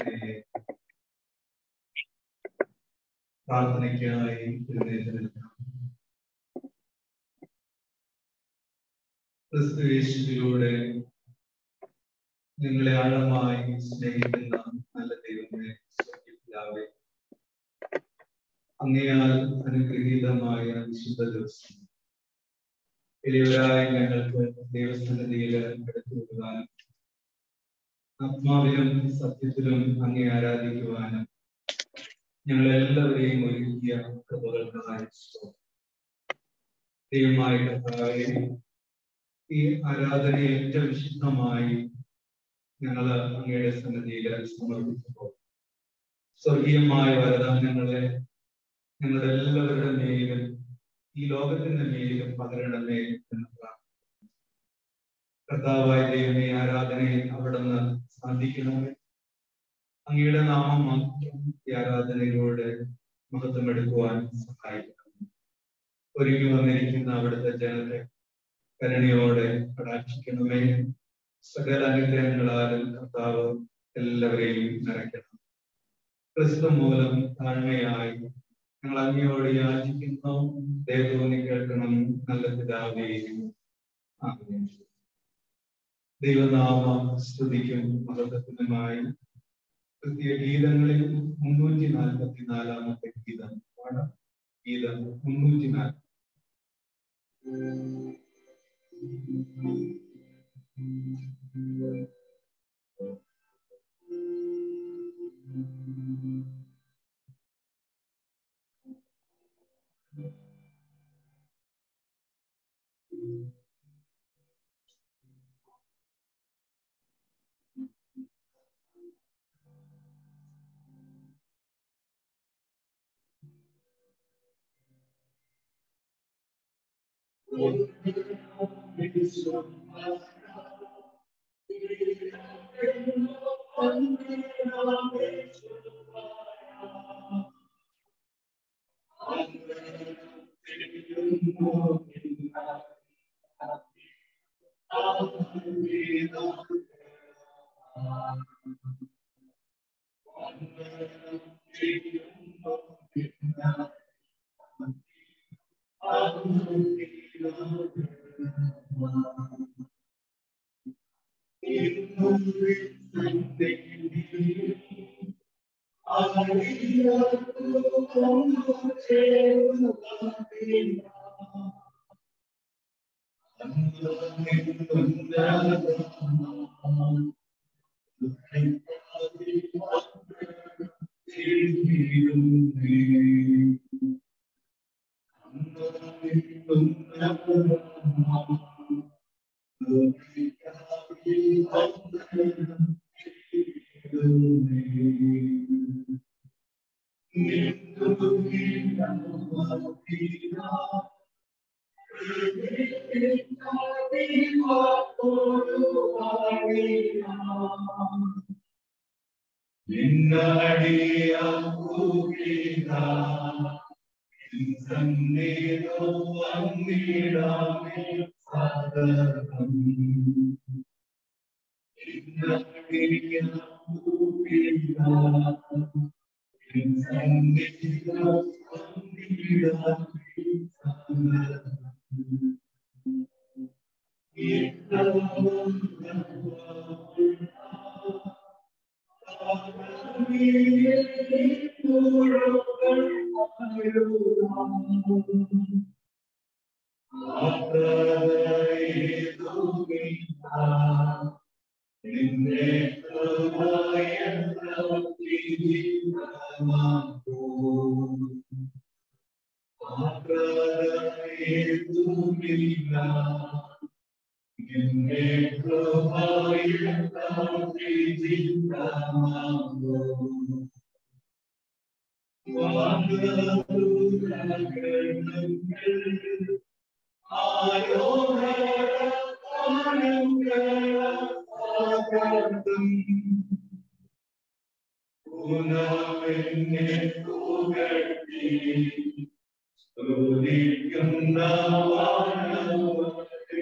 പ്രാർത്ഥനയെ പ്രാർത്ഥനയ്ക്കായി എഴുന്നേറ്റിരിക്കാം ക്രിസ്തുയേശുവിലൂടെ നിങ്ങളെ ആഴമായി സ്നേഹിക്കുന്ന നല്ല ദൈവമേ സ്വർഗ്ഗപിതാവേ, അങ്ങയാൽ അനുഗ്രഹീതമായ വിശുദ്ധ ദിവസം എളിയവരായ ഞങ്ങൾക്ക് ദൈവസന്നിധിയിൽ എടുത്തു വരുവാനും ആത്മാവിലും സത്യത്തിലും അങ്ങേ ആരാധിക്കുവാനും ഞങ്ങളെല്ലാവരെയും ഒരുക്കിയ കൃപകൾക്ക് സഹായിച്ചു ദൈവമായ കർത്താവെ ഈ ആരാധന ഏറ്റവും വിശുദ്ധമായി ഞങ്ങൾ അങ്ങയുടെ സന്നിധിയിൽ സമർപ്പിച്ചപ്പോൾ സ്വർഗീയമായ വരദാനങ്ങളെ ഞങ്ങളുടെ എല്ലാവരുടെ മേലും ഈ ലോകത്തിന്റെ മേലും പകരണമേ എന്ന് പ്രാർത്ഥിക്കുന്നു കർത്താവായ ദൈവമേ ആരാധനയെ അവിടുന്ന് സാധിക്കണമേ അങ്ങയുടെ നാമം മാത്രം ഈ ആരാധനയിലൂടെ മഹത്വമെടുക്കുവാൻ സഹായിക്കണം ഒരുങ്ങി വന്നിരിക്കുന്ന അവിടുത്തെ ജനത്തെ കരുണയോടെ കടാക്ഷിക്കണമേ സകല അനുഗ്രഹങ്ങളാലും കർത്താവ് എല്ലാവരെയും നിറയ്ക്കണം ക്രിസ്തു മൂലം താഴ്മയായി ഞങ്ങൾ അങ്ങയോട് യാചിക്കുന്നു ദൈവത്തോന്നി കേൾക്കണം നല്ല പിതാവേ ആമേൻ. ദൈവനാമ സ്തുതിക്കും മഹത്വത്തിനുമായി കൃത്യ ഗീതങ്ങളിൽ മുന്നൂറ്റി നാൽപ്പത്തി നാലാമത്തെ ഗീതം പാടാം ഗീതം മുന്നൂറ്റി നാൽപ്പത്തി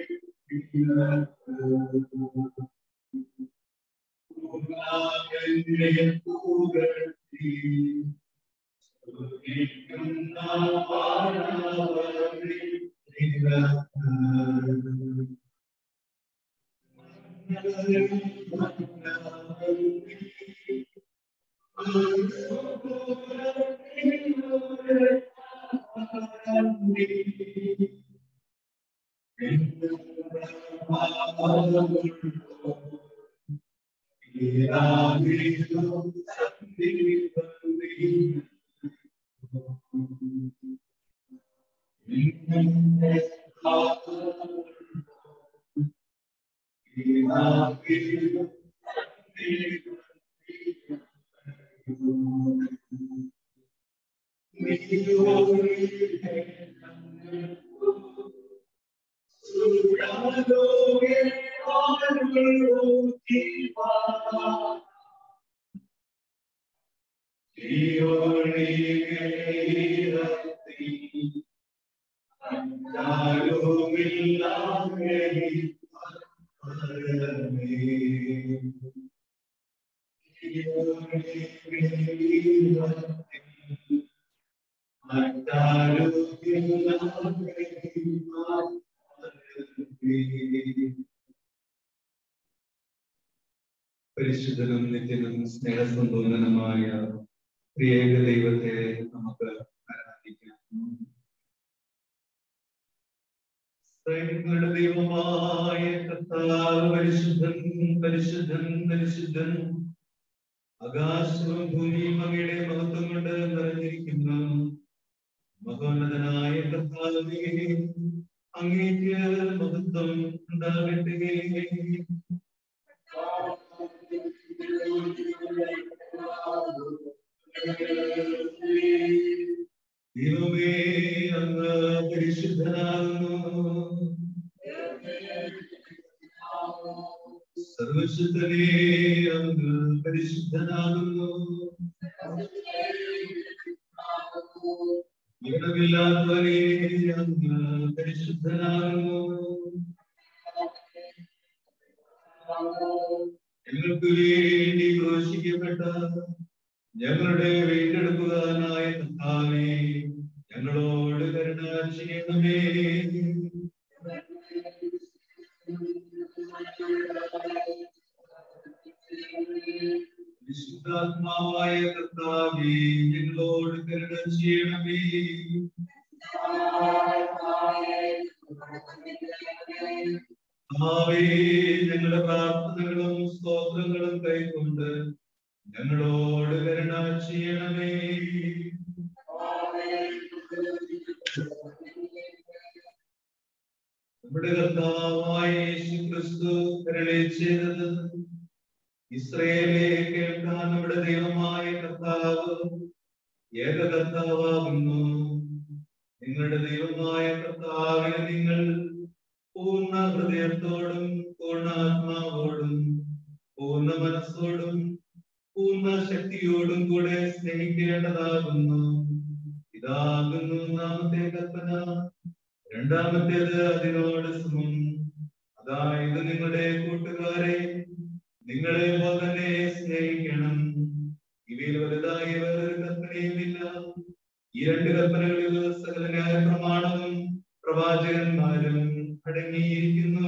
ും പരിശുദ്ധനും നിത്യനും സ്നേഹസമ്പൂർണനുമായ പ്രിയേക ദൈവത്തെ നമുക്ക് ആരാധിക്കാം സൈന്യങ്ങളുടെ ദൈവമായ കർത്താവ് പരിശുദ്ധൻ പരിശുദ്ധൻ പരിശുദ്ധൻ ആകാശവും ഭൂമിയും അങ്ങയുടെ മഹത്വം കൊണ്ട് നിറഞ്ഞിരിക്കുന്നു മഹോന്നതനായ കർത്താവേ അങ്ങേക്ക് മഹത്വം ഉണ്ടാകട്ടെ ദൈവമേ അങ്ങ് പരിശുദ്ധനാകുന്നു സർവശുദ്ധനേ അങ്ങ് പരിശുദ്ധനാകുന്നു മരണമില്ലാത്തവനേ അങ്ങ് പരിശുദ്ധനാകുന്നു ഞങ്ങൾക്ക് വേണ്ടി ഘോഷിക്കപ്പെട്ട ഞങ്ങളുടെ വീണ്ടെടുക്കുവാനായ കർത്താവേ ഞങ്ങളോട് കരുണ ചെയ്യണമേ വിശുദ്ധാത്മാവായ കർത്താവേ ഞങ്ങളോട് കരുണ ചെയ്യണമേ കർത്താവേ ഞങ്ങളുടെ പ്രാർത്ഥനകളും സ്തോത്രങ്ങളും കൈക്കൊണ്ട് ഞങ്ങളോട് കരുണ ചെയ്യണമേ നമ്മുടെ കർത്താവായ യേശു ക്രിസ്തു കരുണ ചെയ്തത് ഇസ്രയേലെ കേൾക്കാൻ നമ്മുടെ ദൈവമായ കർത്താവ് ഏക കർത്താവാകുന്നു നിങ്ങളുടെ ദൈവമായ കർത്താവിനെ നിങ്ങൾ പൂർണ്ണ ഹൃദയത്തോടും പൂർണ്ണ ആത്മാവോടും പൂർണ്ണ മനസ്സോടും പൂർണ്ണ ശക്തിയോടും കൂടെ സ്നേഹിക്കേണ്ടതാകുന്നു ഇതാകുന്നു ഒന്നാമത്തെ കൽപ്പന രണ്ടാമത്തേത് അതിനോട് സമം അതായത് നിങ്ങളുടെ കൂട്ടുകാരെ നിങ്ങളെ പോലെ തന്നെ സ്നേഹിക്കണം ഇവയിൽ വലുതായി വേറൊരു കൽപ്പനയുമില്ല ഈ രണ്ട് കൽപ്പനകളിൽ സകല ന്യായ പ്രമാണവും പ്രവാചകന്മാരും അടങ്ങിയിരിക്കുന്നു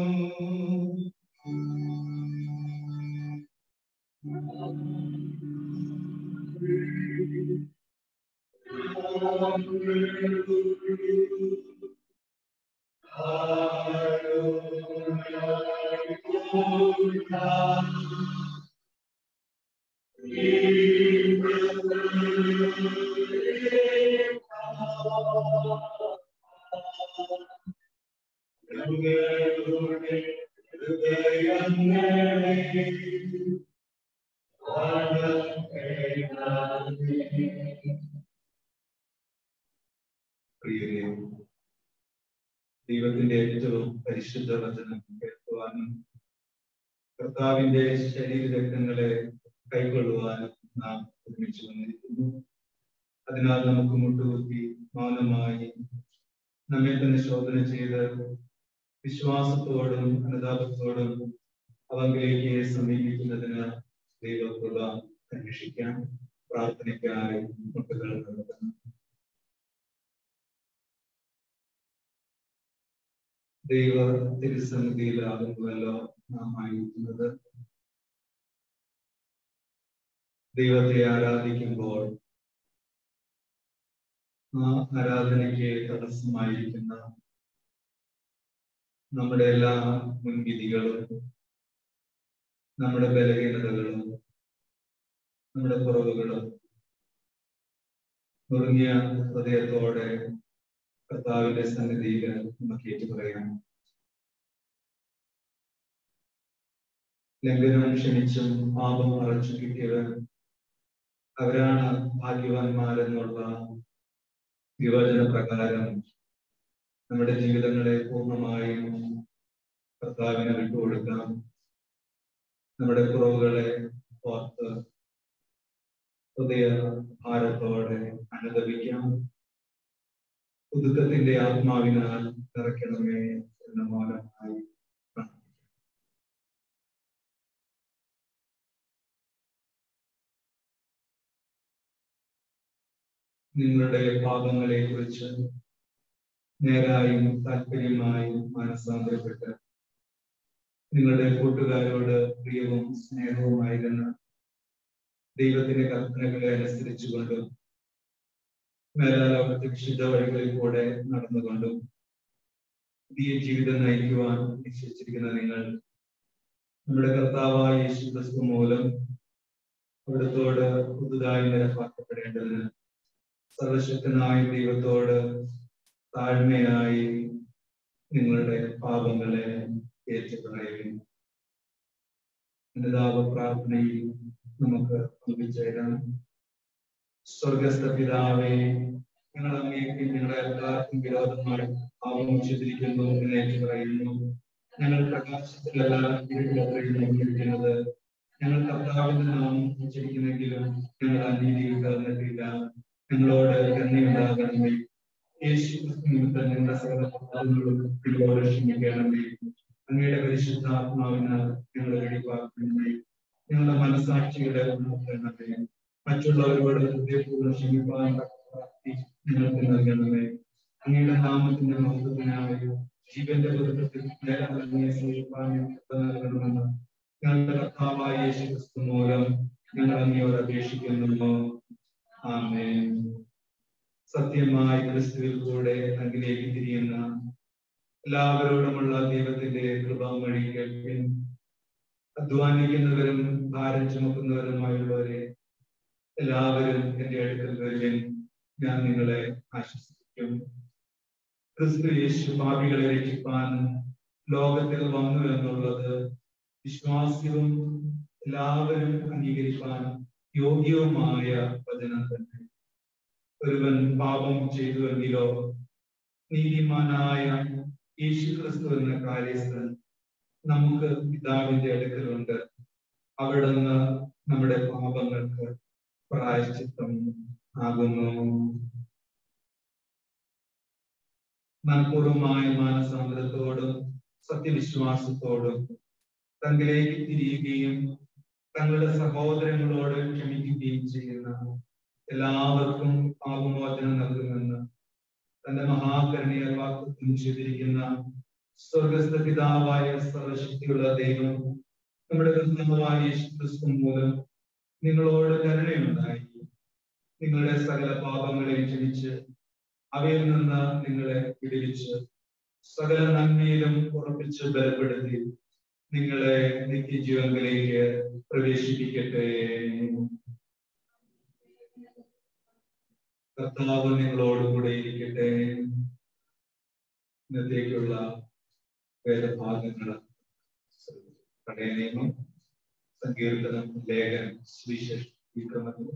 പ്രിയരെ ദൈവത്തിന്റെ ഏറ്റവും പരിശുദ്ധ വചനം കേൾക്കുവാനും കർത്താവിന്റെ ശരീരരക്തങ്ങളെ കൈക്കൊള്ളുവാനും നാം ഒരുമിച്ച് വന്നിരിക്കുന്നു അതിനാൽ നമുക്ക് മുട്ടുകുത്തി മൗനമായി നമ്മെ തന്നെ ശോധന ചെയ്ത് വിശ്വാസത്തോടും അനുതാപത്തോടും അവങ്കിലേക്ക് സമീപിക്കുന്നതിന് ദൈവകൃപ അന്വേഷിക്കാൻ പ്രാർത്ഥനയ്ക്കായി മുട്ടുകൾ നടത്തണം ദൈവ തിരുസന്നിധിയിലാകുന്നുവല്ലോ നാം ആയിരിക്കുന്നത് ദൈവത്തെ ആരാധിക്കുമ്പോൾ ആ ആരാധനയ്ക്ക് തടസ്സമായിരിക്കുന്ന നമ്മുടെ എല്ലാ മുൻവിധികളും നമ്മുടെ ബലഹീനതകളും നമ്മുടെ കുറവുകളും നുറുങ്ങിയ ഹൃദയത്തോടെ കർത്താവിന്റെ സന്നിധിയിൽ നമുക്ക് ഏറ്റു പറയാം ലംഘനം ക്ഷമിച്ചും പാപം മറച്ചു കിട്ടിയവർ അവരാണ് ഭാഗ്യവാന്മാരെന്നുള്ള വിവചന പ്രകാരം നമ്മുടെ ജീവിതങ്ങളെ പൂർണ്ണമായും കർത്താവിനെ വിട്ടുകൊടുക്കാം നമ്മുടെ കുറവുകളെ ഓർത്ത് ഹൃദയ ഭാരത്തോടെ അനുദപിക്കാം പുതുക്കത്തിന്റെ ആത്മാവിനാൽ നിറയ്ക്കണമേ എന്ന മൗനമായി നിങ്ങളുടെ പാപങ്ങളെ കുറിച്ച് നേരായും താല്പര്യമായും മനസ്സാന്തരപ്പെട്ട് നിങ്ങളുടെ കൂട്ടുകാരോട് പ്രിയവും സ്നേഹവുമായിരുന്ന ദൈവത്തിന്റെ കൽപ്പനകളെ അനുസരിച്ചുകൊണ്ടും മേലാലോകത്തെ വിശുദ്ധ വഴികളിൽ കൂടെ നടന്നുകൊണ്ടും പുതിയ ജീവിതം നയിക്കുവാൻ നിശ്ചയിച്ചിരിക്കുന്ന നിങ്ങൾ നമ്മുടെ കർത്താവായ യേശു ക്രിസ്തു മൂലം അവിടത്തോട് പുതുതായി നിരപ്പാക്കപ്പെടേണ്ടതിന് സർവശക്തനായ ദൈവത്തോട് താഴ്മയായി നിങ്ങളുടെ പാപങ്ങളെ ഏറ്റുപറയുന്നു അനുതാപ പ്രാർത്ഥനയിൽ നമുക്ക് പങ്കുചേരാം സ്വർഗസ്ഥ പിതാവേ ഞങ്ങൾ അങ്ങേക്ക് ഞങ്ങളെ എല്ലാവർക്കും വിരോധമായി പാപം ചെയ്തിരിക്കുന്നു എന്ന് ഏറ്റു പറയുന്നു ഞങ്ങൾ പ്രകാശത്തിലല്ല ഇരുട്ടിലത്രയുന്നത് ഞങ്ങൾ കർത്താവിന്റെ നാമം ഉച്ചരിക്കുന്നെങ്കിലും ഞങ്ങൾ അനീതിയിൽ കലർന്നിട്ടില്ല ഞങ്ങളോട് കരുണയുണ്ടാകണമേ യേശു ക്രിസ്തു നിമിത്തം ഞങ്ങളുടെ സകല പാപങ്ങളും പിള്ളോട് ക്ഷമിക്കണമേ അങ്ങയുടെ പരിശുദ്ധാത്മാവിനാൽ ഞങ്ങളെ വെടിപ്പാക്കണമേ ഞങ്ങളുടെ മനസാക്ഷികളെ ഉണർത്തണമേ മറ്റുള്ളവരോട് ഹൃദയപൂർവ്വം ക്ഷമിപ്പാൻ പ്രാപ്തി ഞങ്ങൾക്ക് നൽകണമേ അങ്ങയുടെ നാമത്തിന്റെ മഹത്വത്തിനായി ജീവന്റെ പുതുക്കത്തിൽ നേരങ്ങളെ സഹിപ്പാൻ നൽകണമെന്ന് ഞങ്ങളുടെ കർത്താവായ യേശു ക്രിസ്തു മൂലം ഞങ്ങൾ അങ്ങയോട് അപേക്ഷിക്കുന്നു ആമേൻ സത്യമായി ക്രിസ്തുവിൽ കൂടെ അങ്കിലേക്ക് തിരിയുന്ന എല്ലാവരോടുമുള്ള ദൈവത്തിന്റെ കൃപാമഴി കേൾപ്പിൻ അധ്വാനിക്കുന്നവരും ഭാരം ചുമക്കുന്നവരുമായുള്ളവരെ എല്ലാവരും എന്റെ അടുക്കൽ വരുവിൻ ഞാൻ നിങ്ങളെ ആശ്വസിപ്പിക്കും ക്രിസ്തു യേശു പാപികളെ രക്ഷിപ്പാൻ ലോകത്തിൽ വന്നു എന്നുള്ളത് വിശ്വാസ്യവും എല്ലാവരും അംഗീകരിക്കാൻ യോഗ്യവുമായ വചനം തന്നെ ഒരുവൻ പാപം ചെയ്തുവെങ്കിലോ നീതിമാനായ യേശു ക്രിസ്തു എന്ന കാര്യസ്ഥൻ നമുക്ക് പിതാവിന്റെ അടുക്കലുണ്ട് അവിടുന്ന് നമ്മുടെ പാപങ്ങൾക്ക് പ്രായശ്ചിത്തം ആകുന്നു മനഃപൂർവമായ മാനസാന്തരത്തോടും സത്യവിശ്വാസത്തോടും തങ്ങളിലേക്ക് തിരിയുകയും തങ്ങളുടെ സഹോദരങ്ങളോട് ക്ഷമിക്കുകയും ചെയ്യുന്ന എല്ലാവർക്കും പാപമോചനം നൽകുമെന്ന് തന്റെ മഹാകരുണയെ വാക്തത്വം ചെയ്തിരിക്കുന്ന സ്വർഗസ്ഥ പിതാവായ സർവശക്തിയുള്ള ദൈവം നമ്മുടെ കർത്തമായ യേശുക്രിസ്തു മൂലം നിങ്ങളോട് കരുണയുണ്ടായി നിങ്ങളുടെ സകല പാപങ്ങളെ ക്ഷമിച്ച് അവയിൽ നിന്ന് നിങ്ങളെ വിടുവിച്ച് സകല നന്മയിലും ഉറപ്പിച്ച് ബലപ്പെടുത്തി നിങ്ങളെ നിത്യജീവനിലേക്ക് പ്രവേശിപ്പിക്കട്ടെ കർത്താവ് നിങ്ങളോടുകൂടെ ഇരിക്കട്ടെ ഇന്നത്തേക്കുള്ള വേദഭാഗങ്ങൾ പഴയ നിയമം സങ്കീർത്തനം ലേഖനം സുവിശേഷം വിക്രമത്തിൽ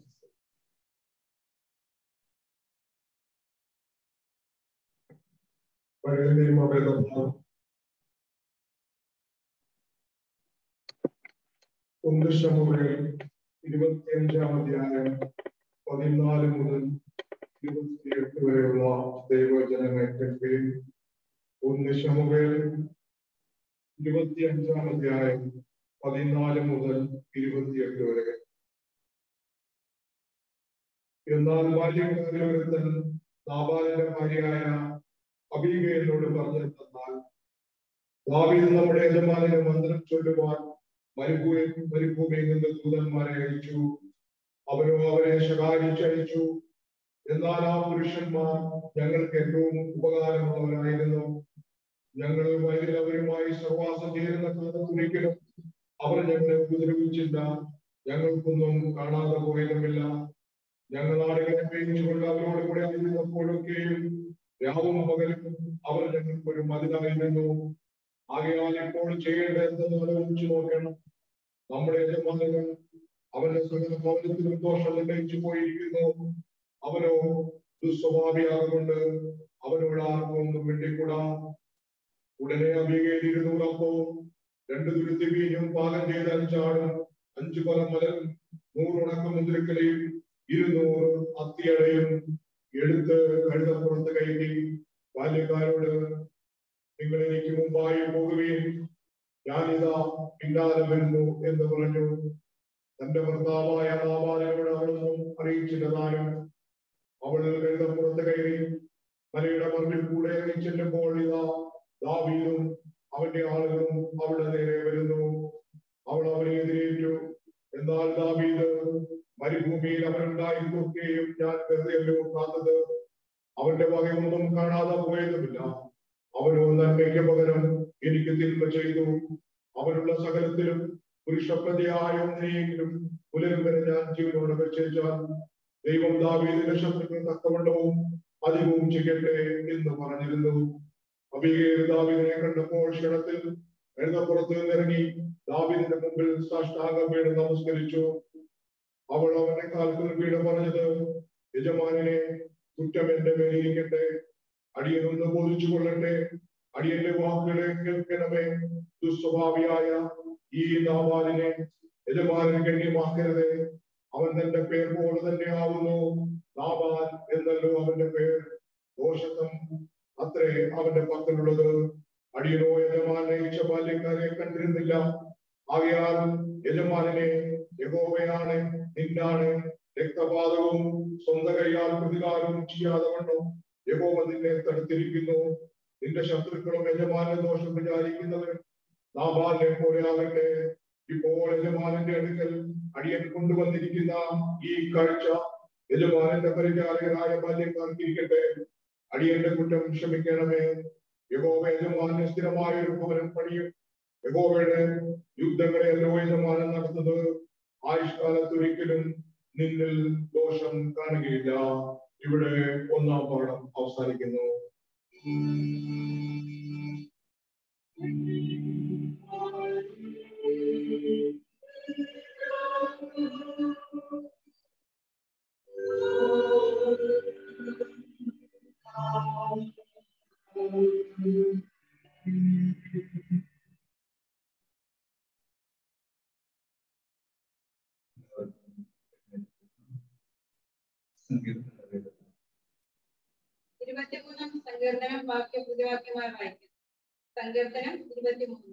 പഴയ നിയമവേദഭാഗം ഒന്ന് ശമുവേൽ ഇരുപത്തിയഞ്ചാം അധ്യായം പതിനാല് മുതൽ ഇരുപത്തിയെട്ട് വരെയുള്ള ദൈവജനങ്ങളെ കേൾക്കുകയും ഒന്ന് ശമുവേൽ ഇരുപത്തിയഞ്ചാം അധ്യായം പതിനാല് മുതൽ ഇരുപത്തിയെട്ട് വരെ എന്നാൽ ബാല്യക്കാരിൽ ഒരുത്തൻ നാബാലിന്റെ ഭാര്യയായ അബീഗയിലോട് പറഞ്ഞു തന്നാൽ ദാവീദ് നമ്മുടെ യജമാനെ മന്ത്രം ചൊല്ലുവാൻ മരുഭൂമി മരുഭൂമിയിൽ നിന്ന് ദൂതന്മാരെ അയച്ചു അവരോ അവരെ ശകാരിച്ചയച്ചു എന്നാൽ ആ പുരുഷന്മാർ ഞങ്ങൾക്ക് ഏറ്റവും ഉപകാരമുള്ളവരായിരുന്നു ഞങ്ങൾ വയലിൽ അവരുമായി സഹവാസം ചേരുന്ന കാലത്തൊരിക്കലും അവർ ഞങ്ങളെ ഉപദ്രവിച്ചില്ല ഞങ്ങൾക്കൊന്നും കാണാതെ പോയതുമില്ല ഞങ്ങൾ ആളുകളെ പേടിച്ചുകൊണ്ട് അവരോട് കൂടെ ആയിരുന്നപ്പോഴൊക്കെയും രാവും പകലും അവർ ഞങ്ങൾക്ക് ഒരു മതിലായിരുന്നു ആകയാൽ ഇപ്പോൾ ചെയ്യേണ്ടത് എന്തെന്ന് ആലോചിച്ചു നോക്കണം നമ്മുടെ യജമാനങ്ങൾ അവന്റെ സകല ഭവനത്തിലും ദോഷം നിർണയിച്ചു പോയിരിക്കുന്നു അവനോ ദുസ്വഭാവിയാകൊണ്ട് അവനോട് ആർക്കും ഒന്നും വേണ്ടിക്കൂടാ ഉടനെ അഭികേലിരുന്നു അപ്പോ രണ്ടു തുരുത്തി വീഞ്ഞും പാകം ചെയ്ത അഞ്ചാടും അഞ്ചു കൊലം മലരും നൂറുണക്ക മുന്തിരിക്കലയും ഇരുന്നൂറ് അത്തിയടയും എടുത്ത് കഴുതപ്പുറത്ത് കയറ്റി ബാല്യക്കാരോട് നിങ്ങൾ എനിക്ക് മുമ്പായി പോകുകയും ഞാനിതാ പിന്നാലെ വരുന്നു എന്ന് പറഞ്ഞു തന്റെ ഭർത്താവായ നാബാലിനോട് അവളൊന്നും അറിയിച്ചില്ലതാനും അവൾ കഴുതപ്പുറത്ത് കയറി മലയുടെ മറവിൽ കൂടെ ഇറങ്ങി ചെല്ലുമ്പോൾ ഇതാ ദാവീദും അവന്റെ ആളുകളും അവളുടെ നേരെ വരുന്നു അവൾ അവനെ എതിരേറ്റു എന്നാൽ ദാവീദ് മരുഭൂമിയിൽ അവനുണ്ടായിരുന്നൊക്കെയും ഞാൻ വെറുതെയല്ലോ കാത്തത് അവന്റെ വകയൊന്നും കാണാതെ പോയതുമില്ല അവനോ നന്മയ്ക്ക് പകരം എനിക്ക് തിന്മ ചെയ്തു അവനുള്ള സകലത്തിലും പുരുഷപ്രതിയായ ഒന്നിനെയെങ്കിലും പുലരും വരെ ഞാൻ ജീവനോട് വെച്ചാൽ ദൈവം ദാവീദിന്റെ ശത്രുക്കൾ തക്കവണ്ണവും അധികവും ചെയ്യട്ടെ എന്ന് പറഞ്ഞിരുന്നു അബിഗേൽ ദാവീദിനെ കണ്ടപ്പോൾ ക്ഷണത്തിൽ എഴുതപ്പുറത്ത് നിന്നിറങ്ങി ദാവീദിന്റെ മുമ്പിൽ സാഷ്ടാംഗം വീണ് നമസ്കരിച്ചു അവൾ അവന്റെ കാൽക്കൽ വീണ് പറഞ്ഞത് യജമാനെ കുറ്റം എന്റെ മേലിരിക്കട്ടെ അടിയനൊന്ന് ബോധിച്ചു കൊള്ളട്ടെ അടിയന്റെ വാക്കുകളെ കേൾക്കണമേ ദുസ്വഭാവിയായ ഈ നാവാലിനെ യജമാനൻ ഗണ്യമാക്കരുത് അവൻ തന്റെ പേർ പോലെ തന്നെ ആവുന്നു നാവാൻ എന്നല്ലോ അവന്റെ പേർ ദോഷത്വം അത്രേ അവന്റെ പക്കലുള്ളത് അടിയനോ യജമാനെ അയച്ച ബാല്യക്കാരെ കണ്ടിരുന്നില്ല ആകയാൽ യജമാനെ യഹോവയാണ് നിന്നാണ് രക്തപാതകവും സ്വന്തം കൈയാൽ പ്രതികാരവും ചെയ്യാതെ വണ്ണം യഹോവ നിന്നെ തടുത്തിരിക്കുന്നു നിന്റെ ശത്രുക്കളും യജമാന ദോഷം വിചാരിക്കുന്നവർ നാബാലിനെ പോലെ ആകട്ടെ ഇപ്പോൾ യജമാനന്റെ അടുക്കൽ അടിയൻ കൊണ്ടുവന്നിരിക്കുന്ന ഈ കാഴ്ച യജമാനന്റെ പരിചാരകരായ ബാല്യക്കാർക്ക് ഇരിക്കട്ടെ അടിയന്റെ കുറ്റം ക്ഷമിക്കണമേ യഹോവ യജമാനെ സ്ഥിരമായ ഒരു ഭവനം പണിയും യഹോവയുടെ യുദ്ധങ്ങളെയല്ലോ യജമാനം നടത്തുന്നത് ആയുഷ്കാലത്ത് ഒരിക്കലും നിന്നിൽ ദോഷം കാണുകയില്ല ഇവിടെ ഒന്നാം പാഠം അവസാനിക്കുന്നു സങ്കീർത്തനം ഇരുപത്തിമൂന്നാം സങ്കീർത്തനം വാക്യ പുതിവാക്യമായി വായിക്കും സങ്കീർത്തനം ഇരുപത്തിമൂന്ന്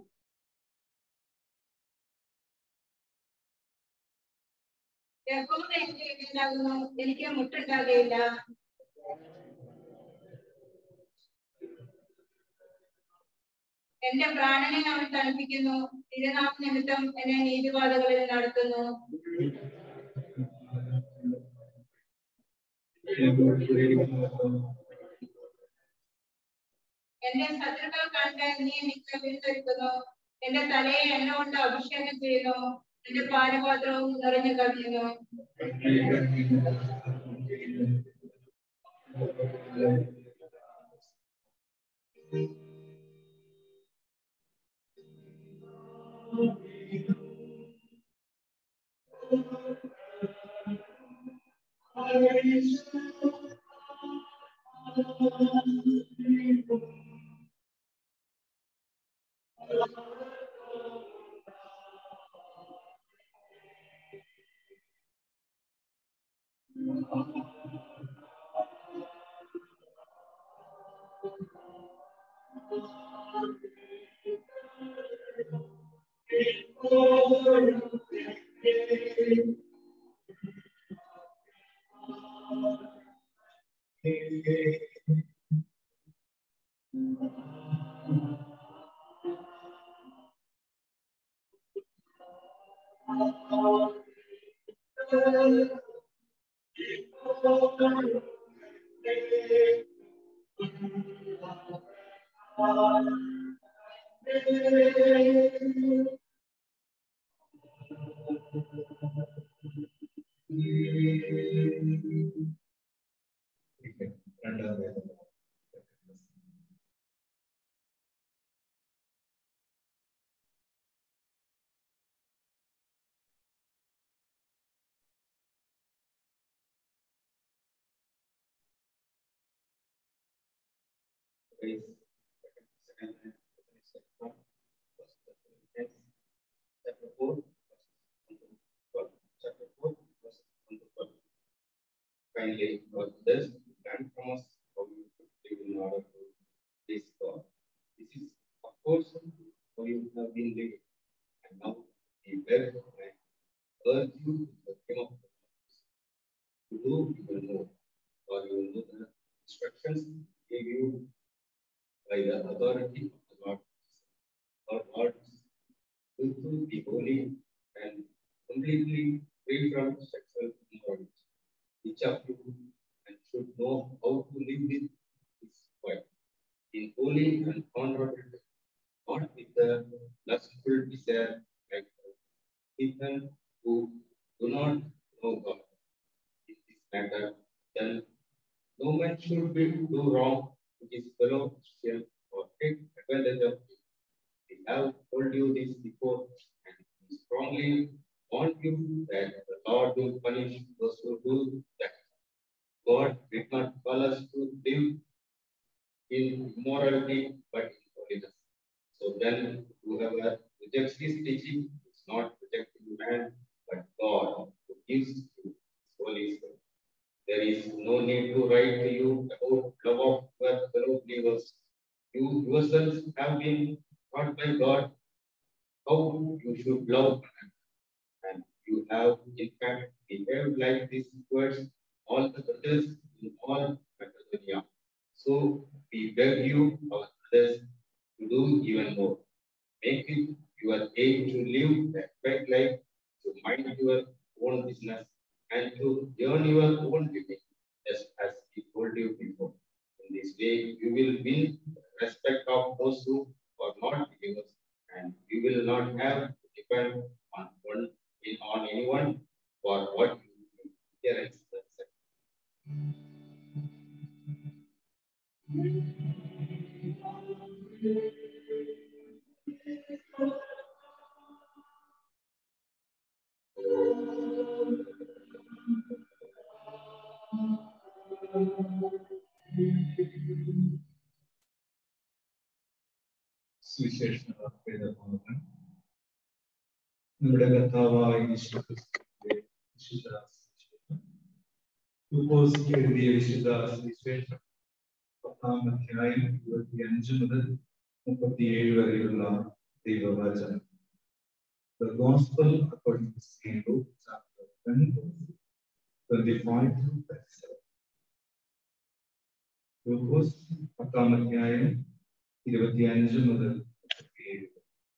യഹോവ എന്റെ ഇടയിലാകുന്നു എനിക്ക് മുട്ടുണ്ടാകുകയില്ല എന്റെ പ്രാണനെ അവൻ തണുപ്പിക്കുന്നു തിരുനാമ നിമിത്തം എന്നെ നീതിപാതകളിൽ നടത്തുന്നു എന്റെ ശത്രുക്കൾ കണ്ട് നീ എനിക്ക് വീഴ്ത്തിരിക്കുന്നു എന്റെ തലയെ എണ്ണ കൊണ്ട് അഭിഷേകം ചെയ്യുന്നു എന്റെ പാനപാത്രവും നിറഞ്ഞു കവിയുന്നു രണ്ടാം വേദന Praise second second first chapter four verse chapter four verse one Kindly God this learn from us how you should live in order to please God. This is of course how you have been living and now we beg and urge you in the name of the Lord to do even more or you will know the instructions gave you by the authority of the Lord. Our Lord, you to be holy and completely free from sexual immorality. Each of you and should know how to live with his wife in holy and honorable, not with the lustful desire like heathen who do not know God. In this matter, then no man should be do wrong to his fellow Christian or take advantage of him. We have told you this before, and we strongly warn you that the Lord will punish those who do that. God did not call us to live in immorality, but in holiness. So then, whoever rejects his teaching is not rejecting man, but God, who gives you his Holy Spirit. There is no need to write to you about love of your fellow believers. You yourselves have been taught by God how you should love another. and you have in fact behaved like this towards all the brothers in all Macedonia. So we beg you, our brothers, to do even more. Make it your aim to live that right life, to mind your own business, and to earn your own living, just as we told you before. In this way, you will win the respect of those who are not believers, and you will not have to depend on one in on anyone for what you do. Here ends the section. സുവിശേഷ വേദഭാഗങ്ങൾ നമ്മുടെ കർത്താവായ യേശു ക്രിസ്തുവിന്റെ വിശുദ്ധ സുവിശേഷം ലൂക്കോസ് എഴുതിയ വിശുദ്ധ സുവിശേഷം പത്താം അധ്യായം ഇരുപത്തി അഞ്ച് മുതൽ മുപ്പത്തിയേഴ് വരെയുള്ള ദൈവവചനം The Gospel according to St. Luke, chapter 10, verse 25 to 37. ലൂക്കോസ് പത്താം അധ്യായം ഇരുപത്തിയഞ്ച് മുതൽ മുപ്പത്തിയേഴ്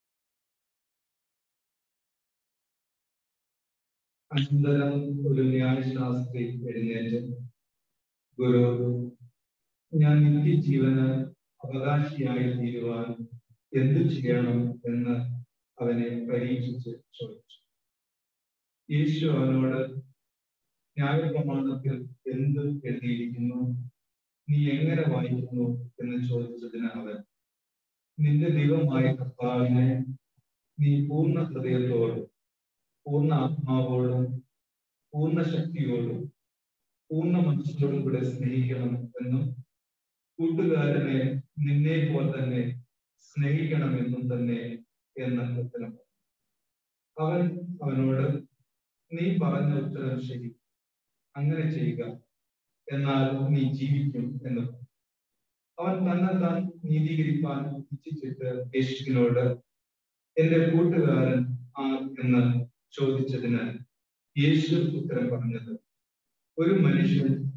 അനന്തരം ഒരു ന്യായശാസ്ത്രി എഴുന്നേറ്റ് ഗുരു ഞാൻ നിത്യജീവന് അവകാശിയായി തീരുവാൻ എന്തു ചെയ്യണം എന്ന് അവനെ പരീക്ഷിച്ച് ചോദിച്ചു യേശു അവനോട് ന്യായപ്രമാണത്തിൽ എന്ത് എഴുതിയിരിക്കുന്നു നീ എങ്ങനെ വായിക്കുന്നു എന്ന് ചോദിച്ചതിന് അവൻ നിന്റെ ദൈവമായ കർത്താവിനെ നീ പൂർണ്ണ ഹൃദയത്തോടും പൂർണ്ണ ആത്മാവോടും പൂർണ്ണ ശക്തിയോടും പൂർണ്ണ മനസ്സോടും കൂടെ സ്നേഹിക്കണം എന്നും കൂട്ടുകാരനെ നിന്നെ പോലെ തന്നെ സ്നേഹിക്കണമെന്നും തന്നെ എന്ന ഉത്തരം അവൻ അവനോട് നീ പറഞ്ഞ ഉത്തരം ശരി അങ്ങനെ ചെയ്യുക എന്നാൽ നീ ജീവിക്കും എന്ന് അവൻ തന്നെ താൻ നീതീകരിക്കാൻ ഇച്ഛിച്ചിട്ട് യേശുവിനോട് എന്റെ കൂട്ടുകാരൻ ആ എന്ന് ചോദിച്ചതിന് യേശു ഉത്തരം പറഞ്ഞത് ഒരു മനുഷ്യൻ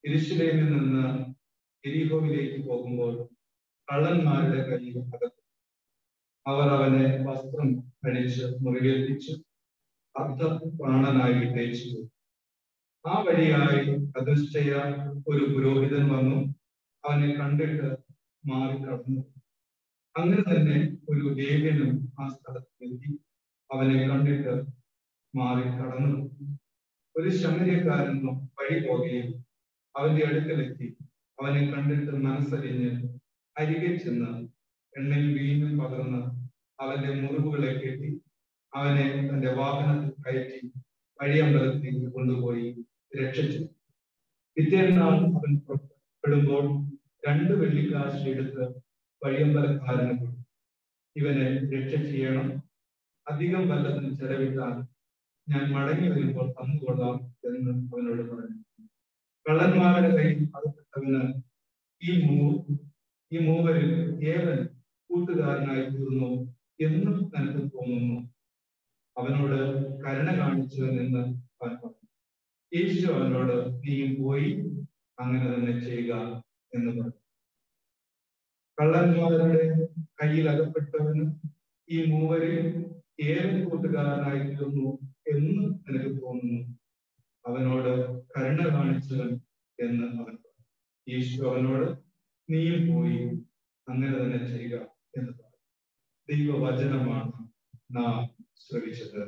എരിശിലേമിൽ നിന്ന് എരിഹോവിലേക്ക് പോകുമ്പോൾ കള്ളന്മാരുടെ കയ്യിൽ അകത്തു അവർ അവനെ വസ്ത്രം അഴിച്ച് മുറിവേൽപ്പിച്ച് അർദ്ധ പ്രാണനായി വിട്ടേച്ചു ആ വഴിയായി അദൃഷ്ടയ ഒരു പുരോഹിതൻ വന്നു അവനെ കണ്ടിട്ട് മാറി കടന്നു അങ്ങനെ തന്നെ ഒരു ലേവ്യനും ആ സ്ഥലത്തെത്തി അവനെ കണ്ടിട്ട് മാറി കടന്നു ഒരു ശമര്യക്കാരനോ വഴി പോകുകയും അവന്റെ അടുക്കലെത്തി അവനെ കണ്ടിട്ട് മനസ്സറിഞ്ഞ് അരികെ ചെന്ന് എണ്ണയിൽ വീണ്ടും പകർന്ന് അവന്റെ മുറിവുകളെ കെട്ടി അവനെ തന്റെ വാഹനത്തിൽ കയറ്റി വഴിയമ്പലത്തിലേക്ക് കൊണ്ടുപോയി രക്ഷിച്ചു പിറ്റേന്നാൾ അവൻ പുറപ്പെടുമ്പോൾ രണ്ട് വെള്ളിക്കാശ് എടുത്ത് വഴിയമ്പലക്കാരന് കൊടുത്തു ഇവനെ രക്ഷ ചെയ്യണം അധികം വല്ലതും ചെലവിട്ടാൽ ഞാൻ മടങ്ങി വരുമ്പോൾ തന്നുകൊള്ളാം എന്ന് അവനോട് പറഞ്ഞു കള്ളന്മാരുടെ കയ്യിൽ അകപ്പെട്ടവന് ഈ മൂ ഈ മൂവരിൽ ഏവൻ കൂട്ടുകാരനായി തീർന്നു എന്നും എനിക്ക് തോന്നുന്നു അവനോട് കരുണ കാണിച്ചു എന്ന് അവൻ പറഞ്ഞു യേശു അവനോട് നീയും പോയി അങ്ങനെ തന്നെ ചെയ്യുക എന്ന് പറഞ്ഞു കള്ളന്മാരുടെ കയ്യിൽ അകപ്പെട്ടവന് ഈ മൂവരിൽ ഏവൻ കൂട്ടുകാരനായി തീർന്നു എന്ന് എനിക്ക് തോന്നുന്നു അവനോട് കരുണ കാണിച്ചവൻ എന്ന് അവൻ പറഞ്ഞു യേശു അവനോട് നീയും പോയി അങ്ങനെ തന്നെ ചെയ്യുക എന്ന് പറഞ്ഞു ദൈവവചനമാണ് നാം ശ്രമിച്ചത്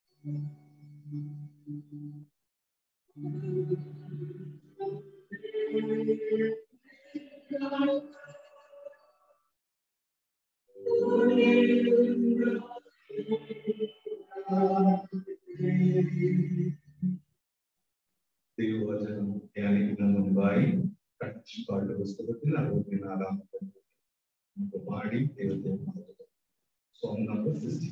ദൈവവചനം ധ്യാനിക്കുന്നതിന് മുമ്പായി കട്ടിപ്പാട് പുസ്തകത്തിൽ അറുപത്തിനാലാമത്തെ നമുക്ക് പാടി ദൈവത്തെ മഹത്വം സോങ് നമ്പർ സിക്സ്റ്റി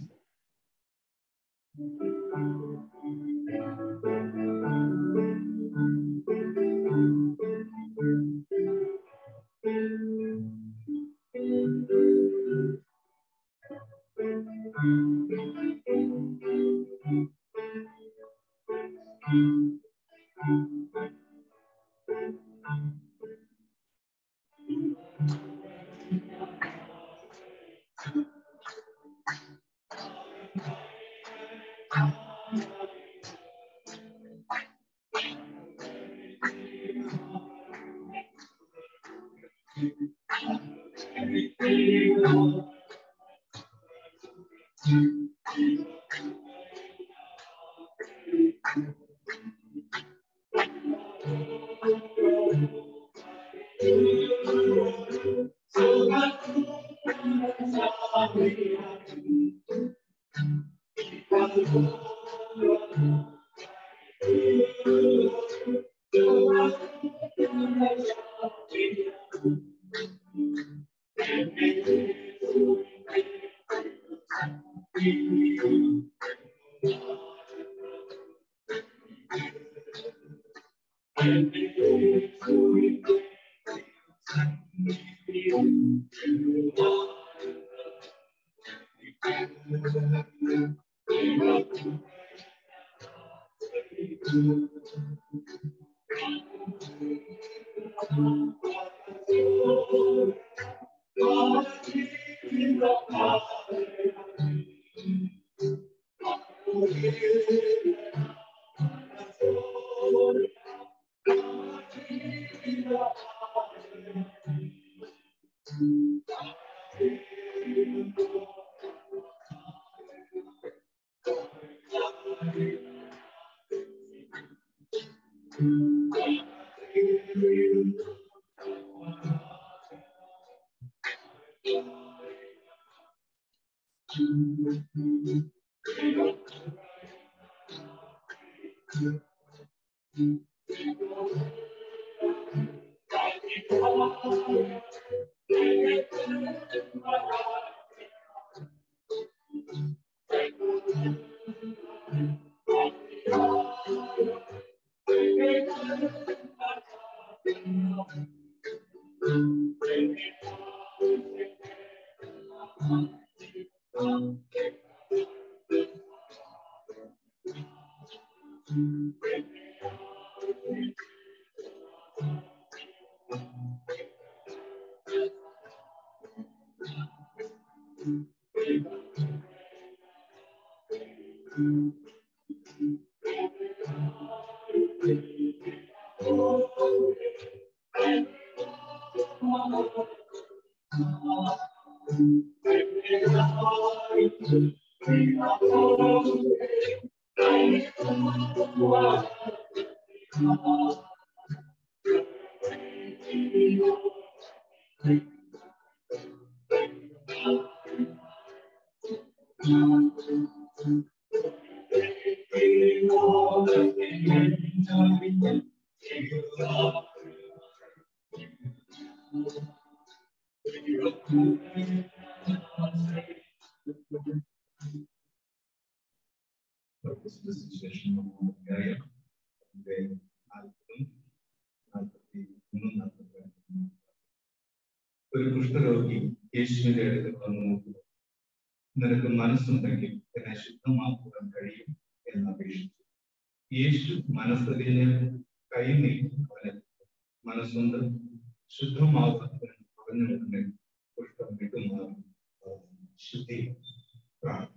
ശേഷം നമുക്കറിയാം അതിന്റെ നാൽപ്പതും നാൽപ്പത്തി ഒന്നും നാൽപ്പത്തി രണ്ടും. ഒരു കുഷ്ഠരോഗി യേശുവിന്റെ അടുത്ത് വന്നു നോക്കുന്നു നിനക്ക് മനസ്സുണ്ടെങ്കിൽ എന്നെ ശുദ്ധമാക്കുവാൻ കഴിയും എന്ന് അപേക്ഷിച്ചു യേശു മനസ്സതിനെ കൈനീട്ടി അവനെ മനസ്സുണ്ട് ശുദ്ധമാകുവാൻ പറഞ്ഞു ഉടനെ കുഷ്ഠം വിട്ടുമാറും ശുദ്ധി പ്രാർത്ഥന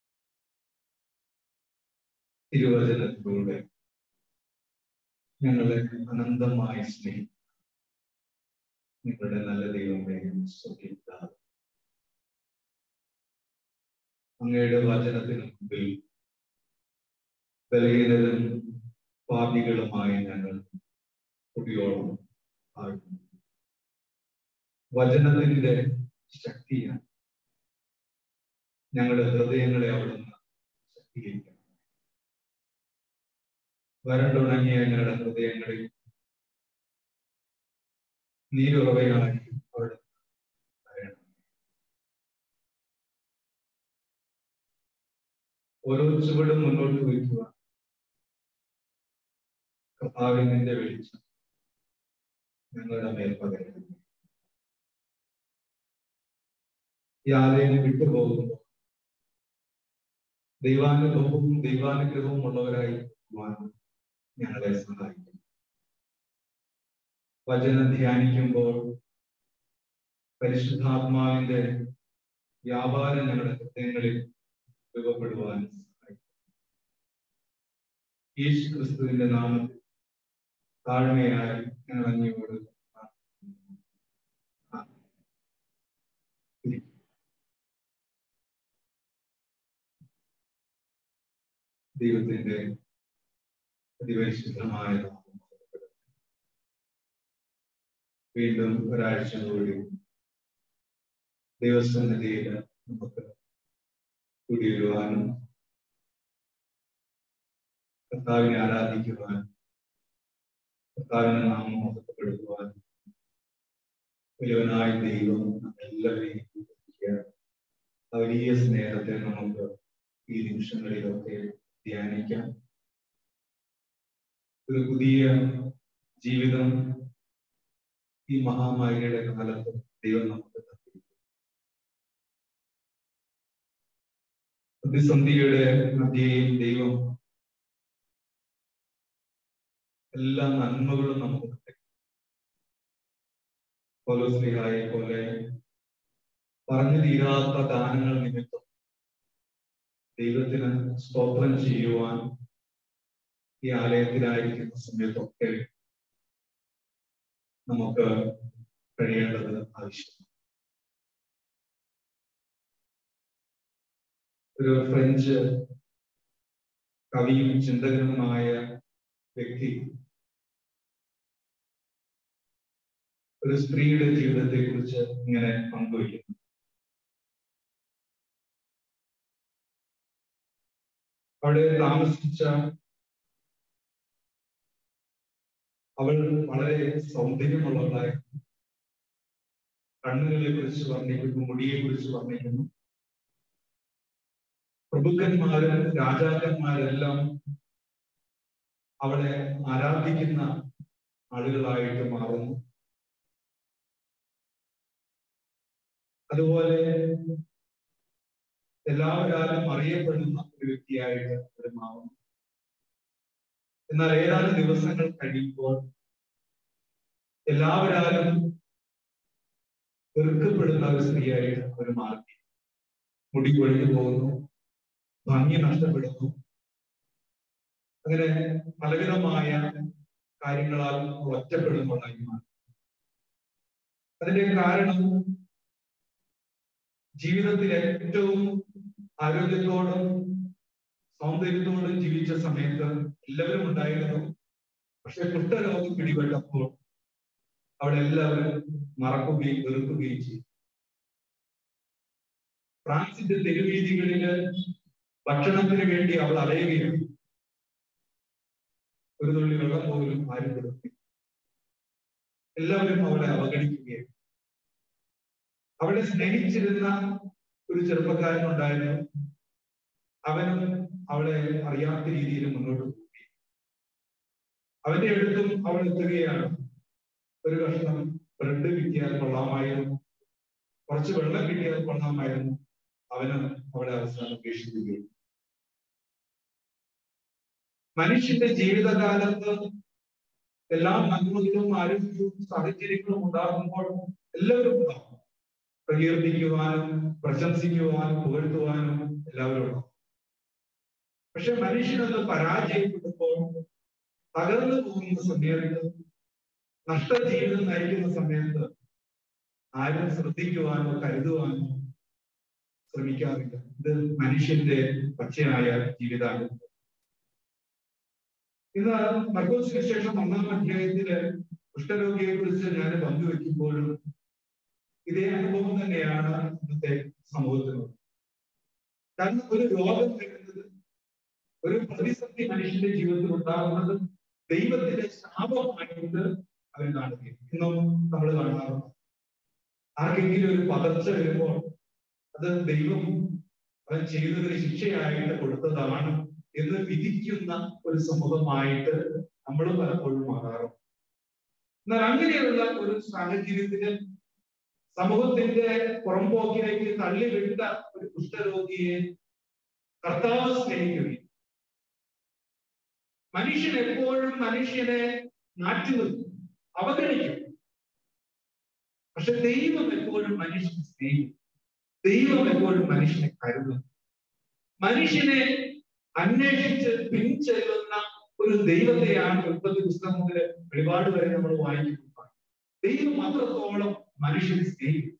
തിരുവചനത്തിലൂടെ ഞങ്ങളെ അനന്തമായി സ്നേഹിക്കും നിങ്ങളുടെ നല്ല ദൈവമേ സ്തുതിക്കാം അങ്ങയുടെ വചനത്തിന് മുമ്പിൽ ബലഹീനരും പാപികളുമായ ഞങ്ങൾ കുടിയോളം ആകുന്നു വചനത്തിന്റെ ശക്തിയാണ് ഞങ്ങളുടെ ഹൃദയങ്ങളെ അവിടുന്ന് ശക്തീകരിക്കണം വരണ്ടുണങ്ങിയ ഞങ്ങളുടെ ഹൃദയങ്ങളിൽ നീരുറവകളാക്കി അവിടെ വരണം ഓരോ ചുവടും മുന്നോട്ട് വയ്ക്കുക കർത്താവിന്റെ വെളിച്ചം ഞങ്ങളുടെ മേൽ പകരുന്നു ഈ ആലയം വിട്ടുപോകുമ്പോൾ ദൈവാനുഭവവും ദൈവാനുഗ്രഹവും ഉള്ളവരായി പോകാൻ ഞങ്ങളെ സഹായിക്കും വചനം ധ്യാനിക്കുമ്പോൾ പരിശുദ്ധാത്മാവിന്റെ വ്യാപാരം ഞങ്ങളുടെ ഹൃദയങ്ങളിൽ രൂപപ്പെടുവാൻ സഹായിക്കും യേശു ക്രിസ്തുവിന്റെ നാമത്തിൽ താഴ്മയായി ഞങ്ങൾ അങ്ങയോട് പ്രാർത്ഥിക്കുന്നു. ആമേൻ. ദൈവത്തിന്റെ അതിപരിശുദ്ധമായ നാമം മഹത്വപ്പെടട്ടെ. വീണ്ടും ഒരാഴ്ച കൂടി ദൈവസന്നിധിയിൽ നമുക്ക് കൂടിവരുവാനും കർത്താവിനെ ആരാധിക്കുവാനും കർത്താവിനെ നാമം മഹത്വപ്പെടുത്തുവാനും വലിയവനായ ദൈവം എല്ലാവരെയും അനുഗ്രഹിക്കുക. ആ വലിയ സ്നേഹത്തെ നമുക്ക് ഈ നിമിഷങ്ങളിലൊക്കെ ധ്യാനിക്കാം ഒരു പുതിയ ജീവിതം ഈ മഹാമാരിയുടെ കാലത്ത് ദൈവം നമുക്ക് തന്നിരിക്കുന്നു പ്രതിസന്ധിയുടെ മധ്യയിൽ ദൈവം എല്ലാ നന്മകളും നമുക്ക് തരും പൗലോസ്ലിഹായെ പോലെ പറഞ്ഞു തീരാത്ത ദാനങ്ങൾ നിമിത്തം ദൈവത്തിന് സ്തോത്രം ചെയ്യുവാൻ ഈ ആലയത്തിലായിരിക്കുന്ന സമയത്തൊക്കെ നമുക്ക് കഴിയേണ്ടത് ആവശ്യമാണ് ഒരു ഫ്രഞ്ച് കവിയും ചിന്തകനുമായ വ്യക്തി ഒരു സ്ത്രീയുടെ ജീവിതത്തെ കുറിച്ച് ഇങ്ങനെ പങ്കുവയ്ക്കുന്നു അവിടെ താമസിച്ച അവൾ വളരെ സൗന്ദര്യമുള്ളവളായിരുന്നു കണ്ണുകളെ കുറിച്ച് വർണ്ണിക്കുന്നു മുടിയെ കുറിച്ച് വർണ്ണിക്കുന്നു പ്രഭുക്കന്മാരും രാജാക്കന്മാരെല്ലാം അവളെ ആരാധിക്കുന്ന ആളുകളായിട്ട് മാറുന്നു അതുപോലെ എല്ലാവരാലും അറിയപ്പെടുന്ന ഒരു വ്യക്തിയായിട്ട് അവർ മാറുന്നു എന്നാൽ ഏതാനും ദിവസങ്ങൾ കഴിയുമ്പോൾ എല്ലാവരാലും വെറുക്കപ്പെടുന്ന ഒരു സ്ത്രീയായിട്ട് അവർ മാറി മുടി കൊഴിഞ്ഞു പോകുന്നു ഭംഗി നഷ്ടപ്പെടുന്നു അങ്ങനെ പലവിധമായ കാര്യങ്ങളാൽ ഒറ്റപ്പെടുന്നുള്ളതായി മാറി അതിന്റെ കാരണം ജീവിതത്തിൽ ഏറ്റവും ആരോഗ്യത്തോടും സൗന്ദര്യത്തോടും ജീവിച്ച സമയത്ത് എല്ലാവരും ഉണ്ടായിരുന്നു പക്ഷെ കുഷ്ഠരോഗം പിടിപെട്ടപ്പോൾ അവിടെ എല്ലാവരും മറക്കുകയും വെറുക്കുകയും ചെയ്തു ഫ്രാൻസിന്റെ തെരുവീതികളില് ഭക്ഷണത്തിന് വേണ്ടി അവൾ അലയുകയാണ് ഒരു തുള്ളി വെള്ളം പോലും ആരും കൊടുത്തു എല്ലാവരും അവളെ അവഗണിക്കുകയാണ് അവളെ സ്നേഹിച്ചിരുന്ന ഒരു ചെറുപ്പക്കാരൻ ഉണ്ടായിരുന്നു അവനും അവളെ അറിയാത്ത രീതിയിൽ മുന്നോട്ട് പോയി അവന്റെ അടുത്തും അവൾ എത്തുകയാണ് ഒരു കഷ്ണം ബ്രെഡ് കിട്ടിയാൽ കൊള്ളാമായിരുന്നു കുറച്ച് വെള്ളം കിട്ടിയാൽ കൊള്ളാമായിരുന്നു അവനും അവളെ അവസാനം ഉപേക്ഷിക്കുകയും മനുഷ്യന്റെ ജീവിതകാലത്ത് എല്ലാ നന്മകളും ആരോഗ്യവും സാഹചര്യങ്ങളും ഉണ്ടാകുമ്പോൾ എല്ലാവരും ഉണ്ടാകും പ്രകീർത്തിക്കുവാനും പ്രശംസിക്കുവാനും പുകഴ്ത്തുവാനും എല്ലാവരും ഉണ്ടാകും പക്ഷെ മനുഷ്യനത് പരാജയപ്പെടുമ്പോൾ തകർന്നു പോകുന്ന സമയത്ത് നഷ്ടജീവിതം നയിക്കുന്ന സമയത്ത് ആരും ശ്രദ്ധിക്കുവാനോ കരുതുവാനോ ശ്രമിക്കാറില്ല ഇത് മനുഷ്യന്റെ പച്ചയായ ജീവിതമാണ് ഇന്ന് മർക്കോസിന് ശേഷം ഒന്നാം അധ്യായത്തില് കുഷ്ഠരോഗിയെ കുറിച്ച് ഞാൻ പങ്കുവെക്കുമ്പോഴും ഇതേ അനുഭവം തന്നെയാണ് ഇന്നത്തെ സമൂഹത്തിനുള്ളത് കാരണം ഒരു രോഗം വരുന്നത് ഒരു പ്രതിസന്ധി മനുഷ്യന്റെ ജീവിതത്തിൽ ഉണ്ടാകുന്നത് ദൈവത്തിന്റെ ശാപമായിട്ട് അവർ കാണുകയും ഇന്നും നമ്മൾ കാണാറുണ്ട് ആർക്കെങ്കിലും ഒരു പകർച്ച വരുമ്പോൾ അത് ദൈവം അവൻ ചെയ്തൊരു ശിക്ഷയായിട്ട് കൊടുത്തതാണ് എന്ന് വിധിക്കുന്ന ഒരു സമൂഹമായിട്ട് നമ്മൾ പലപ്പോഴും മാറാറുണ്ട് എന്നാൽ അങ്ങനെയുള്ള ഒരു സാഹചര്യത്തില് സമൂഹത്തിന്റെ പുറംപോക്കിലേക്ക് തള്ളിവിട്ട ഒരു കുഷ്ഠരോഗിയെ കർത്താവ് സ്നേഹിക്കുകയും മനുഷ്യൻ എപ്പോഴും മനുഷ്യനെ മാറ്റി നിർത്തും അവഗണിക്കും പക്ഷെ ദൈവം എപ്പോഴും മനുഷ്യനെ സ്നേഹിക്കും ദൈവം എപ്പോഴും മനുഷ്യനെ കരുതും മനുഷ്യനെ അന്വേഷിച്ച് പിൻചെല്ലുന്ന ഒരു ദൈവത്തെയാണ് ഉൽപ്പത്തി പുസ്തകം മുതൽ വെളിപാട് വരെ നമ്മൾ വായിക്കുന്നത് ദൈവം അത്രത്തോളം മനുഷ്യനെ സ്നേഹിക്കും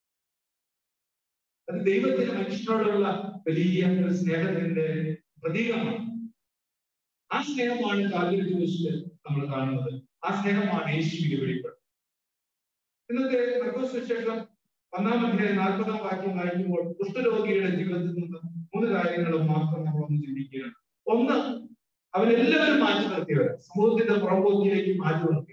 അത് ദൈവത്തിന് മനുഷ്യനോടുള്ള വലിയ ഒരു സ്നേഹത്തിന്റെ പ്രതീകമാണ് ആ സ്നേഹമാണ് കാൽവരി ക്രൂശിൽ നമ്മൾ കാണുന്നത് ആ സ്നേഹമാണ് യേശുവിന്റെ വെളിപ്പെടുന്നത് ഇന്നത്തെ മർക്കോസുവിശേഷം ഒന്നാം അധ്യായം നാൽപ്പതാം വാക്യം വായിക്കുമ്പോൾ കുഷ്ഠരോഗിയുടെ ജീവിതത്തിൽ നിന്ന് മൂന്ന് കാര്യങ്ങളും മാത്രം നമ്മൾ ഒന്ന് ചിന്തിക്കുകയാണ് ഒന്ന് അവരെല്ലാവരും മാറ്റി നിർത്തിയവർ സമൂഹത്തിന്റെ പുറമ്പോക്കിലേക്ക് മാറ്റി നിർത്തിയവർ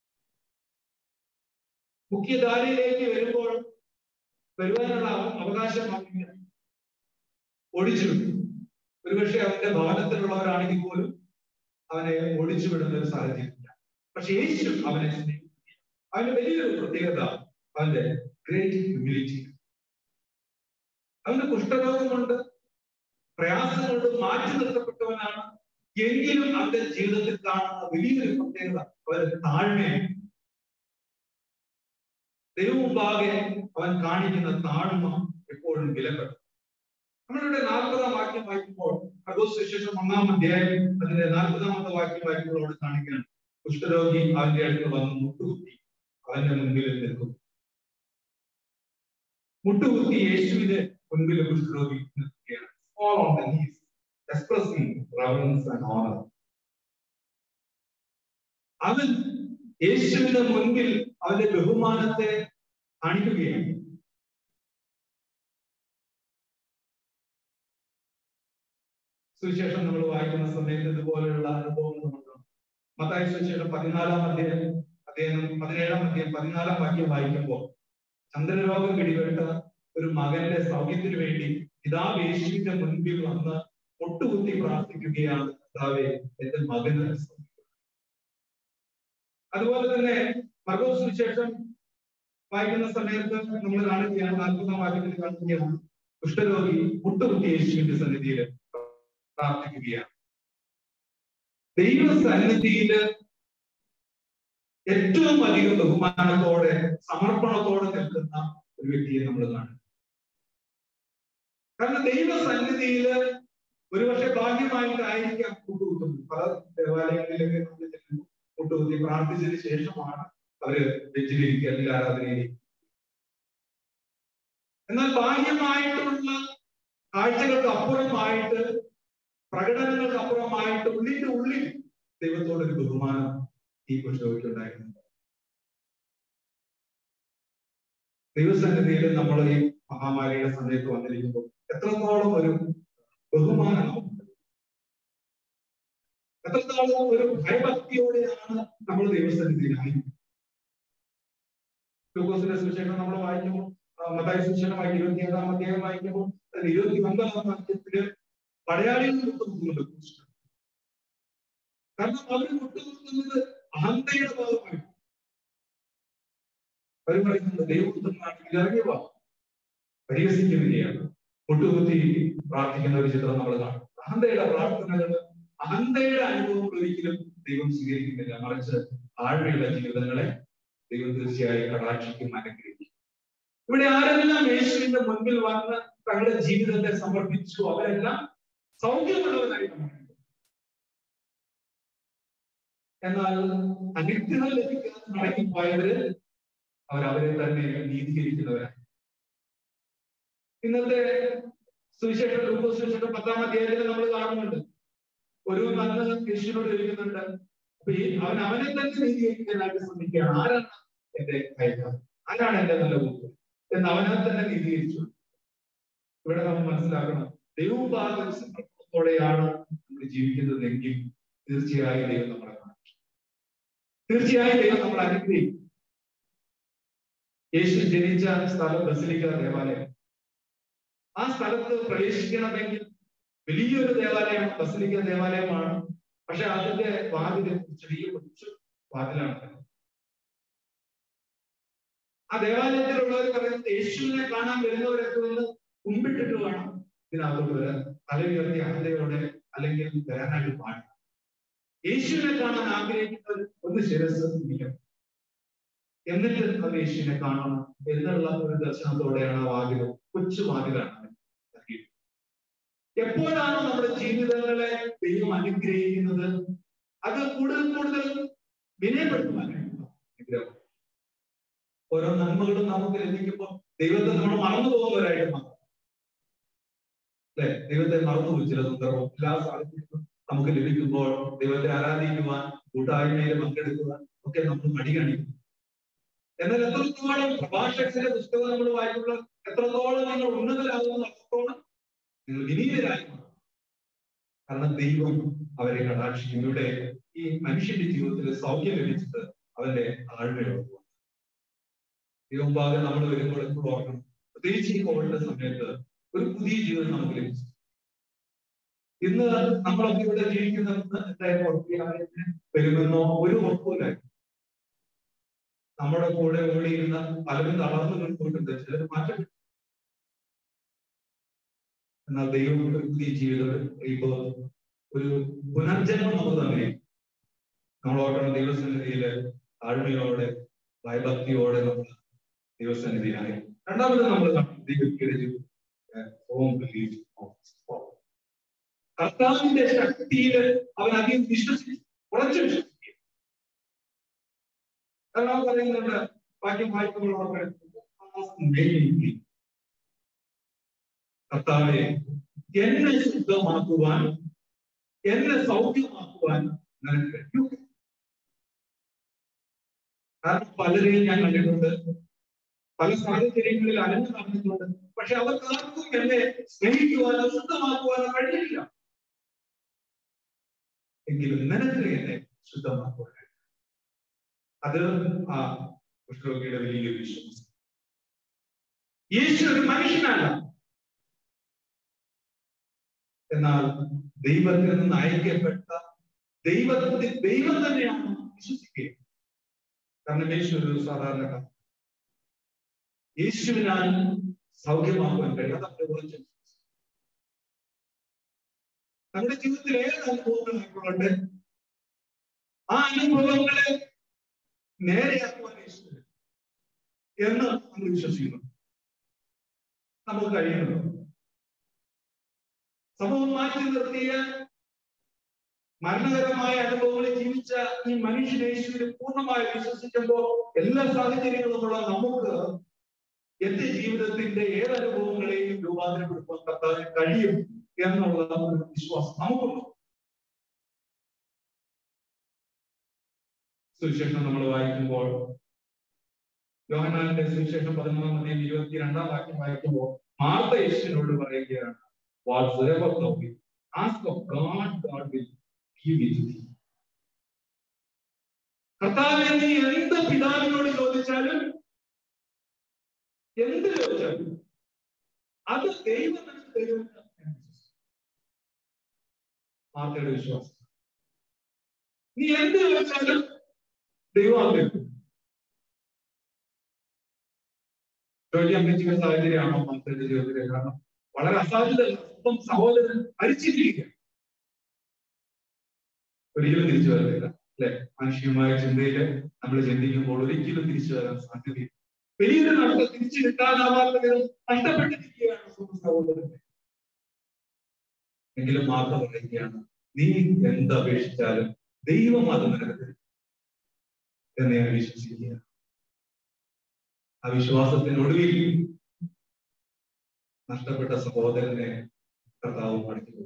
മുഖ്യധാരയിലേക്ക് വരുമ്പോൾ വരുവാനുള്ള അവ- അവകാശം അവന് ഒടിച്ചു വിട്ടു ഒരുപക്ഷെ അവന്റെ ഭവനത്തിലുള്ളവരാണെങ്കിൽ പോലും അവനെ ഒടിച്ചു വിടുന്ന ഒരു സാഹചര്യമില്ല പക്ഷെ യേശു അവനെ സ്നേഹിക്കുന്നു അവന്റെ വലിയൊരു പ്രത്യേകത അവന്റെ ഗ്രേറ്റ് ഹ്യൂമിലിറ്റി അവന് കുഷ്ഠരോഗമുണ്ട് പ്രയാസങ്ങളുണ്ട് മാറ്റി നിർത്തപ്പെട്ടവനാണ് എങ്കിലും അവന്റെ ജീവിതത്തിൽ കാണുന്ന വലിയൊരു പ്രത്യേകത അവന്റെ താഴ്മയാണ് ദൈവമുമ്പാകെ അവൻ കാണിക്കുന്ന താഴ്മ എപ്പോഴും വിലപ്പെട്ടു നമ്മളിവിടെ നാൽപ്പതാം വാക്യം വായിക്കുമ്പോൾ അഗോസ് വിശേഷം ഒന്നാം അധ്യായം അതിന്റെ നാൽപ്പതാമത്തെ വാക്യം വായിക്കുമ്പോൾ അവിടെ കാണിക്കുകയാണ് കുഷ്ഠരോഗി അവന്റെ അടുത്ത് വന്ന് മുട്ടുകുത്തി അവന്റെ മുൻപിൽ നിൽക്കും മുട്ടുകുത്തി യേശുവിന്റെ മുൻപിൽ കുഷ്ഠരോഗി നിൽക്കുകയാണ് Fall on the knees, expressing reverence and honor. അവൻ യേശുവിന്റെ മുൻപിൽ അവന്റെ ബഹുമാനത്തെ കാണിക്കുകയാണ് സുവിശേഷം നമ്മൾ വായിക്കുന്ന സമയത്ത് ഇതുപോലെയുള്ള അനുഭവങ്ങൾ നമ്മൾ കാണും. മത്തായി സുവിശേഷം പതിനാലാം അധ്യായം അദ്ദേഹം പതിനേഴാം അധ്യായം പതിനാലാം വാക്യം വായിക്കുമ്പോൾ ചന്ദ്രരോഗം പിടിപെട്ട ഒരു മകന്റെ സൗഖ്യത്തിന് വേണ്ടി പിതാവ് യേശുവിന്റെ മുൻപിൽ വന്ന് മുട്ടുകുത്തി പ്രാർത്ഥിക്കുകയാണ് പിതാവേ എന്റെ മകന് സൗഖ്യം അതുപോലെ തന്നെ മർഗോസ് സുവിശേഷം വായിക്കുന്ന സമയത്ത് നമ്മൾ കാണുകയാണ് നാൽപ്പതാം വാക്യത്തിൽ കാണുകയാണ് കുഷ്ഠരോഗി മുട്ടുകുത്തി യേശുവിന്റെ സന്നിധിയിൽ പ്രാർത്ഥിക്കുകയാണ് ദൈവ സന്നിധിയില് ഏറ്റവും അധികം ബഹുമാനത്തോടെ സമർപ്പണത്തോടെ നിൽക്കുന്ന ഒരു വ്യക്തിയെ നമ്മൾ കാണും കാരണം ദൈവ സന്നിധിയില് ഒരുപക്ഷെ ഭാഗ്യമായിട്ടായിരിക്കാം കൂട്ടുകൂട്ടുന്നത് പല ദേവാലയങ്ങളിലൊക്കെ നമ്മൾ ചെല്ലുമ്പോൾ മുട്ടുകുത്തി പ്രാർത്ഥിച്ചതിന് ശേഷമാണ് അവര് വെച്ചിലിരിക്കുക അല്ലെങ്കിൽ ആരാധനയിൽ എന്നാൽ ബാഹ്യമായിട്ടുള്ള കാഴ്ചകൾക്ക് അപ്പുറമായിട്ട് പ്രകടനങ്ങൾക്ക് അപ്പുറമായിട്ട് ഉള്ളിന്റെ ഉള്ളിൽ ദൈവത്തോടൊരു ബഹുമാനം ഈ കുശോയ്ക്ക് ഉണ്ടായിരുന്നു ദൈവസന്നിധിയിൽ നമ്മൾ ഈ മഹാമാരിയുടെ സമയത്ത് വന്നിരിക്കുമ്പോൾ എത്രത്തോളം ഒരു ബഹുമാനം നമുക്കുണ്ട് എത്രത്തോളം ഒരു ഭയഭക്തിയോടെയാണ് നമ്മൾ ദൈവസന്നിധിയിലായി ലൂക്കോസിന്റെ സുവിശേഷം നമ്മൾ വായിക്കുമ്പോൾ മതായ സുവിശേഷം വായിക്കും ഇരുപത്തി ഏഴാം അധ്യായം വായിക്കുമ്പോൾ അതിൽ ഇരുപത്തി ഒമ്പതാം വാക്യത്തില് പടയാളികൾ മുട്ടുകുത്തുന്നുണ്ട് ക്രൂശിൽ. കാരണം അവർ മുട്ടുകുത്തുന്നത് അഹന്തയുടെ ഭാഗമായി അവർ പറയുന്നത് ദൈവപുത്രനാണെങ്കിൽ ഇറങ്ങി വാ പരിഹസിക്കുകയാണ് മുട്ടുകുത്തി പ്രാർത്ഥിക്കുന്ന ഒരു ചിത്രം നമ്മൾ കാണും അഹന്തയുടെ പ്രാർത്ഥനകൾ അഹന്തയുടെ അനുഭവങ്ങൾ ഒരിക്കലും ദൈവം സ്വീകരിക്കുന്നില്ല മറിച്ച് ആഴ്മയുള്ള ജീവിതങ്ങളെ ദൈവം തീർച്ചയായും കടാക്ഷിക്കും അനുഗ്രഹിക്കും ഇവിടെ ആരെല്ലാം യേശുവിന്റെ മുൻപിൽ വന്ന് തങ്ങളുടെ ജീവിതത്തെ സമർപ്പിച്ചു അവരെല്ലാം സൗഖ്യമുള്ളവരായി നമ്മൾ കണ്ടു. എന്നാൽ അനുഗ്രഹം ലഭിക്കാതെ മടങ്ങിപ്പോയവര് അവർ അവരെ തന്നെ നീതീകരിക്കുന്നവരാണ് ഇന്നത്തെ സുവിശേഷം ലൂക്കോസ് സുവിശേഷം പത്താം അധ്യായത്തിൽ നമ്മൾ കാണുന്നുണ്ട് ഒരു നന്മ യേശുവിനോട് ചോദിക്കുന്നുണ്ട് അപ്പൊ ഈ അവൻ അവനെ തന്നെ നീതീകരിക്കാനായിട്ട് ശ്രമിക്കുകയാണ് ആരാണ് എന്റെ കൈക്കാർ ആരാണ് എന്റെ നല്ല കൂട്ട് എന്ന് അവനെ തന്നെ നീതീകരിച്ചു ഇവിടെ നമ്മൾ മനസ്സിലാക്കണം ദൈവഭാഗ സമ്പർക്കത്തോടെയാണ് നമ്മൾ ജീവിക്കുന്നതെങ്കിൽ തീർച്ചയായും ദൈവം നമ്മളെ കാണും തീർച്ചയായും ദൈവം നമ്മളെ അനുഗ്രഹിക്കും യേശു ജനിച്ച സ്ഥലം ബസിലിക്ക ദേവാലയം ആ സ്ഥലത്ത് പ്രവേശിക്കണമെങ്കിൽ വലിയൊരു ദേവാലയം ബസിലിക്ക ദേവാലയമാണ് പക്ഷെ അതിന്റെ വാതില് ചെറിയ കൊച്ചു വാതിലാണ് ആ ദേവാലയത്തിലുള്ളവർ പറയുന്നത് യേശുവിനെ കാണാൻ വരുന്നവരൊക്കെ ഒന്ന് കുമ്പിട്ടിട്ട് വേണം ഇതിനകത്തോട്ട് വരാൻ തലയുയർത്തി അഹന്തയോടെ അല്ലെങ്കിൽ വരാനായിട്ട് പാടില്ല യേശുവിനെ കാണാൻ ആഗ്രഹിക്കുന്നവർ ഒന്ന് ശിരസ് ഇരിക്കണം എന്നിട്ട് അവർ യേശുവിനെ കാണണം എന്നുള്ള ഒരു ദർശനത്തോടെയാണ് ആ വാതിൽ കൊച്ചു വാതിലാണ് നൽകിയത് എപ്പോഴാണ് നമ്മുടെ ജീവിതങ്ങളെ ദൈവം അനുഗ്രഹിക്കുന്നത് അത് കൂടുതൽ കൂടുതൽ വിനയപ്പെടുത്തുവാനായിട്ടുള്ള അനുഗ്രഹം ഓരോ നന്മകളും നമുക്ക് ലഭിക്കുമ്പോൾ ദൈവത്തെ നമ്മൾ മറന്നു പോകുന്നവരായിട്ട് മാറും അല്ലെ ദൈവത്തെ മറന്നുപോയി ചില സന്ദർഭം എല്ലാ സാഹചര്യങ്ങളും നമുക്ക് ലഭിക്കുമ്പോൾ ദൈവത്തെ ആരാധിക്കുവാൻ കൂട്ടായ്മയിൽ പങ്കെടുക്കുവാൻ ഒക്കെ നമ്മൾ മടി കാണിക്കും എന്നാൽ എത്രത്തോളം പ്രഭാഷകന്റെ പുസ്തകം നമ്മൾ വായിക്കുമ്പോൾ എത്രത്തോളം നിങ്ങൾ ഉന്നതരാകുന്ന അത്രത്തോളം നിങ്ങൾ വിനീതരായി മാറും. കാരണം ദൈവം അവരെ കടാക്ഷിക്കും ഇവിടെ ഈ മനുഷ്യന്റെ ജീവിതത്തിൽ സൗഖ്യം ലഭിച്ചത് അവന്റെ താഴ്മയോട് ദൈവമ്പാകെ നമ്മൾ വരുമ്പോൾ എപ്പോഴും ഓർക്കണം പ്രത്യേകിച്ച് ഈ കോവിഡിന്റെ സമയത്ത് ഒരു പുതിയ ജീവിതം നമുക്ക് ലഭിച്ചു ഇന്ന് നമ്മളൊക്കെ ഇവിടെ ജീവിക്കുന്ന എന്തായാലും ഉറപ്പിയാലയത്തിന് വരുമെന്നോ ഒരു ഉറപ്പില്ല നമ്മുടെ കൂടെ ഓടിയിരുന്ന പലരും തളർന്നു നിൽക്കുന്നുണ്ട് ചിലർ മാറ്റം എന്നാൽ ദൈവം ഒരു പുതിയ ജീവിതം ഇപ്പോ ഒരു പുനർജന്മം നമുക്ക് തന്നെ നമ്മൾ ഓർക്കണം ദൈവസന്നിധിയില് താഴ്മയോടെ ഭയഭക്തിയോടെ നമ്മൾ ദൈവസന്നിധിയിലായി രണ്ടാമത് നമ്മൾ ദൈവത്തിന്റെ ഹോം ബിലീഫ് കർത്താവിന്റെ ശക്തിയിൽ അവൻ അധികം വിശ്വസിച്ചു ഉറച്ചു വിശ്വസിക്കുക കാരണം പറയുന്നുണ്ട് ബാക്കി വായിക്കുമ്പോൾ കർത്താവെ എന്നെ ശുദ്ധമാക്കുവാൻ എന്നെ സൗഖ്യമാക്കുവാൻ നിനക്ക് കഴിയും കാരണം പലരെയും ഞാൻ കണ്ടിട്ടുണ്ട് പല സാഹചര്യങ്ങളിൽ അലഞ്ഞു നടന്നിട്ടുണ്ട് പക്ഷെ അവർക്ക് ആർക്കും എന്നെ സ്നേഹിക്കുവാനോ ശുദ്ധമാക്കുവാനോ കഴിഞ്ഞില്ല എങ്കിലും നിനക്ക് എന്നെ ശുദ്ധമാക്കുവാൻ അത് ആ കുഷ്ഠരോഗിയുടെ വലിയൊരു വിശ്വാസം യേശു ഒരു മനുഷ്യനല്ല എന്നാൽ ദൈവത്തിൽ നിന്ന് അയക്കപ്പെട്ട ദൈവത്തിന്റെ ദൈവം തന്നെയാണ് വിശ്വസിക്കുക കാരണം യേശു ഒരു സാധാരണക്കാരൻ യേശുവിനാൽ സൗഖ്യമാക്കുവാൻ കഴിയും അതവിടെ ഉറച്ചു നമ്മുടെ ജീവിതത്തിൽ ഏത് അനുഭവങ്ങൾ ആയിക്കൊള്ളട്ടെ ആ അനുഭവങ്ങളെ നേരെയാക്കുവാൻ യേശു എന്ന് നമ്മൾ വിശ്വസിക്കുന്നു നമുക്ക് കഴിയുന്നു സമൂഹം മാറ്റി നിർത്തിയ മരണകരമായ അനുഭവങ്ങളിൽ ജീവിച്ച ഈ മനുഷ്യനേശുവിനെ പൂർണ്ണമായി വിശ്വസിക്കുമ്പോൾ എല്ലാ സാഹചര്യങ്ങളുമുള്ള നമുക്ക് എന്റെ ജീവിതത്തിന്റെ ഏത് അനുഭവങ്ങളെയും രൂപാന്തരപ്പെടുത്താൻ കർത്താവിന് കഴിയും എന്നുള്ള ഒരു വിശ്വാസം നമുക്കുണ്ട് സുവിശേഷം നമ്മൾ വായിക്കുമ്പോൾ യോഹനാന്റെ സുവിശേഷം പതിനൊന്നാം അധ്യായം ഇരുപത്തിരണ്ടാം വാക്യം വായിക്കുമ്പോൾ മാർത്ത യേശുവിനോട് പറയുകയാണ് whatsoever thou wilt ask of God, God will give it to thee. കർത്താവെ നീ എന്ത് പിതാവിനോട് ചോദിച്ചാലും എന്ത് ചോദിച്ചാലും അത് ദൈവം നിനക്ക് തരുമെന്ന് ഞാൻ വിശ്വസിക്കുന്നു. മാർത്തയുടെ വിശ്വാസം നീ എന്ത് ചോദിച്ചാലും ദൈവം അത് തരും ജോലി അമ്മച്ചിയുടെ സാഹചര്യമാണോ മാർത്തയുടെ ജീവിതത്തിലെ കാരണം വളരെ അസാധ്യത സ്വന്തം സഹോദരൻ മരിച്ചിരിക്കുക ഒരിക്കലും തിരിച്ചു വരത്തില്ല അല്ലെ മാനുഷികമായ ചിന്തയില് നമ്മൾ ചിന്തിക്കുമ്പോൾ ഒരിക്കലും തിരിച്ചു വരാൻ സാധ്യതയില്ല വലിയൊരു നഷ്ടം തിരിച്ചു കിട്ടാനാവാത്ത വിധം നഷ്ടപ്പെട്ടിരിക്കുകയാണ് സ്വന്തം സഹോദരനെ എങ്കിലും മാർത്ത പറയുകയാണ് നീ എന്തപേക്ഷിച്ചാലും ദൈവം അത് നിനക്ക് തരും എന്ന് ഞാൻ വിശ്വസിക്കുക ആ വിശ്വാസത്തിനൊടുവിൽ നഷ്ടപ്പെട്ട സഹോദരനെ കർത്താവ് മടക്കി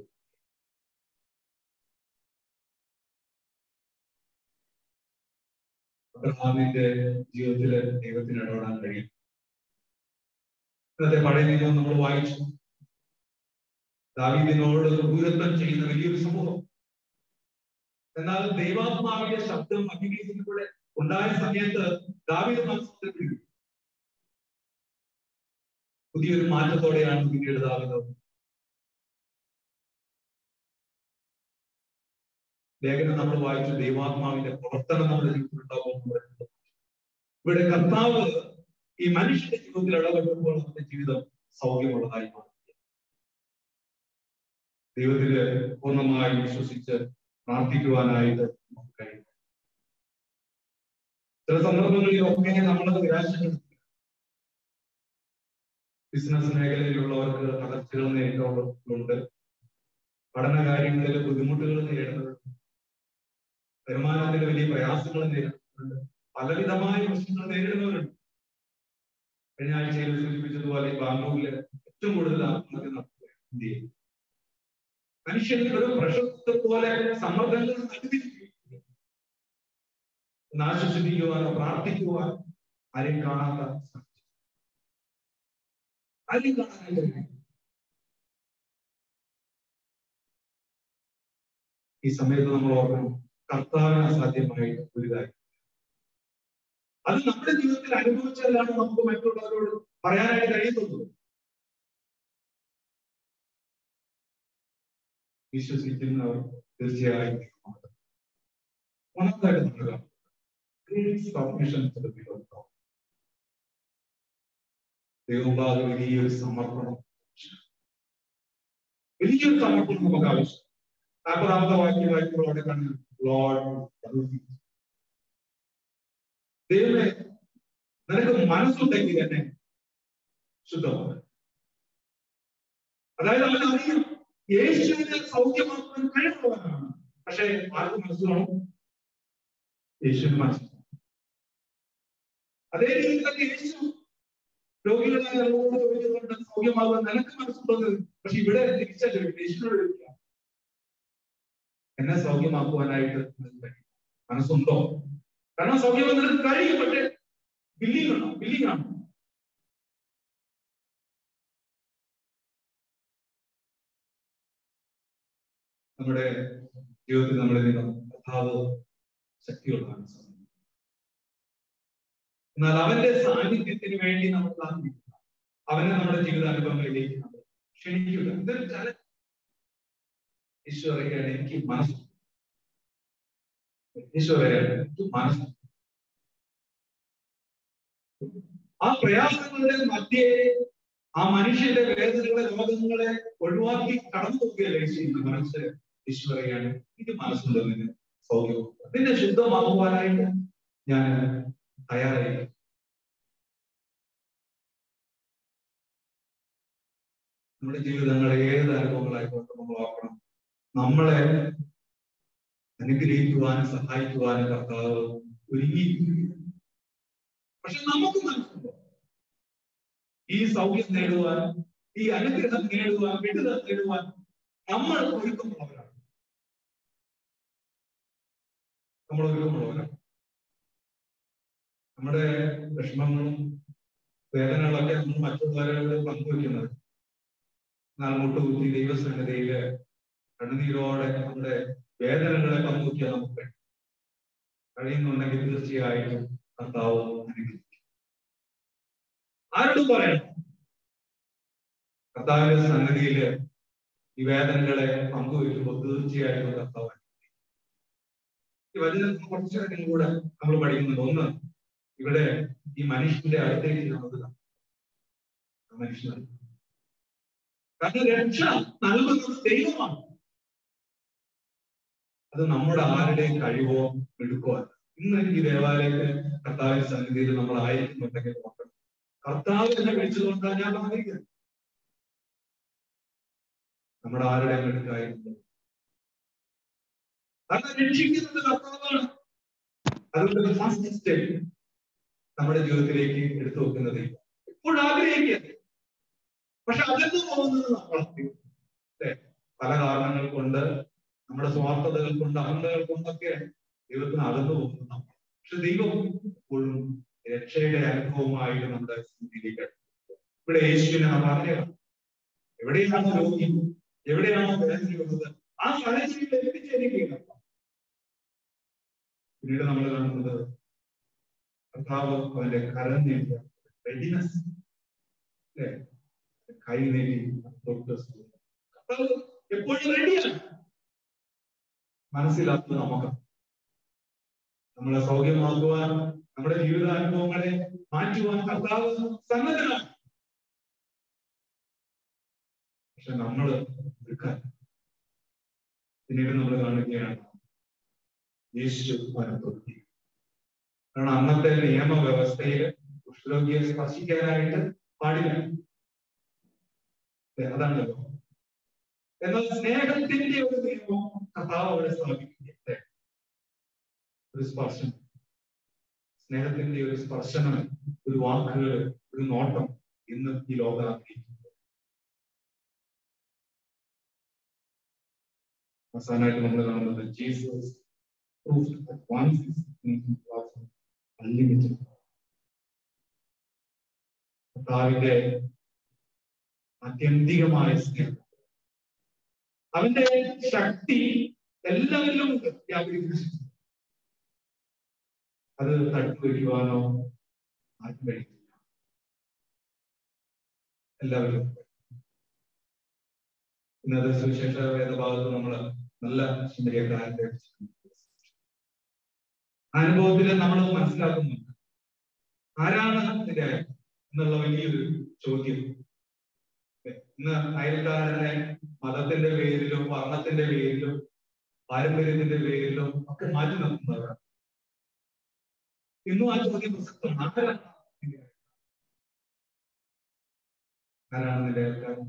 അബ്രഹാമിന്റെ ജീവിതത്തില് ദൈവത്തിന് ഇടപെടാൻ കഴിയും ഇന്നത്തെ പഴയ നിയമം നമ്മൾ വായിച്ചു ദാവീദിനോട് ഭൂരത്വം ചെയ്യുന്ന വലിയൊരു സമൂഹം എന്നാൽ ദൈവാത്മാവിന്റെ ശബ്ദം അഭിനയിക്കുന്നതിലൂടെ ഉണ്ടായ സമയത്ത് ദാവീദ് മനസ്സിലാക്കി പുതിയൊരു മാറ്റത്തോടെയാണ് പിന്നീട് ദാവീദ് ലേഖനം നമ്മൾ വായിച്ചു ദൈവാത്മാവിന്റെ പ്രവർത്തനം നമ്മുടെ ജീവിതത്തിൽ ഉണ്ടാകുമ്പോൾ ഇവിടെ കർത്താവ് ഈ മനുഷ്യന്റെ ജീവിതത്തിൽ ഇടപെടുമ്പോൾ നമ്മുടെ ജീവിതം സൗഖ്യമുള്ളതായി മാറും ദൈവത്തില് പൂർണ്ണമായി വിശ്വസിച്ച് പ്രാർത്ഥിക്കുവാനായിട്ട് നമുക്ക് കഴിയും ചില സന്ദർഭങ്ങളിലൊക്കെ നമ്മളത് നിരാശപ്പെടുത്തുക ബിസിനസ് മേഖലയിലുള്ളവർക്ക് തകർച്ചകൾ നേരിടുന്നുണ്ട് പഠന കാര്യങ്ങളിൽ ബുദ്ധിമുട്ടുകൾ നേരിടുന്നുണ്ട് വരുമാനത്തിൽ വലിയ പ്രയാസങ്ങൾ നേരിടുന്നുണ്ട് പലവിധമായ പ്രശ്നങ്ങൾ നേരിടുന്നവരുണ്ട് കഴിഞ്ഞ ആഴ്ചയിൽ സൂചിപ്പിച്ചതുപോലെ ബാംഗ്ലൂരില് ഏറ്റവും കൂടുതൽ ആത്മഹത്യ നടത്തുക ഇന്ത്യയിൽ മനുഷ്യന് ഒരു പ്രശസ്ത പോലെ സമ്മർദ്ദങ്ങൾ അനുഭവിക്കുന്നു ഒന്ന് ആശ്വസിപ്പിക്കുവാനോ പ്രാർത്ഥിക്കുവാനോ ആരെയും കാണാത്ത സാഹചര്യം. ആരെയും കാണാനായിട്ട് കഴിയും. ഈ സമയത്ത് നമ്മൾ ഓർക്കണം കർത്താവിന് അസാധ്യമായിട്ട് ഒരു കാര്യം അത് നമ്മുടെ ജീവിതത്തിൽ അനുഭവിച്ചാലാണ് നമുക്ക് മറ്റുള്ളവരോട് പറയാനായിട്ട് കഴിയുന്നത് വിശ്വസിക്കുന്നവർ തീർച്ചയായും ഒന്നാമതായിട്ട് നമ്മൾ കാണും. Great submission to the will of God. ദൈവമുമ്പാകെ വലിയൊരു സമർപ്പണം വലിയൊരു സമർപ്പണം നമുക്ക് ആവശ്യം നാൽപ്പതാമത്തെ വാക്യം വായിക്കുമ്പോൾ അവിടെ കാണുന്നു ലോഡ് ദൈവമേ നിനക്ക് മനസ്സുണ്ടെങ്കിൽ എന്നെ ശുദ്ധമാണ് അതായത് അവൻ അറിയാം യേശുവിനെ സൗഖ്യമാക്കാൻ കഴിവുള്ളവനാണ് പക്ഷേ ആർക്ക് മനസ്സിലാവും യേശുവിന് മനസ്സിലാവും അതേ രീതിയിൽ തന്നെ യേശു രോഗികളായ നമ്മളോട് ചോദിച്ചുകൊണ്ട് സൗഖ്യമാകാൻ നിനക്ക് മനസ്സുള്ളത് പക്ഷെ ഇവിടെ തിരിച്ചാ ചോദിക്കും യേശുവിനോട് ചോദിക്കുക എന്നെ സൗഖ്യമാക്കുവാനായിട്ട് നിനക്ക് കഴിയും മനസ്സുണ്ടോ കാരണം സൗഖ്യം നിനക്ക് കഴിയും പക്ഷെ ബില്ലിംഗ് ഉണ്ടോ ബില്ലിംഗ് ആണ് നമ്മുടെ ജീവിതത്തിൽ നമ്മുടെ നിന്നും കർത്താവ് ശക്തിയുള്ളതാണ് എന്നാൽ അവന്റെ സാന്നിധ്യത്തിന് വേണ്ടി നമ്മൾ കാത്തിരിക്കുക അവനെ നമ്മുടെ ജീവിതാനുഭവങ്ങളിലേക്ക് നമ്മൾ ക്ഷണിക്കുക ഇതൊരു ചല ഈശ്വരയാണ് എനിക്ക് മനസ്സ് ഈശ്വരയാണ് എനിക്ക് മനസ്സ് ആ പ്രയാസങ്ങളുടെ മധ്യേ ആ മനുഷ്യന്റെ വേദനകളെ രോഗങ്ങളെ ഒഴിവാക്കി കടന്നു നോക്കുകയല്ലേ ചെയ്യുന്ന മനസ്സ് ഈശ്വരയാണ് ഇത് മനസ്സുണ്ടെന്ന് സൗകര്യം അതിന്റെ ശുദ്ധമാകുവാനായിട്ട് ഞാൻ തയ്യാറായി നമ്മുടെ ജീവിതങ്ങളെ ഏത് അനുഭവങ്ങളായിക്കോട്ടെ നമ്മൾ ഓർക്കണം നമ്മളെ അനുഗ്രഹിക്കുവാനും സഹായിക്കുവാനും കർത്താവ് ഒരുങ്ങിയിരിക്കുകയാണ് പക്ഷെ നമുക്ക് മനസ്സിലുണ്ടോ ഈ സൗഖ്യം നേടുവാൻ ഈ അനുഗ്രഹം നേടുവാൻ വിടുതൽ നേടുവാൻ നമ്മൾ ഒരുക്കമുള്ളവരാണ് നമ്മൾ ഒരുക്കമുള്ളവരാണ് നമ്മുടെ വിഷമങ്ങളും വേദനകളൊക്കെ നമ്മൾ മറ്റുള്ളവരോട് പങ്കുവയ്ക്കുന്നത് എന്നാൽ മുട്ടുകുത്തി ദൈവസന്നിധിയില് കണ്ണുനീരോടെ നമ്മുടെ വേദനകളെ പങ്കുവയ്ക്കാൻ നമുക്ക് കഴിയും. കഴിയുന്നുണ്ടെങ്കിൽ തീർച്ചയായിട്ടും കർത്താവ് അനുഗ്രഹിക്കും ആരോടും പറയണം കർത്താവിന്റെ സന്നിധിയില് ഈ വേദനകളെ പങ്കുവയ്ക്കുമ്പോൾ തീർച്ചയായിട്ടും കർത്താവ് അനുഗ്രഹിക്കും. ഈ വചനത്തിൽ കുറച്ച് കാര്യങ്ങൾ കൂടെ നമ്മൾ പഠിക്കുന്നുണ്ട് ഒന്ന് ഇവിടെ ഈ മനുഷ്യന്റെ അടുത്തേക്ക് നമുക്ക് മനുഷ്യനാണ് കാരണം രക്ഷ നൽകുന്നത് ദൈവമാണ് അത് നമ്മുടെ ആരുടെയും കഴിവോ എടുക്കോ അല്ല ഇന്ന് ഈ ദേവാലയത്തിൽ കർത്താവിന്റെ സന്നിധിയിൽ നമ്മൾ ആയിരിക്കുന്നുണ്ടെങ്കിൽ നോക്കണം കർത്താവ് എന്നെ വിളിച്ചതുകൊണ്ടാണ് ഞാൻ പറഞ്ഞിരിക്കുന്നത് നമ്മുടെ ആരുടെയും എടുക്കായിരുന്നു കാരണം രക്ഷിക്കുന്നത് കർത്താവാണ് അതുകൊണ്ട് ഫസ്റ്റ് സ്റ്റെപ്പ് നമ്മുടെ ജീവിതത്തിലേക്ക് എടുത്തു വെക്കുന്നത് എപ്പോഴും ആഗ്രഹിക്കുക പക്ഷെ അകന്നു പോകുന്നത് നമ്മളാണ് അല്ലെ പല കാരണങ്ങൾ കൊണ്ട് നമ്മുടെ സ്വാർത്ഥതകൾ കൊണ്ട് അഹന്തകൾ കൊണ്ടൊക്കെ ദൈവത്തിന് അകന്നു പോകുന്നത് നമ്മൾ പക്ഷെ ദൈവം എപ്പോഴും രക്ഷയുടെ അനുഭവമായിട്ട് നമ്മുടെ സ്ഥിതിയിലേക്ക് ഇവിടെ യേശുവിനെ പറഞ്ഞത് എവിടെയാണോ രോഗി എവിടെയാണോ വേദനയുള്ളത് ആ സാഹചര്യത്തിൽ എത്തിച്ചേരുകയാണ് പിന്നീട് നമ്മൾ കാണുന്നത് കർത്താവ് അവന്റെ കരം നീട്ടിയ റെഡിനെസ് അല്ലേ കൈ നീട്ടി തൊട്ട് കർത്താവ് എപ്പോഴും റെഡിയാണ് മനസ്സിലാത്തത് നമുക്ക് നമ്മളെ സൗഖ്യമാക്കുവാൻ നമ്മുടെ ജീവിതാനുഭവങ്ങളെ മാറ്റുവാൻ കർത്താവ് സന്നദ്ധനാണ് പക്ഷെ നമ്മൾ എടുക്കാൻ പിന്നീട് നമ്മൾ കാണുകയാണ് യേശു വനത്തൊട്ടി കാരണം അന്നത്തെ നിയമവ്യവസ്ഥയിൽ കുഷ്ഠരോഗിയെ സ്പർശിക്കാനായിട്ട് പാടില്ല അല്ലേ? അതാണല്ലോ എന്നാൽ സ്നേഹത്തിന്റെ ഒരു നിയമം കർത്താവ് അവിടെ സ്ഥാപിക്കുകയല്ലേ ഒരു സ്പർശനം സ്നേഹത്തിന്റെ ഒരു സ്പർശനം ഒരു വാക്കുകൾ ഒരു നോട്ടം ഇന്ന് ഈ ലോകം ആഗ്രഹിക്കുന്നു അവസാനമായിട്ട് നമ്മൾ കാണുന്നത് Jesus proved that once his thinking was unlimited. കർത്താവിന്റെ ആത്യന്തികമായ സ്നേഹം അവന്റെ ശക്തി എല്ലാവരിലും ഉണ്ട് വ്യാപരിക്കുന്ന ശക്തി അത് തടുത്തു വയ്ക്കുവാനോ ആർക്കും കഴിയില്ല എല്ലാവരും ഇന്നത്തെ സുവിശേഷ വേദഭാഗത്ത് നമ്മൾ നല്ല ചിന്തയക്കാരന്റെ അനുഭവത്തിൽ നമ്മൾ മനസ്സിലാക്കുന്നുണ്ട് ആരാണ് ഇതിന്റെ എന്നുള്ള വലിയൊരു ചോദ്യം ഇന്ന് അയൽക്കാരനെ മതത്തിന്റെ പേരിലും വർണ്ണത്തിന്റെ പേരിലും പാരമ്പര്യത്തിന്റെ പേരിലും ഒക്കെ മാറ്റി നിർത്തുന്നവരാണ് ഇന്നും ആ ചോദ്യം പ്രസക്തമാണ് ആരാണ് നിന്റെ അയൽക്കാരൻ? ആരാണ് നിന്റെ അയൽക്കാരൻ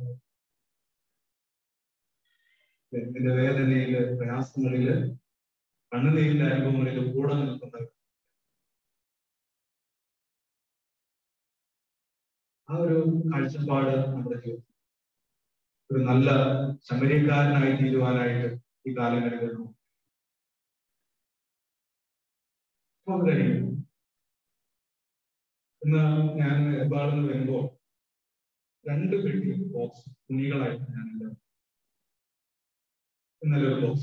നിന്റെ വേദനയില് പ്രയാസങ്ങളില് കണ്ണുനീരിന്റെ അനുഭവങ്ങളിൽ കൂടെ നിൽക്കുന്നവർ ആ ഒരു കാഴ്ചപ്പാട് നമ്മുടെ ജീവിതത്തിൽ ഒരു നല്ല ശമരിക്കാരനായി തീരുവാനായിട്ട് ഈ കാലങ്ങളിൽ നമുക്ക് ഇപ്പം കഴിയും ഇന്ന് ഞാൻ എറണാകുളത്ത് വരുമ്പോൾ രണ്ട് പെട്ടി ബോക്സ് തുണികളായിട്ട് ഞാൻ എൻ്റെ ഇന്നലെ ഒരു ബോക്സ്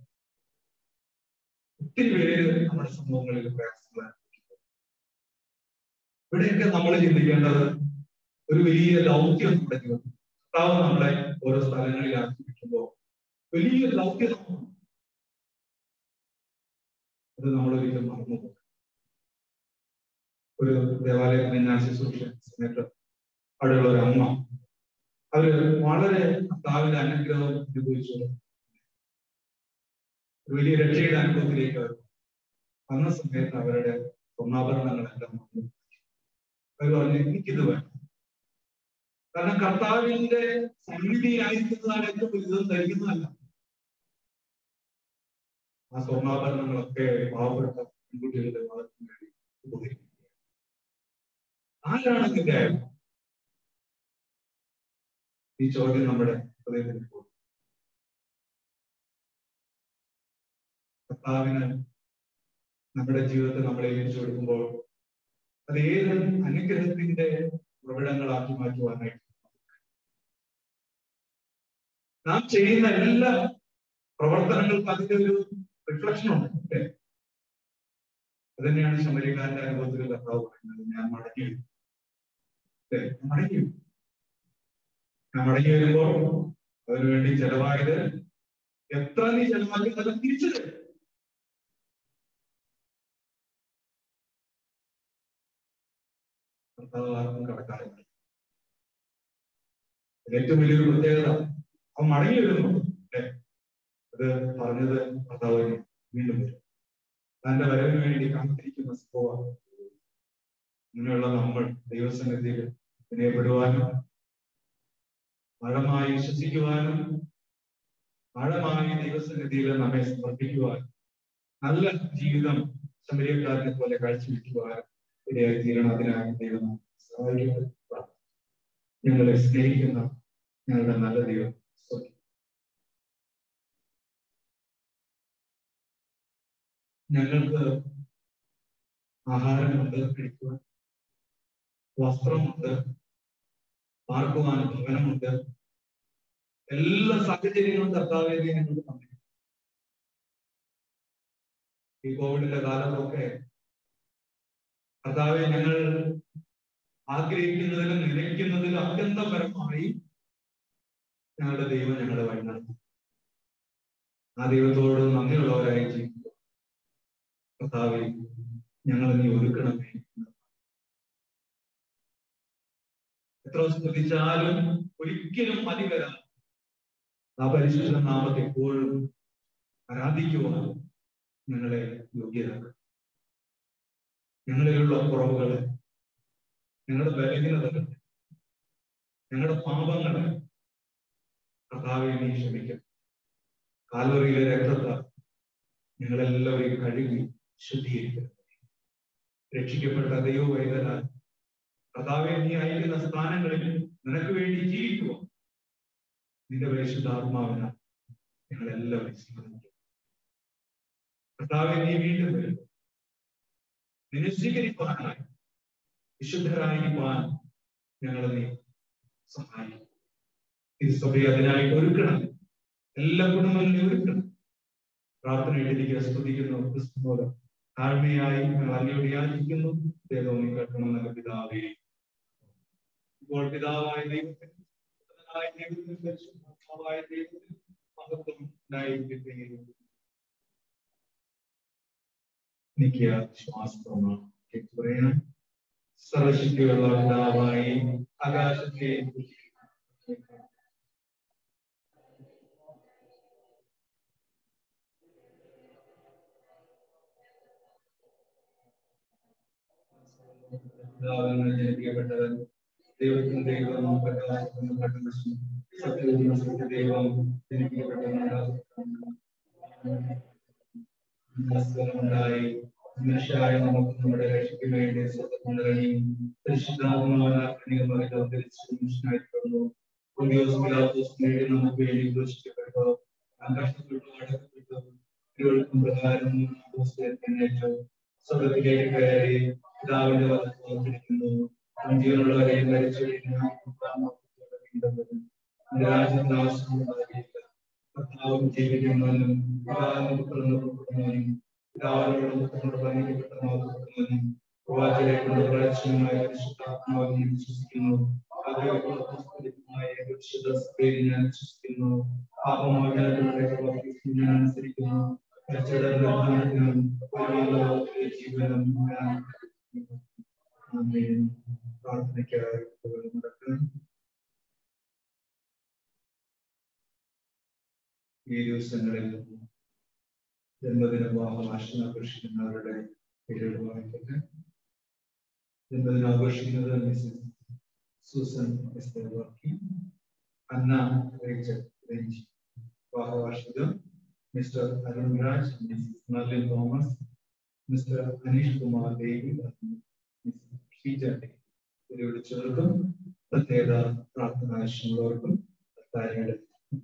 ഒത്തിരി പേര് നമ്മുടെ സമൂഹങ്ങളിൽ പ്രയാസങ്ങളാണ് ഇവിടെയൊക്കെ നമ്മൾ ചിന്തിക്കേണ്ടത് ഒരു വലിയ ദൗത്യം നമ്മുടെ ജീവിതത്തിൽ കർത്താവ് നമ്മളെ ഓരോ സ്ഥലങ്ങളിൽ ആക്കിയിരിക്കുമ്പോൾ വലിയ ദൗത്യം നമുക്കുണ്ട്. അത് നമ്മൾ ഒരിക്കലും മറന്നു പോകും ഒരു ദേവാലയത്തിന് ഞാൻ ശുശ്രൂഷിച്ച സമയത്ത് അവിടെയുള്ള ഒരു അമ്മ അവര് വളരെ കർത്താവിന്റെ അനുഗ്രഹം അനുഭവിച്ചു ഒരു വലിയ രക്ഷയുടെ അനുഭവത്തിലേക്ക് അവർ വന്ന സമയത്ത് അവരുടെ സ്വർണ്ണാഭരണങ്ങളെല്ലാം വന്നു അവർ പറഞ്ഞു എനിക്കിത് വേണം കാരണം കർത്താവിന്റെ സന്നിധിയിലായിരിക്കുന്നതാണ് ഏറ്റവും വലുത് ധരിക്കുന്നതല്ല ആ സ്വർണ്ണാഭരണങ്ങളൊക്കെ പാവപ്പെട്ട പെൺകുട്ടികളുടെ മതത്തിന് വേണ്ടി ഉപകരിക്കുക ആരാണ് ഇതിന്റെ അയൽ ഈ ചോദ്യം നമ്മുടെ ഹൃദയത്തിൽ പോകും കർത്താവിന് നമ്മുടെ ജീവിതത്തെ നമ്മളെ ഏൽപ്പിച്ചു കൊടുക്കുമ്പോൾ അത് ഏത് അനുഗ്രഹത്തിന്റെ ഉറവിടങ്ങളാക്കി മാറ്റുവാനായിട്ട് നാം ചെയ്യുന്ന എല്ലാ പ്രവർത്തനങ്ങൾക്കും അതിന്റെ ഒരു റിഫ്ലക്ഷൻ ഉണ്ട് അല്ലേ അത് തന്നെയാണ് ശമരിക്കാരന്റെ അനുഭവത്തിൽ കർത്താവ് പറയുന്നത് ഞാൻ മടങ്ങി വരും അല്ലേ ഞാൻ മടങ്ങി വരും ഞാൻ മടങ്ങി വരുമ്പോൾ അതിനുവേണ്ടി ചെലവായത് എത്ര നീ ചെലവാക്കി അത് തിരിച്ചു തരും കർത്താവ് ആർക്കും കടക്കാറില്ല ഏറ്റവും വലിയൊരു പ്രത്യേകത അവൻ മടങ്ങി വരുന്നു അല്ലേ അത് പറഞ്ഞത് കർത്താവ് വീണ്ടും വരും തന്റെ വരവിന് വേണ്ടി കാത്തിരിക്കുന്ന സംഭവം ഇങ്ങനെയുള്ള നമ്മൾ ദൈവസന്നിധിയിൽ വിനയപ്പെടുവാനും ആഴമായി വിശ്വസിക്കുവാനും ആഴമായി ദൈവസന്നിധിയിൽ നമ്മെ സമർപ്പിക്കുവാനും നല്ല ജീവിതം ശമരിയക്കാരനെ പോലെ കാഴ്ചവെക്കുവാനും ഇടയായി തീരണം അതിനായി ദൈവം നമ്മെ സഹായിക്കുന്നത് ഞങ്ങളെ സ്നേഹിക്കുന്ന ഞങ്ങളുടെ നല്ല ദൈവം സ്തുതി. ഞങ്ങൾക്ക് ആഹാരമുണ്ട് കഴിക്കുവാൻ വസ്ത്രമുണ്ട് പാർക്കുവാൻ ഭവനമുണ്ട് എല്ലാ സാഹചര്യങ്ങളും കർത്താവെ നീ ഞങ്ങൾക്ക് തന്നെ ഈ കോവിഡിന്റെ കാലത്തൊക്കെ കർത്താവെ ഞങ്ങൾ ആഗ്രഹിക്കുന്നതിലും നിലയ്ക്കുന്നതിലും അത്യന്തപരമായി ഞങ്ങളുടെ ദൈവം ഞങ്ങളുടെ വഴി നടത്തും ആ ദൈവത്തോട് നന്ദിയുള്ളവരായി ജീവിക്കുക കർത്താവെ ഞങ്ങൾ നീ ഒരുക്കണമേ എത്ര സ്തുതിച്ചാലും ഒരിക്കലും മതി വരാം ആ പരിശുദ്ധ നാമത്തെ എപ്പോഴും ആരാധിക്കുവാൻ ഞങ്ങളെ യോഗ്യരാക്കുക ഞങ്ങളിലുള്ള കുറവുകളെ ഞങ്ങളുടെ ബലഹീനതകൾ ഞങ്ങളുടെ പാപങ്ങളെ കർത്താവെ നീ ക്ഷമിക്കും കാൽവറിയിലെ രക്തത്താൽ ഞങ്ങളെല്ലാവരെയും കഴുകി ശുദ്ധീകരിക്കണം രക്ഷിക്കപ്പെട്ട ദൈവവൈതലാൽ കർത്താവെ നീ അയക്കുന്ന സ്ഥാനങ്ങളിൽ നിനക്ക് വേണ്ടി ജീവിക്കുക നിന്റെ പരിശുദ്ധാത്മാവിനാൽ ഞങ്ങളെല്ലാവരും സ്വീകരിക്കും കർത്താവെ നീ വീണ്ടും വരും നിന്നെ സ്വീകരിക്കാനായി വിശുദ്ധരായിരിക്കാൻ ഞങ്ങളെ നീ സഹായിക്കും ഇത് സഭയെ അതിനായിട്ട് ഒരുക്കണം എല്ലാ കുടുംബങ്ങളെയും ഒരുക്കണം പ്രാർത്ഥനയിട്ടിരിക്കുക സ്തുതിക്കുന്നു ക്രിസ്തുമൂലം താഴ്മയായി ഞങ്ങൾ അങ്ങയോട് യാചിക്കുന്നു ദൈവം നീ കേൾക്കണം നല്ല പിതാവേ ഇപ്പോൾ പിതാവായ ദൈവത്തിന് പുത്രനായ ദൈവത്തിന് പരിശുദ്ധാത്മാവായ ദൈവത്തിന് മഹത്വം ഉണ്ടായിരിക്കട്ടെ എനിക്ക് വിശ്വാസമാണ് പറയണം സർവശക്തിയുള്ള പിതാവായി ആകാശത്തെ ജനിക്കപ്പെട്ടവൻ ദൈവത്തിന് ദൈവം പ്രകാശത്തിന് പ്രകാശം സത്യത്തിന് സത്യദൈവം ജനിക്കപ്പെട്ടവനുണ്ടായി മനുഷ്യരായ നമുക്ക് നമ്മുടെ രക്ഷയ്ക്ക് വേണ്ടി സ്വതന്ത്രി പരിശുദ്ധാത്മാവിനെ അവതരിച്ച് മനുഷ്യനായി തീർന്നു പുതിയോസ് പിലാത്തോസ് നേടി നമുക്ക് വേണ്ടി ക്രൂശിക്കപ്പെട്ടു നാം കഷ്ടപ്പെട്ടു അടക്കപ്പെട്ടു തിരുവഴുക്കും പ്രകാരം ഏറ്റു സ്വർഗത്തിലേക്ക് കയറി പിതാവിന്റെ വസ്തുക്കുന്നു ജീവനുള്ളവരെ മരിച്ചു രാജ്യത്തിന് ആവശ്യമുള്ളവരില്ല കർത്താവും ജീവിക്കുന്നവനും പിതാവിനും പുറപ്പെടുന്നവനും പിതാവിനോട് പുത്രനോട് ബന്ധിക്കപ്പെട്ടവനും പ്രവാചകരെ കൊണ്ട് പ്രേക്ഷകമായ പരിശുദ്ധാത്മാവിനെ വിശ്വസിക്കുന്നു അതേപോലെ വിശുദ്ധ സഭയിൽ ഞാൻ വിശ്വസിക്കുന്നു പാപമോചനത്തിലൂടെ ഞാൻ അനുസരിക്കുന്നു നിർമ്മാണത്തിനും ജീവനും ഞാൻ പ്രാർത്ഥനയ്ക്കായി നടക്കുന്നു ഈ ദിവസങ്ങളിൽ ജന്മദിന വിവാഹം ആഘോഷിക്കുന്നവരുടെ പേരുകൾ വായിക്കട്ടെ ജന്മദിനം ആഘോഷിക്കുന്നത് Mrs Susan Esther Varkey Anna Rachel ബെഞ്ച് വിവാഹ വാർഷികം Mr. Arun Raj, Mrs. Merlin Thomas, Mr. Anish Kumar Devi, Ms. Shrija Devi. ഇവരോട് ചേർക്കും പ്രത്യേക പ്രാർത്ഥന ആവശ്യമുള്ളവർക്കും കാര്യങ്ങളുടെ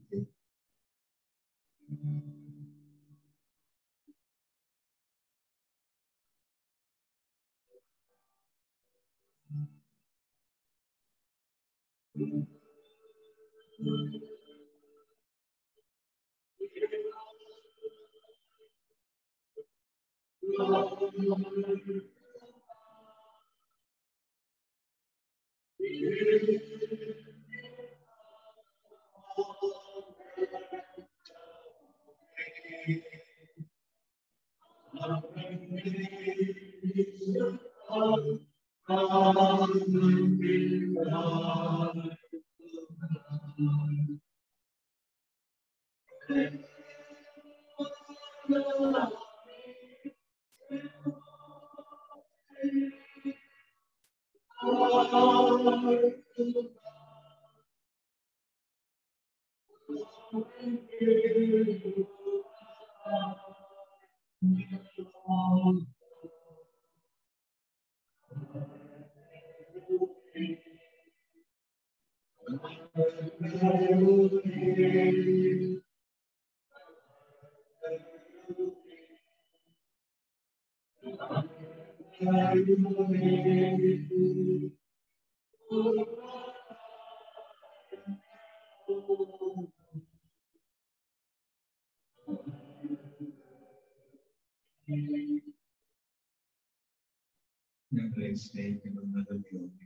ഞങ്ങളെ സ്നേഹിക്കുന്ന നല്ല ദൈവമേ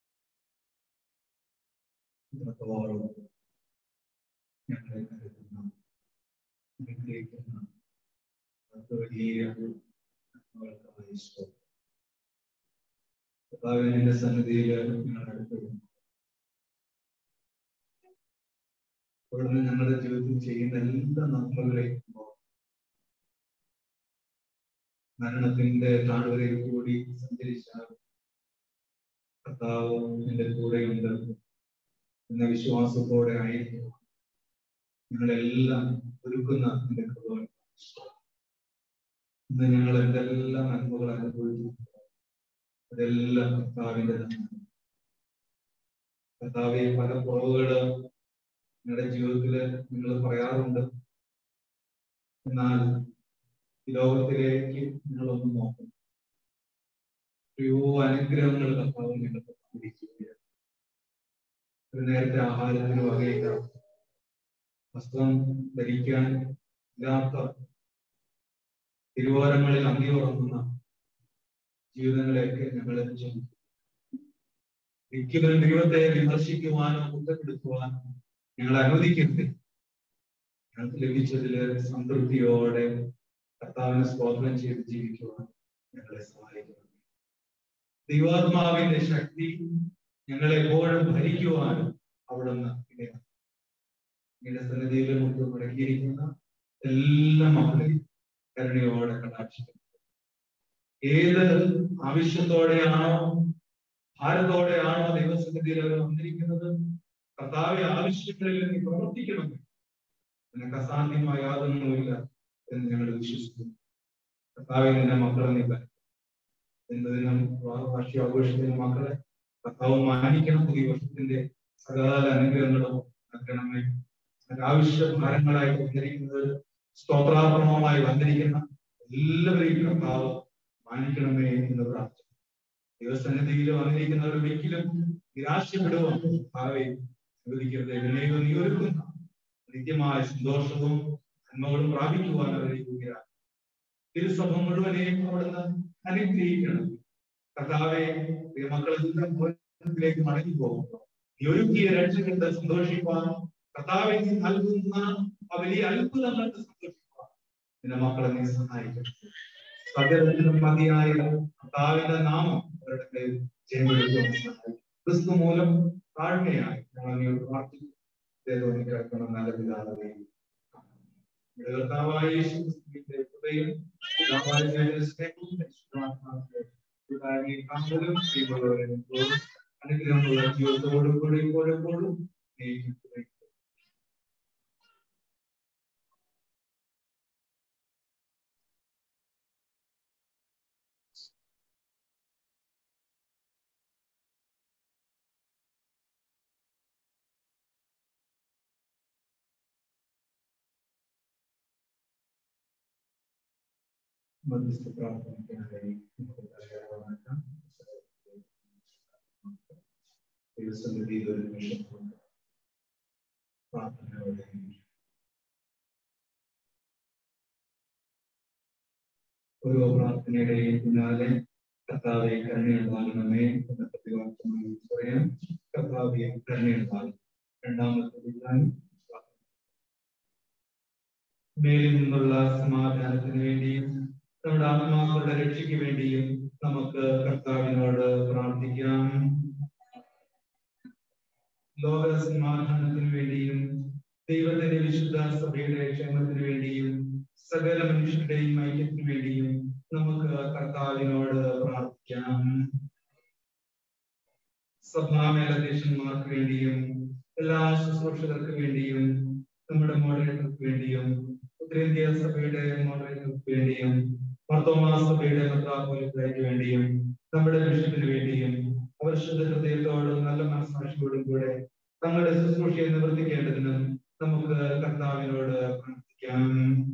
ഇത്രത്തോളം ഞങ്ങളെ കരുതുന്ന അനുഗ്രഹിക്കുന്ന അത് വലിയ നന്മകൾക്കായി സ്തോത്രം. കർത്താവേ, നിന്റെ സന്നിധിയിൽ ഞങ്ങൾ അടുത്ത് അവിടുന്ന് ഞങ്ങളുടെ ജീവിതത്തിൽ ചെയ്യുന്ന എല്ലാ നന്മകളെയും മരണത്തിന്റെ താഴ്വരയിൽ കൂടി സഞ്ചരിച്ചാൽ കർത്താവ് നിന്റെ കൂടെയുണ്ട് എന്ന വിശ്വാസത്തോടെ ആയിരിക്കും ഞങ്ങളെല്ലാം ഒരുക്കുന്ന നിന്റെ കൃപ ഇന്ന് ഞങ്ങൾ എന്തെല്ലാം നന്മകൾ അനുഭവിച്ചു അതെല്ലാം കർത്താവിന്റെ നന്മ കർത്താവെ പല കുറവുകള് നിങ്ങളുടെ ജീവിതത്തില് നിങ്ങൾ പറയാറുണ്ട് എന്നാൽ ഈ ലോകത്തിലേക്ക് നിങ്ങളൊന്ന് നോക്കും എത്രയോ അനുഗ്രഹങ്ങൾ കർത്താവ് നിങ്ങൾക്ക് തന്നിരിക്കുകയാണ് ഒരു നേരത്തെ ആഹാരത്തിന് വകയില്ല വസ്ത്രം ധരിക്കാൻ ഇല്ലാത്ത തിരുവോരങ്ങളിൽ അന്തി ഉറങ്ങുന്ന ജീവിതങ്ങളെയൊക്കെ ഞങ്ങൾ ചിന്തിക്കും ഒരിക്കലും ദൈവത്തെ വിമർശിക്കുവാനോ കുറ്റപ്പെടുത്തുവാനോ ഞങ്ങൾ അനുവദിക്കരുത് ഞങ്ങൾക്ക് ലഭിച്ചതില് സംതൃപ്തിയോടെ കർത്താവിനെ സ്തോത്രം ചെയ്ത് ജീവിക്കുവാൻ ഞങ്ങളെ സഹായിക്കുന്നു ദൈവാത്മാവിന്റെ ശക്തി ഞങ്ങളെ എപ്പോഴും ഭരിക്കുവാനും അവിടുന്ന് ഇടയാണ് നിങ്ങളുടെ സന്നിധിയിൽ മുമ്പ് മുടക്കിയിരിക്കുന്ന എല്ലാ മക്കളെയും കരുണയോടെ കടാക്ഷിക്കുന്നു ഏത് ആവശ്യത്തോടെയാണോ ഭാരതോടെയാണോ ദൈവസന്നിധിയിൽ അവർ വന്നിരിക്കുന്നത് കർത്താവെ ആവശ്യങ്ങളിൽ നീ പ്രവർത്തിക്കണമെന്ന് നിനക്ക് അസാധ്യമായ യാതൊന്നുമില്ല എന്ന് ഞങ്ങൾ വിശ്വസിക്കുന്നു കർത്താവെ നിന്റെ മക്കളെ നീ കരുതും എന്നതിനും വാർഷിക ആഘോഷത്തിന് മക്കളെ കർത്താവ് മാനിക്കണം ഈ വർഷത്തിന്റെ സകല അനുഗ്രഹങ്ങളും നൽകണമേ ആവശ്യ ഭാരങ്ങളായി വന്നിരിക്കുന്നത് സ്തോത്രാത്മകമായി വന്നിരിക്കുന്ന എല്ലാവരെയും കർത്താവ് മാനിക്കണമേ എന്ന് പ്രാർത്ഥന ദൈവസന്നിധിയിൽ വന്നിരിക്കുന്നവർ ഒരിക്കലും നിരാശപ്പെടുവാൻ കർത്താവെ അനുവദിക്കരുത് വിനയവും നീ ഒരുക്കുന്ന നിത്യമായ സന്തോഷവും നന്മകളും പ്രാപിക്കുവാൻ അവരെ യോഗ്യരാണ് തിരുസഭ മുഴുവനെയും അവിടുന്ന് അനുഗ്രഹിക്കണം കർത്താവെ മക്കളെല്ലാം ഭവനത്തിലേക്ക് മടങ്ങി പോകുമ്പോൾ നീ ഒരുക്കിയ രക്ഷകണ്ട് സന്തോഷിപ്പാൻ കർത്താവെ നീ നൽകുന്ന ആ വലിയ അത്ഭുതങ്ങൾക്ക് സന്തോഷിപ്പാൻ നിന്റെ മക്കളെ നീ സഹായിക്കണം സകലത്തിനും മതിയായ കർത്താവിന്റെ നാമം അവരുടെ മേൽ ജയമെടുക്കുവാൻ സഹായിക്കും ക്രിസ്തു മൂലം താഴ്മയായി ഞങ്ങൾ നീ പ്രാർത്ഥിക്കും ദൈവം കേൾക്കണം നല്ല പിതാവേ നമ്മുടെ കർത്താവായ യേശു ക്രിസ്തുവിന്റെ കൃപയും പിതാവായ ദൈവത്തിന്റെ സ്നേഹവും പരിശുദ്ധാത്മാവിന്റെ പിതാവിനെ കാന്തലും ദൈവവരനും അനുഗ്രഹമുള്ള ജീവിതത്തോടും കൂടി ഇപ്പോഴെപ്പോഴും സ്നേഹിക്കുന്നു മധ്യസ്ഥ പ്രാർത്ഥനയ്ക്കായി നമുക്ക് തയ്യാറാക്കാം ദൈവസന്നിധിയിൽ ഒരു നിമിഷം കൊണ്ട് പ്രാർത്ഥനയോടെ ഓരോ പ്രാർത്ഥനയുടെയും പിന്നാലെ കർത്താവെ കരുണയുണ്ടാകണമേ എന്ന പ്രതിവാക്യമായി പറയാം കർത്താവെ കരുണയുണ്ടാകും രണ്ടാമത്തെ വിധാനം മേലിൽ നിന്നുള്ള സമാധാനത്തിന് വേണ്ടിയും നമ്മുടെ ആത്മാക്കളുടെ രക്ഷയ്ക്ക് വേണ്ടിയും നമുക്ക് കർത്താവിനോട് പ്രാർത്ഥിക്കാം ലോക സമാധാനത്തിന് വേണ്ടിയും ദൈവത്തിന്റെ വിശുദ്ധ സഭയുടെ ക്ഷേമത്തിന് വേണ്ടിയും സകല മനുഷ്യരുടെയും ഐക്യത്തിന് വേണ്ടിയും നമുക്ക് കർത്താവിനോട് പ്രാർത്ഥിക്കാം സഭാ മേലധ്യക്ഷന്മാർക്ക് വേണ്ടിയും എല്ലാ ശുശ്രൂഷകർക്ക് വേണ്ടിയും നമ്മുടെ മോഡറേറ്റർക്ക് വേണ്ടിയും ഉത്തരേന്ത്യ സഭയുടെ മോഡറേറ്റർക്ക് വേണ്ടിയും മർത്തോമാ സഭയുടെ മെത്രാപോലിത്തയ്ക്ക് വേണ്ടിയും നമ്മുടെ ബിഷപ്പിന് വേണ്ടിയും അവർ ശുദ്ധ ഹൃദയത്തോടും നല്ല മനസ്സാക്ഷിയോടും കൂടെ തങ്ങളുടെ ശുശ്രൂഷയെ നിവർത്തിക്കേണ്ടതിനും നമുക്ക് കർത്താവിനോട് പ്രാർത്ഥിക്കാം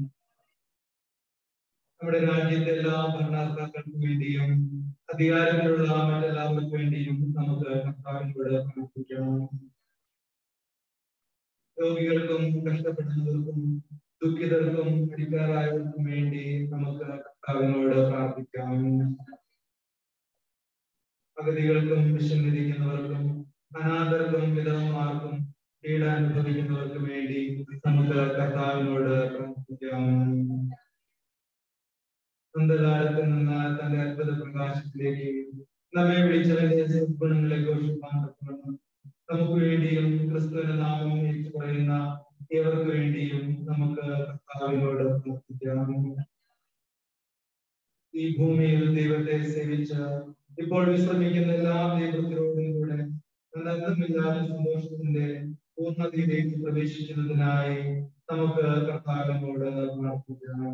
നമ്മുടെ രാജ്യത്തെ എല്ലാ ഭരണകർത്താക്കൾക്കും വേണ്ടിയും അധികാരത്തിലുള്ള മറ്റെല്ലാവർക്കും വേണ്ടിയും നമുക്ക് കർത്താവിനോട് പ്രാർത്ഥിക്കാം രോഗികൾക്കും കഷ്ടപ്പെടുന്നവർക്കും ദുഃഖിതർക്കും അടിക്കാറായവർക്കും വേണ്ടി നമുക്ക് കർത്താവിനോട് പ്രാർത്ഥിക്കാം അഗതികൾക്കും വിഷമിരിക്കുന്നവർക്കും അനാഥർക്കും വിധവന്മാർക്കും പീഡ അനുഭവിക്കുന്നവർക്കും വേണ്ടി നമുക്ക് കർത്താവിനോട് പ്രാർത്ഥിക്കാം അന്ധകാലത്തിൽ നിന്ന് തന്റെ അത്ഭുത പ്രകാശത്തിലേക്ക് നമ്മെ വിളിച്ചവന്റെ സദ്ഗുണങ്ങളെ ഘോഷിപ്പാൻ തക്കവണ്ണം നമുക്ക് വേണ്ടിയും ക്രിസ്തുവിന്റെ നാമം ഏറ്റു പറയുന്ന ഏവർക്ക് വേണ്ടിയും നമുക്ക് കർത്താവിനോട് പ്രാർത്ഥിക്കാം ഈ ഭൂമിയിൽ ദൈവത്തെ സേവിച്ച് ഇപ്പോൾ വിശ്രമിക്കുന്ന എല്ലാ ദൈവത്തിനോടും കൂടെ അനന്തമില്ലാത്ത സന്തോഷത്തിന്റെ പൂർണ്ണതയിലേക്ക് പ്രവേശിക്കുന്നതിനായി നമുക്ക് കർത്താവിനോട് പ്രാർത്ഥിക്കാം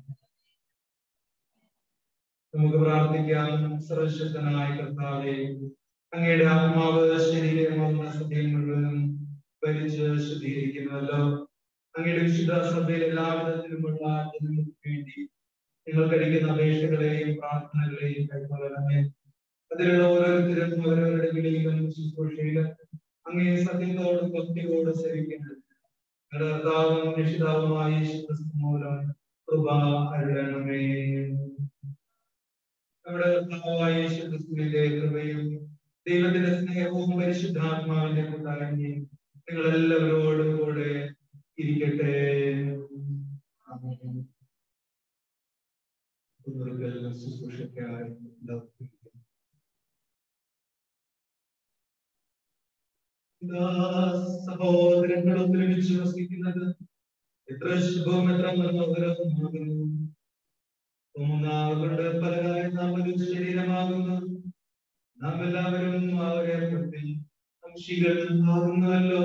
നമുക്ക് പ്രാർത്ഥിക്കാം സർവശക്തനായ കർത്താവെ അങ്ങയുടെ ആത്മാവ് ശരീരമാകുന്ന സത്യം മുഴുവനും ഭരിച്ച് ശുദ്ധീകരിക്കുന്നുവല്ലോ അങ്ങയുടെ വിശുദ്ധ സഭയിൽ എല്ലാവിധത്തിലുമുള്ള ജനങ്ങൾക്ക് വേണ്ടി നിങ്ങൾ കഴിക്കുന്ന അപേക്ഷകളെയും പ്രാർത്ഥനകളെയും കൈക്കൊള്ളണമേ അതിലുള്ള ഓരോരുത്തരും അവരവരുടെ വിളിയിലും ശുശ്രൂഷയിലും അങ്ങേ സത്യത്തോടും ഭക്തിയോടും സേവിക്കുന്നത് ഞങ്ങളുടെ കർത്താവും രക്ഷിതാവുമായ യേശു ക്രിസ്തു മൂലം കൃപ അരുളണമേ നമ്മുടെ കർത്താവായ യേശു ക്രിസ്തുവിന്റെ കൃപയും ദൈവത്തിന്റെ സ്നേഹവും പരിശുദ്ധാത്മാവിന്റെ കൂട്ടായ്മയും നിങ്ങൾ എല്ലാവരോടും കൂടെ ഇരിക്കട്ടെ ആമേൻ. കൂടുതൽ ശുശ്രൂഷയ്ക്കായി എല്ലാവർക്കും ഇതാ സഹോദരങ്ങൾ ഒത്തൊരുമിച്ച് വസിക്കുന്നത് എത്ര ശുഭവും എത്ര മനോഹരവുമാകുന്നു മൂന്നാളുകളുടെ പലരായ നാം ഒരു ശരീരമാകുന്നു നാം എല്ലാവരും ആ ഒരേ അർത്ഥത്തിൽ അംശികൾ ആകുന്നല്ലോ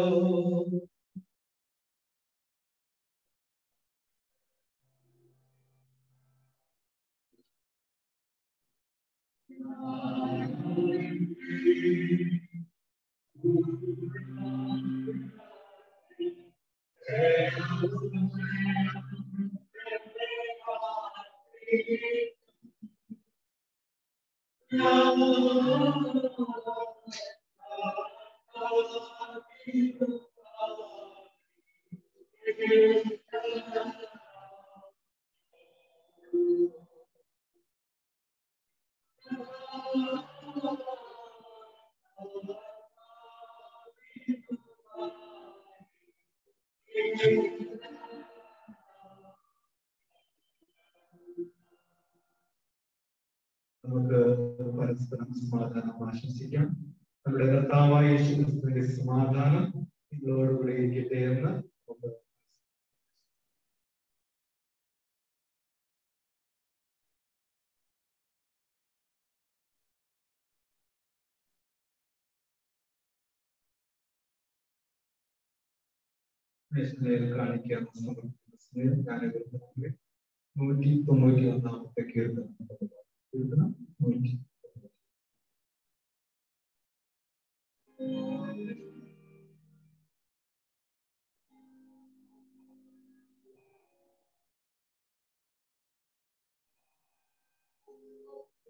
നമുക്ക് പരസ്പരം സമാധാനം ആശംസിക്കാം നമ്മുടെ കർത്താവായ യേശു ക്രിസ്തുവിന്റെ സമാധാനം നിങ്ങളോടുകൂടി ഇരിക്കട്ടെ എന്ന് നമുക്ക് നേഷണലിൽ കാണിക്കാവുന്ന സമർപ്പിക്കുന്ന സ്നേഹം ഞാൻ എതിർക്കുന്നത് നൂറ്റി തൊണ്ണൂറ്റി ഒന്നാമത്തെ കീർത്തനം കീർത്തനം നൂറ്റി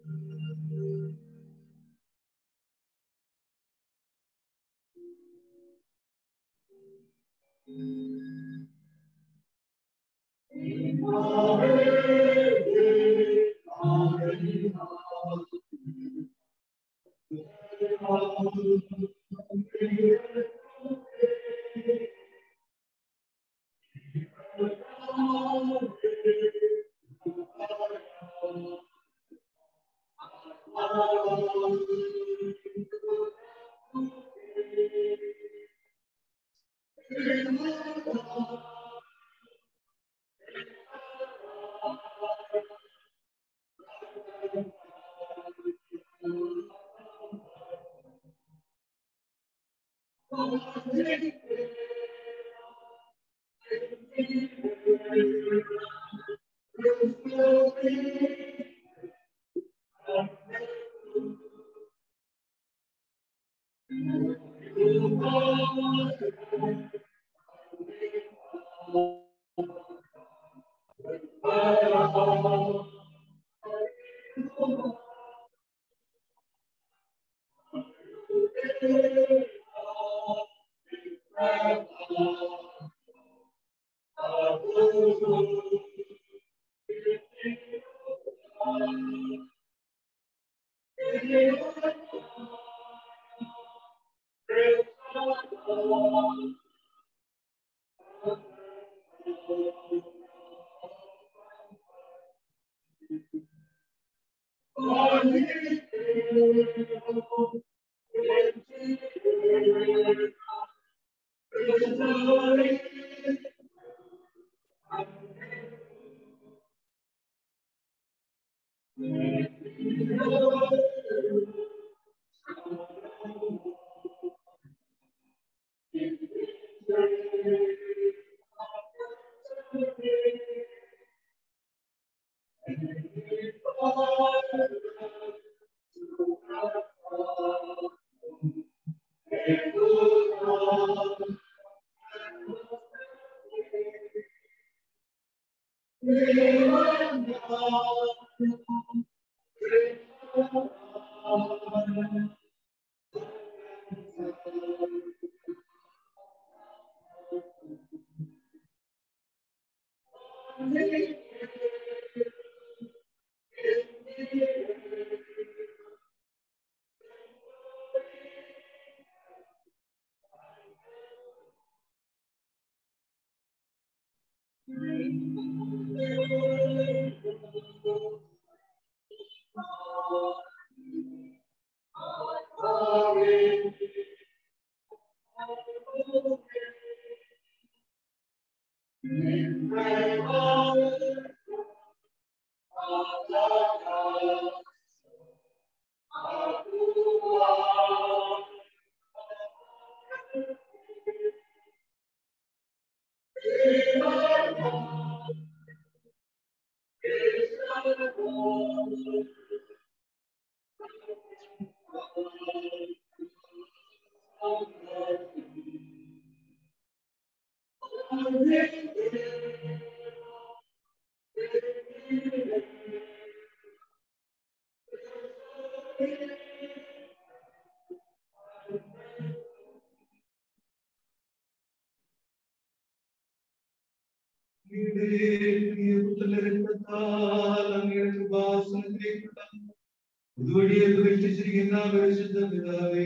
ഇതുവഴിയെ പ്രതിഷ്ഠിച്ചിരിക്കുന്ന പരിശുദ്ധ പിതാവേ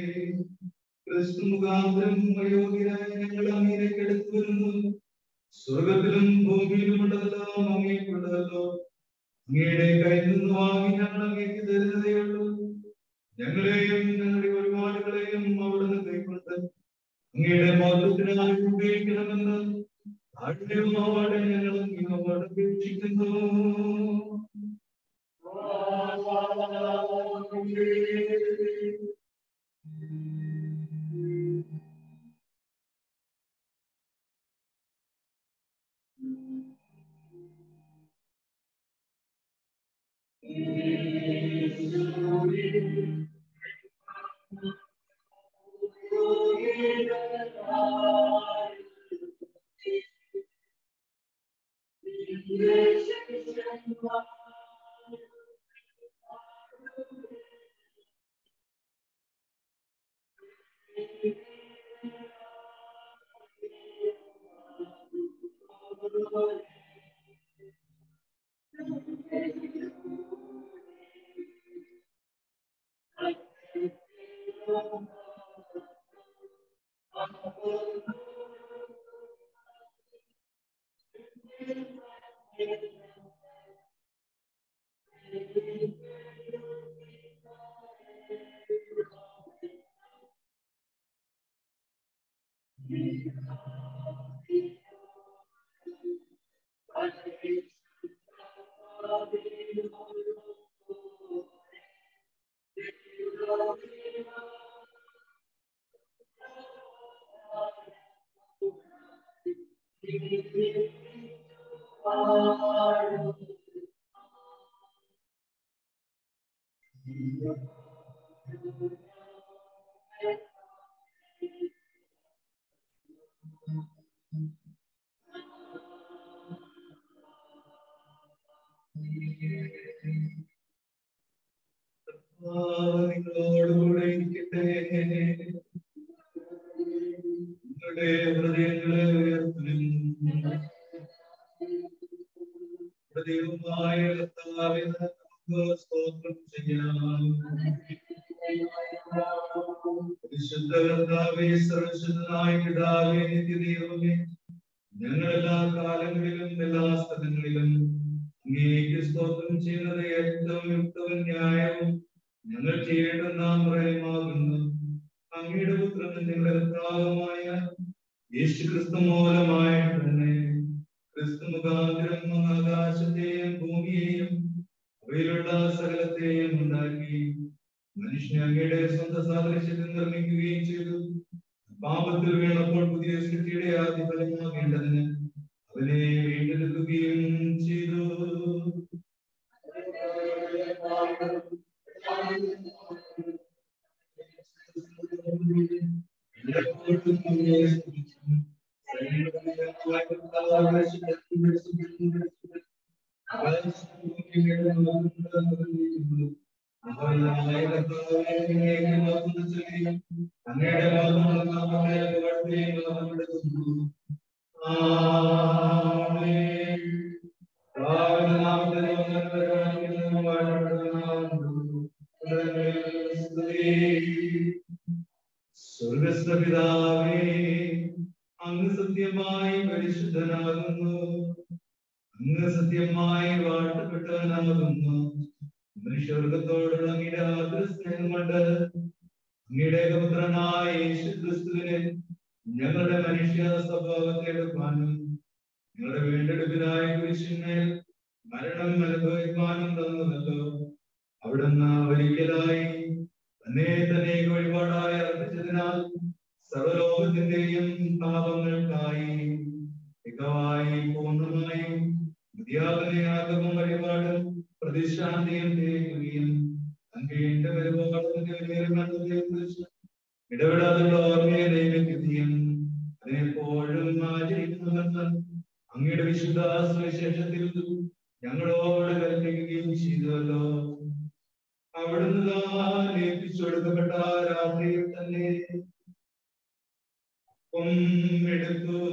ക്രിസ്തു മുഖാന്തരം അയോഗ്യരായ ഞങ്ങൾ അങ്ങേക്ക് എടുത്തു വരുന്നു സ്വർഗത്തിലും ഭൂമിയിലുമുള്ളതെല്ലാം അങ്ങേക്കുള്ളതല്ലോ അങ്ങയുടെ കയ്യിൽ നിന്ന് വാങ്ങി ഞങ്ങൾ അങ്ങേക്ക് തരുന്നതേയുള്ളൂ ഞങ്ങളെയും ഞങ്ങളുടെ ഒരുപാടുകളെയും അവിടുന്ന് കൈക്കൊണ്ട് അങ്ങയുടെ മഹത്വത്തിനായി ഉപയോഗിക്കണമെന്ന് താഴ്മയോടെ ഞങ്ങൾ അങ്ങോട് അപേക്ഷിക്കുന്നു Thank you. നിങ്ങളോടുകൂടെ ഇരിക്കട്ടെ നിങ്ങളുടെ ഹൃദയങ്ങളെ ഉയർത്തുവിൻ നമ്മുടെ ദൈവമായ കർത്താവിന് നമുക്ക് സ്തോത്രം ചെയ്യാം വിശുദ്ധ കർത്താവേ സർവശുദ്ധനായ പിതാവേ നിത്യദൈവമേ ഞങ്ങളെല്ലാ കാലങ്ങളിലും എല്ലാ സ്ഥലങ്ങളിലും അങ്ങേക്ക് സ്തോത്രം ചെയ്യുന്നത് ഏറ്റവും യുക്തവും ന്യായവും ഞങ്ങൾ ചെയ്യേണ്ടുന്ന പ്രയമാകുന്നു അങ്ങയുടെ പുത്രനും ഞങ്ങളുടെ കർത്താവുമായ യേശു ക്രിസ്തു മൂലമായ തന്നെ ക്രിസ്തു മുഖാന്തരം അങ്ങ് ആകാശത്തെയും ഭൂമിയെയും അവയിലുള്ള സകലത്തെയും ഉണ്ടാക്കി മനുഷ്യനെ അങ്ങയുടെ സ്വന്തം സാദൃശ്യത്തിൽ നിർമ്മിക്കുകയും ചെയ്തു പാപത്തിൽ വീണപ്പോൾ പുതിയ സൃഷ്ടിയുടെ ആദ്യ ഫലമാകേണ്ടതിന് അവനെ വീണ്ടെടുക്കുകയും ചെയ്തു അങ്ങയുടെ സ്വർഗസ്ഥപിതാവേ അങ്ങ് സത്യമായി പരിശുദ്ധനാകുന്നു അങ്ങ് സത്യമായി വാഴ്ത്തപ്പെട്ടവനാകുന്നു മനുഷ്യവർഗത്തോടുള്ള അങ്ങയുടെ ആദരസ്നേഹം കൊണ്ട് അങ്ങയുടെ പുത്രനായ യേശു ക്രിസ്തുവിനെ ഞങ്ങളുടെ മനുഷ്യ സ്വഭാവത്തെ എടുക്കാനും ഞങ്ങളുടെ വീണ്ടെടുപ്പിനായ കുരിശിന്മേൽ മരണം അനുഭവിക്കാനും തന്നതല്ലോ അവിടുന്ന് ഒരിക്കലായി തന്നെ തന്നെ വഴിപാടായി അർപ്പിച്ചതിനാൽ സർവലോകത്തിന്റെയും പാപങ്ങൾക്കായി മികവായി പൂർണ്ണമായും വിദ്യാപനയാഗവും വഴിപാടും പ്രതിശാന്തിയും തേക്കുകയും അങ്ങയുടെ വരുപാടിന്റെ കുറിച്ച് ഇടപെടാതുള്ള ഓർമ്മയെ നിയമിക്കുകയും അതിനെപ്പോഴും ആചരിക്കുന്നവർ അങ്ങയുടെ വിശുദ്ധ സുവിശേഷത്തിൽ ഞങ്ങളോട് കൽപ്പിക്കുകയും ചെയ്തുവല്ലോ അവിടുന്ന് താൻ ഏൽപ്പിച്ചു കൊടുക്കപ്പെട്ട രാത്രിയിൽ തന്നെ എടുത്തു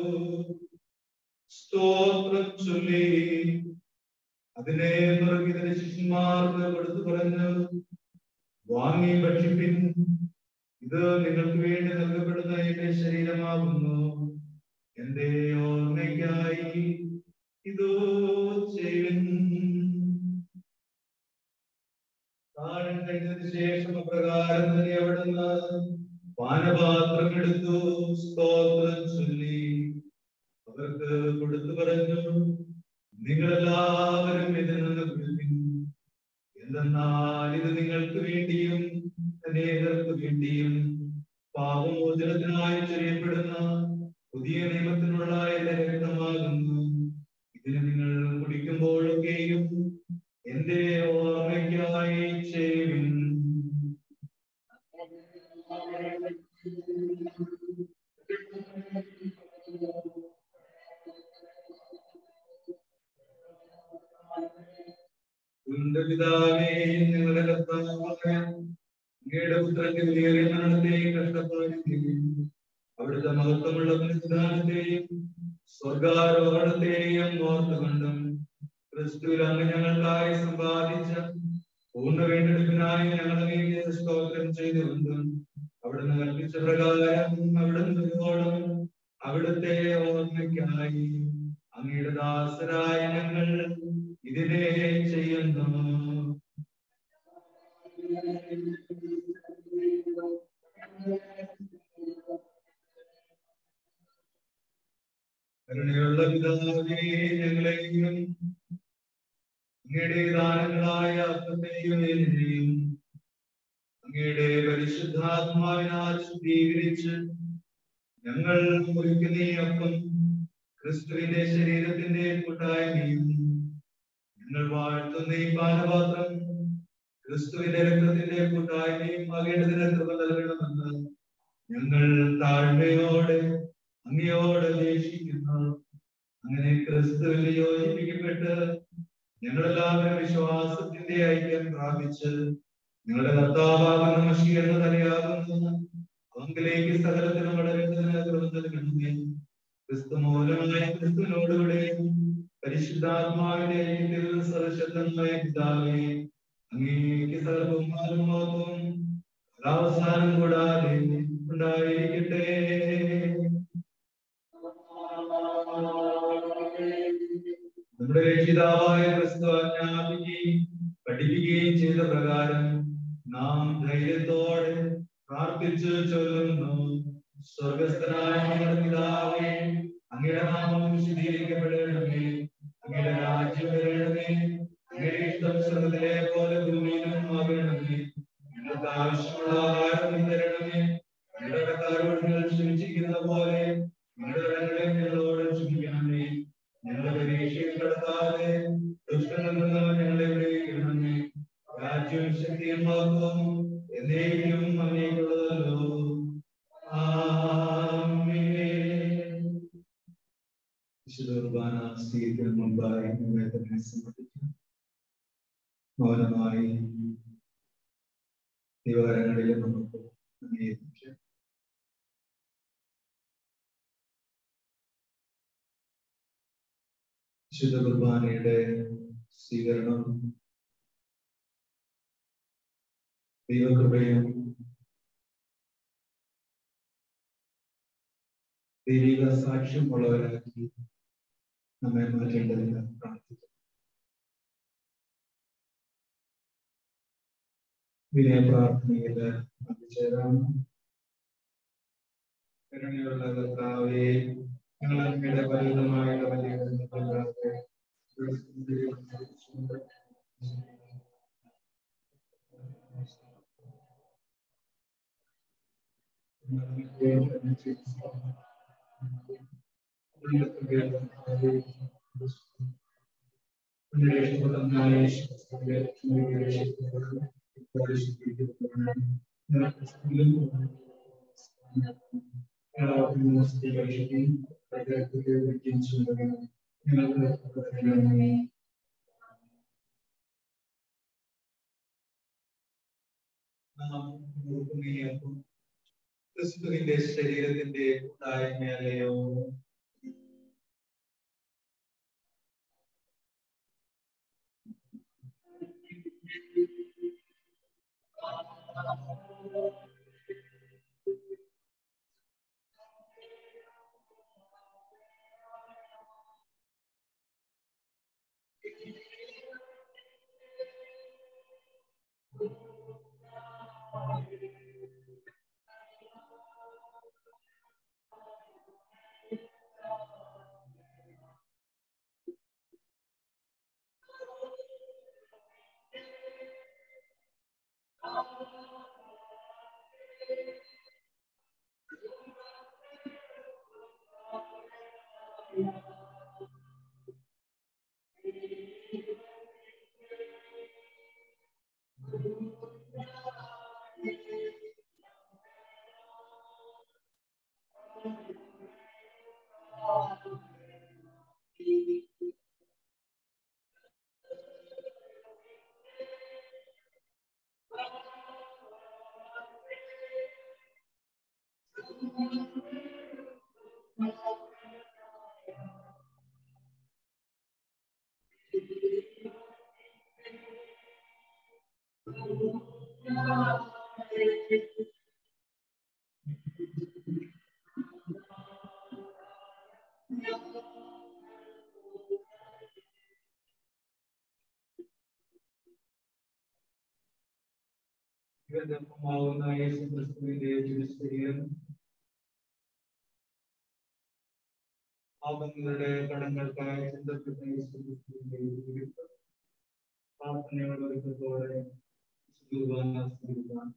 സ്തോത്രം ചൊല്ലി അതിനെ നിർമ്മിത ശിഷ്യന്മാർക്ക് കൊടുത്തു പറഞ്ഞു വാങ്ങി ഭക്ഷിപ്പിൻ ഇത് നിങ്ങൾക്ക് വേണ്ടി നൽകപ്പെടുന്ന എന്റെ ശരീരമാകുന്നു എന്റെ ഓർമ്മയ്ക്കായി ഇതോ ചെയ്യുവിൻ താഴെ കഴിഞ്ഞതിന് ശേഷം അപ്രകാരം തന്നെ അവിടുന്ന് പാനപാത്രം എടുത്തു സ്തോത്രം ചൊല്ലി അവർക്ക് കൊടുത്തു പറഞ്ഞു നിങ്ങളെല്ലാവരും ഇതിൽ നിന്ന് കുടിപ്പിൻ എന്തെന്നാൽ ഇത് നിങ്ങൾക്ക് വേണ്ടിയും അനേകർക്ക് വേണ്ടിയും പാപമോചനത്തിനായി ചെയ്യപ്പെടുന്ന പുതിയ നിയമത്തിനുള്ള എന്റെ രക്തമാകുന്നു ഇതിന് നിങ്ങൾ കുടിക്കുമ്പോഴൊക്കെയും എന്റെ ഓർമ്മയ്ക്കായി ചെയ്യുവിൻ നിങ്ങളുടെ പിതാവേ നിങ്ങളുടെ കർത്താവായ അങ്ങയുടെ പുത്രന്റെ വിലയേറിയ മരണത്തെയും കഷ്ടപ്പാടിന്റെയും അവിടുത്തെ മഹത്വമുള്ള പുനരുദ്ധാനത്തെയും സ്വർഗാരോഹണത്തെയും ഓർത്തുകൊണ്ടും ക്രിസ്തുവിൽ അങ്ങ് ഞങ്ങൾക്കായി സമ്പാദിച്ച പൂർണ്ണ വീണ്ടെടുപ്പിനായി ഞങ്ങൾ അങ്ങേക്ക് സ്തോത്രം ചെയ്തുകൊണ്ടും പിതാവേ ഞങ്ങളെയും അങ്ങയുടെ ദാനങ്ങളായ അപ്പത്തെയും എന്നെയും അങ്ങയുടെ പരിശുദ്ധാത്മാവിനാൽ ശുദ്ധീകരിച്ച് ഞങ്ങൾ മുറിക്കുന്ന ഈ അപ്പം ക്രിസ്തുവിന്റെ ശരീരത്തിന്റെ കൂട്ടായ്മയും ഞങ്ങൾ വാഴ്ത്തുന്ന ഈ പാനപാത്രം ക്രിസ്തുവിന്റെ രക്തത്തിന്റെ കൂട്ടായ്മയും ആകേണ്ടതിന് കൃപ നൽകണമെന്ന് ഞങ്ങൾ താഴ്മയോടെ അങ്ങയോട് അപേക്ഷിക്കുന്നു അങ്ങനെ ക്രിസ്തുവിൽ യോജിപ്പിക്കപ്പെട്ട് ഞങ്ങളെല്ലാവരും വിശ്വാസത്തിന്റെ ഐക്യം പ്രാപിച്ച് ഞങ്ങളുടെ കർത്താവാകുന്ന മഷി എന്ന തലയാകുന്ന പങ്കിലേക്ക് സകലത്തിനും വളരുന്നതിന് കൃപ നൽകണമേ ക്രിസ്തു മൂലമായ ക്രിസ്തുവിനോടുകൂടെ പരിശുദ്ധാത്മാവിന്റെ ഐക്യത്തിൽ സർവശക്തമായ പിതാവേ അങ്ങേക്ക് സകല ബഹുമാനവും മഹത്വവും കാലാവസാനം കൂടാതെ ഉണ്ടായിരിക്കട്ടെ നമ്മുടെ രക്ഷിതാവായ ക്രിസ്തു ആജ്ഞാപിക്കുകയും പഠിപ്പിക്കുകയും ചെയ്ത പ്രകാരം നാം ധൈര്യത്തോടെ പ്രാർത്ഥിച്ചു ചൊല്ലുന്നു സ്വർഗസ്ഥനായ ഞങ്ങളുടെ പിതാവേ അങ്ങയുടെ നാമം വിശദീകരിക്കപ്പെടണമേ അങ്ങയുടെ രാജ്യം വരണമേ അങ്ങയുടെ ഇഷ്ടം സ്വർഗത്തിലെ പോലെ ഭൂമിയിലും ആകണമേ ഞങ്ങൾക്ക് ആവശ്യമുള്ള ആഹാരം നീ തരണമേ ഞങ്ങളുടെ കടക്കാരോട് നിങ്ങൾ ക്ഷമിച്ചിരിക്കുന്ന പോലെ ഞങ്ങളുടെ കടങ്ങളെ ഞങ്ങളോട് ക്ഷമിക്കണമേ ഞങ്ങളുടെ പരീക്ഷയിൽ കടത്താതെ ദുഷ്ടനിൽ നിന്ന് ഞങ്ങളെ വിടുവിക്കണമേ രാജ്യവും ശക്തിയും മഹത്വവും എന്നേക്കും അങ്ങേക്കുള്ളതല്ലോ ആമേൻ വിശുദ്ധ കുർബാന സ്വീകരിക്കുന്ന മുമ്പായി നമ്മെ തന്നെ സമർപ്പിക്കാം മൗനമായി ദൈവകരങ്ങളിൽ നമുക്ക് അംഗീകരിക്കാം വിശുദ്ധ കുർബാനയുടെ സ്വീകരണം ദൈവകൃപയും ദൈവിക സാക്ഷ്യമുള്ളവരാക്കി നമ്മെ മാറ്റേണ്ടതിന് പ്രാർത്ഥിക്കാം വിനയ പ്രാർത്ഥനയിൽ പങ്കുചേരാം കരുണയുള്ള കർത്താവേ ഞങ്ങൾ അങ്ങയുടെ പരിമിതമായ വലിയ കരുണകളാകട്ടെ. നാം ഓർക്കുകയും ക്രിസ്തുവിന്റെ ശരീരത്തിന്റെ കൂട്ടായ്മയല്ലയോ ഇവരുടെ യേശു ക്രിസ്തുവിന്റെ ശരീരം പാപങ്ങളുടെ കടങ്ങൾക്കായി ചിന്തപ്പെട്ട പ്രാർത്ഥനയുടെ ഒരുക്കത്തോടെ കുർബാന സ്വീകരിക്കാൻ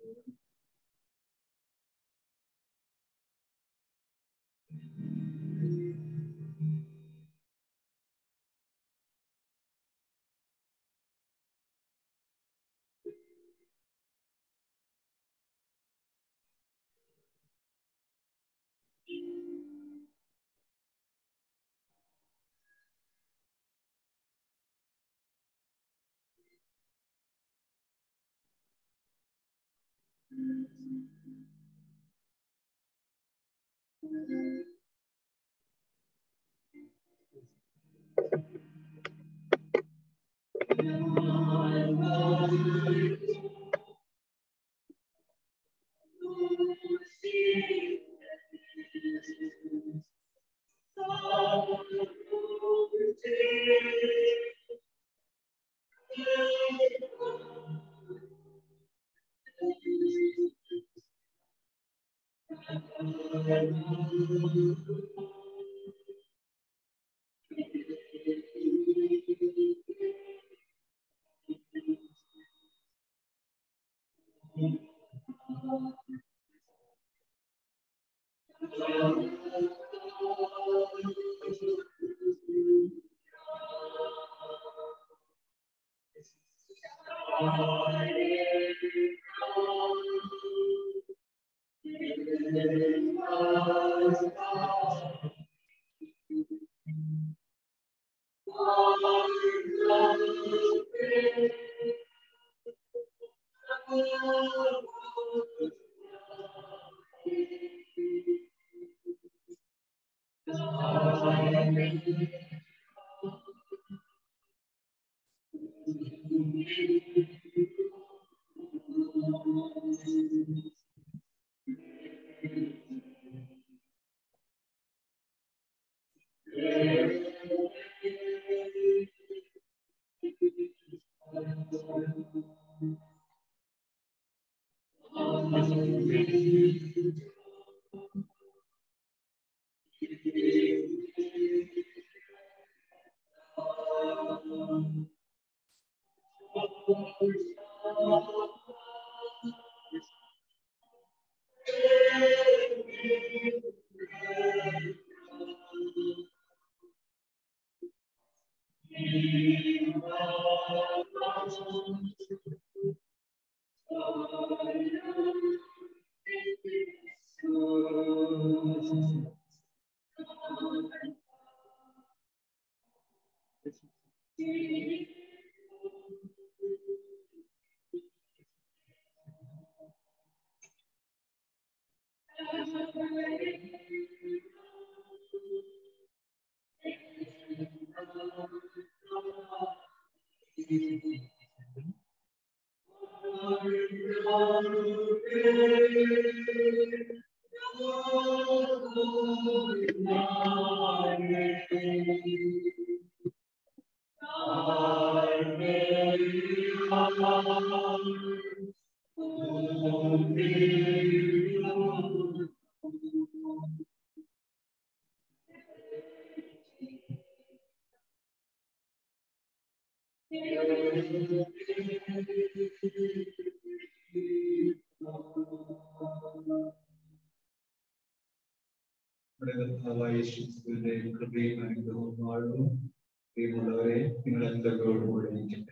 നമ്മുടെ കർത്താവായ യേശുക്രിസ്തുവിന്റെ കൃപയും അനുഗ്രഹവും വാഴും പ്രിയമുള്ളവരെ നിങ്ങൾ എന്തൊക്കെയോടുകൂടെ ഇരിക്കട്ടെ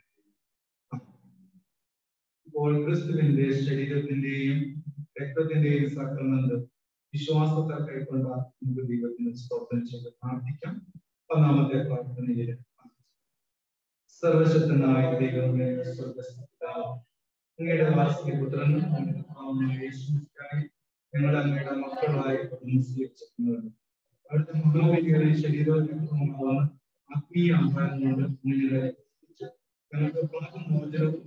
ഇപ്പോൾ ക്രിസ്തുവിന്റെ ശരീരത്തിന്റെയും രക്തത്തിന്റെയും സക്രമങ്ങൾ വിശ്വാസത്താൽ കൈക്കൊണ്ട നമുക്ക് ദൈവത്തിന് സ്തോത്രം ചെയ്ത് പ്രാർത്ഥിക്കാം ഒന്നാമത്തെ പ്രാർത്ഥനയിൽ സർവശക്തനായ ദൈവമേ സ്വർഗസ്ഥിതാവ് അങ്ങയുടെ വാസ്തുപുത്രൻ യേശുക്കായി ഞങ്ങൾ അങ്ങയുടെ മക്കളായി സ്വീകരിച്ചിട്ടുണ്ട് അടുത്ത മനോവിധികളെ ശരീരവും ആത്മീയ ആഹാരം കൊണ്ട് നിങ്ങളെ ഞങ്ങൾക്ക് പാപം മോചനവും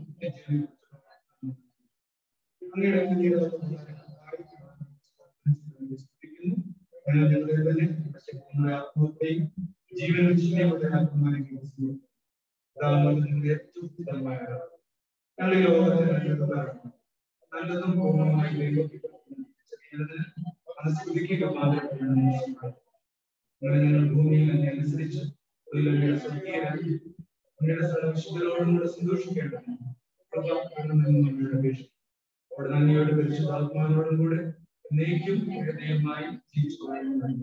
അങ്ങയുടെ പുതിയ ഞങ്ങളുടെ തന്നെ ശക്തമായ ആത്മത്തെയും ജീവൻ വിശുദ്ധിയുടെ ആത്മാവിനെ ഏറ്റവും സ്ഥലമായ ഞങ്ങളുടെ ലോകത്തിന് നല്ലതും പൂർണ്ണമായി ദൈവത്തിന് മനസ്സുദിക്കുക മാത്രമാണ് അങ്ങനെ ഞങ്ങൾ ഭൂമിയിൽ തന്നെ അനുസരിച്ച് തൊഴിലങ്ങയുടെ സ്വർഗീയരായി അങ്ങയുടെ സർവശുദ്ധരോടും കൂടെ സന്തോഷിക്കേണ്ടത് കൃപ വേണമെന്ന് നമ്മളുടെ അപേക്ഷ അവിടെ നന്ദിയോട് പരിശുദ്ധാത്മാവിനോടും കൂടെ എന്നേക്കും ഹൃദയമായി ജീവിച്ചു കൊള്ളുന്നുണ്ട്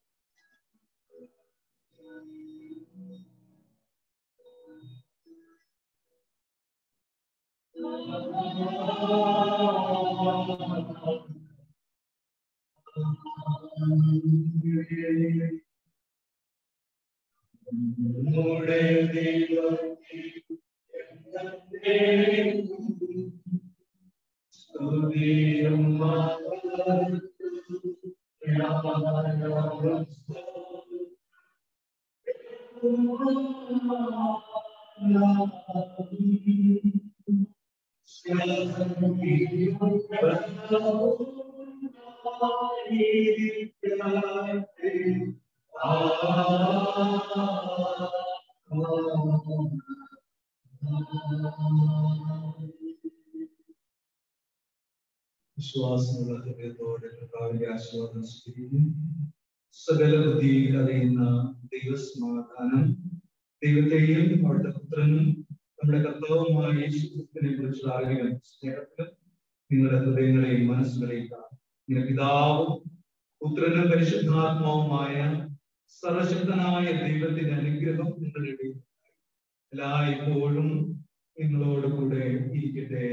നമ്മുടെ ദൈവമേ, സ്തുതിയും വിശ്വാസമുള്ള ഹൃദയത്തോടെ കർത്താവിന്റെ ആശീർവാദം സ്വീകരിക്കും സകല ബുദ്ധി അറിയുന്ന ദൈവസമാധാനം ദൈവത്തെയും അവിടുത്തെ പുത്രനും നമ്മുടെ കർത്താവുമായ യേശു ക്രിസ്തുവിനെ കുറിച്ചുള്ള അറിവിലും സ്നേഹത്തിലും നിങ്ങളുടെ ഹൃദയങ്ങളെയും മനസ്സുകളെയും കാണും നിങ്ങളുടെ പിതാവും പുത്രനും പരിശുദ്ധാത്മാവുമായ സർവശക്തനായ ദൈവത്തിന്റെ അനുഗ്രഹം നിങ്ങളുടെ ഇടയിൽ എല്ലായ്പ്പോഴും നിങ്ങളോട് കൂടെ ഇരിക്കട്ടെ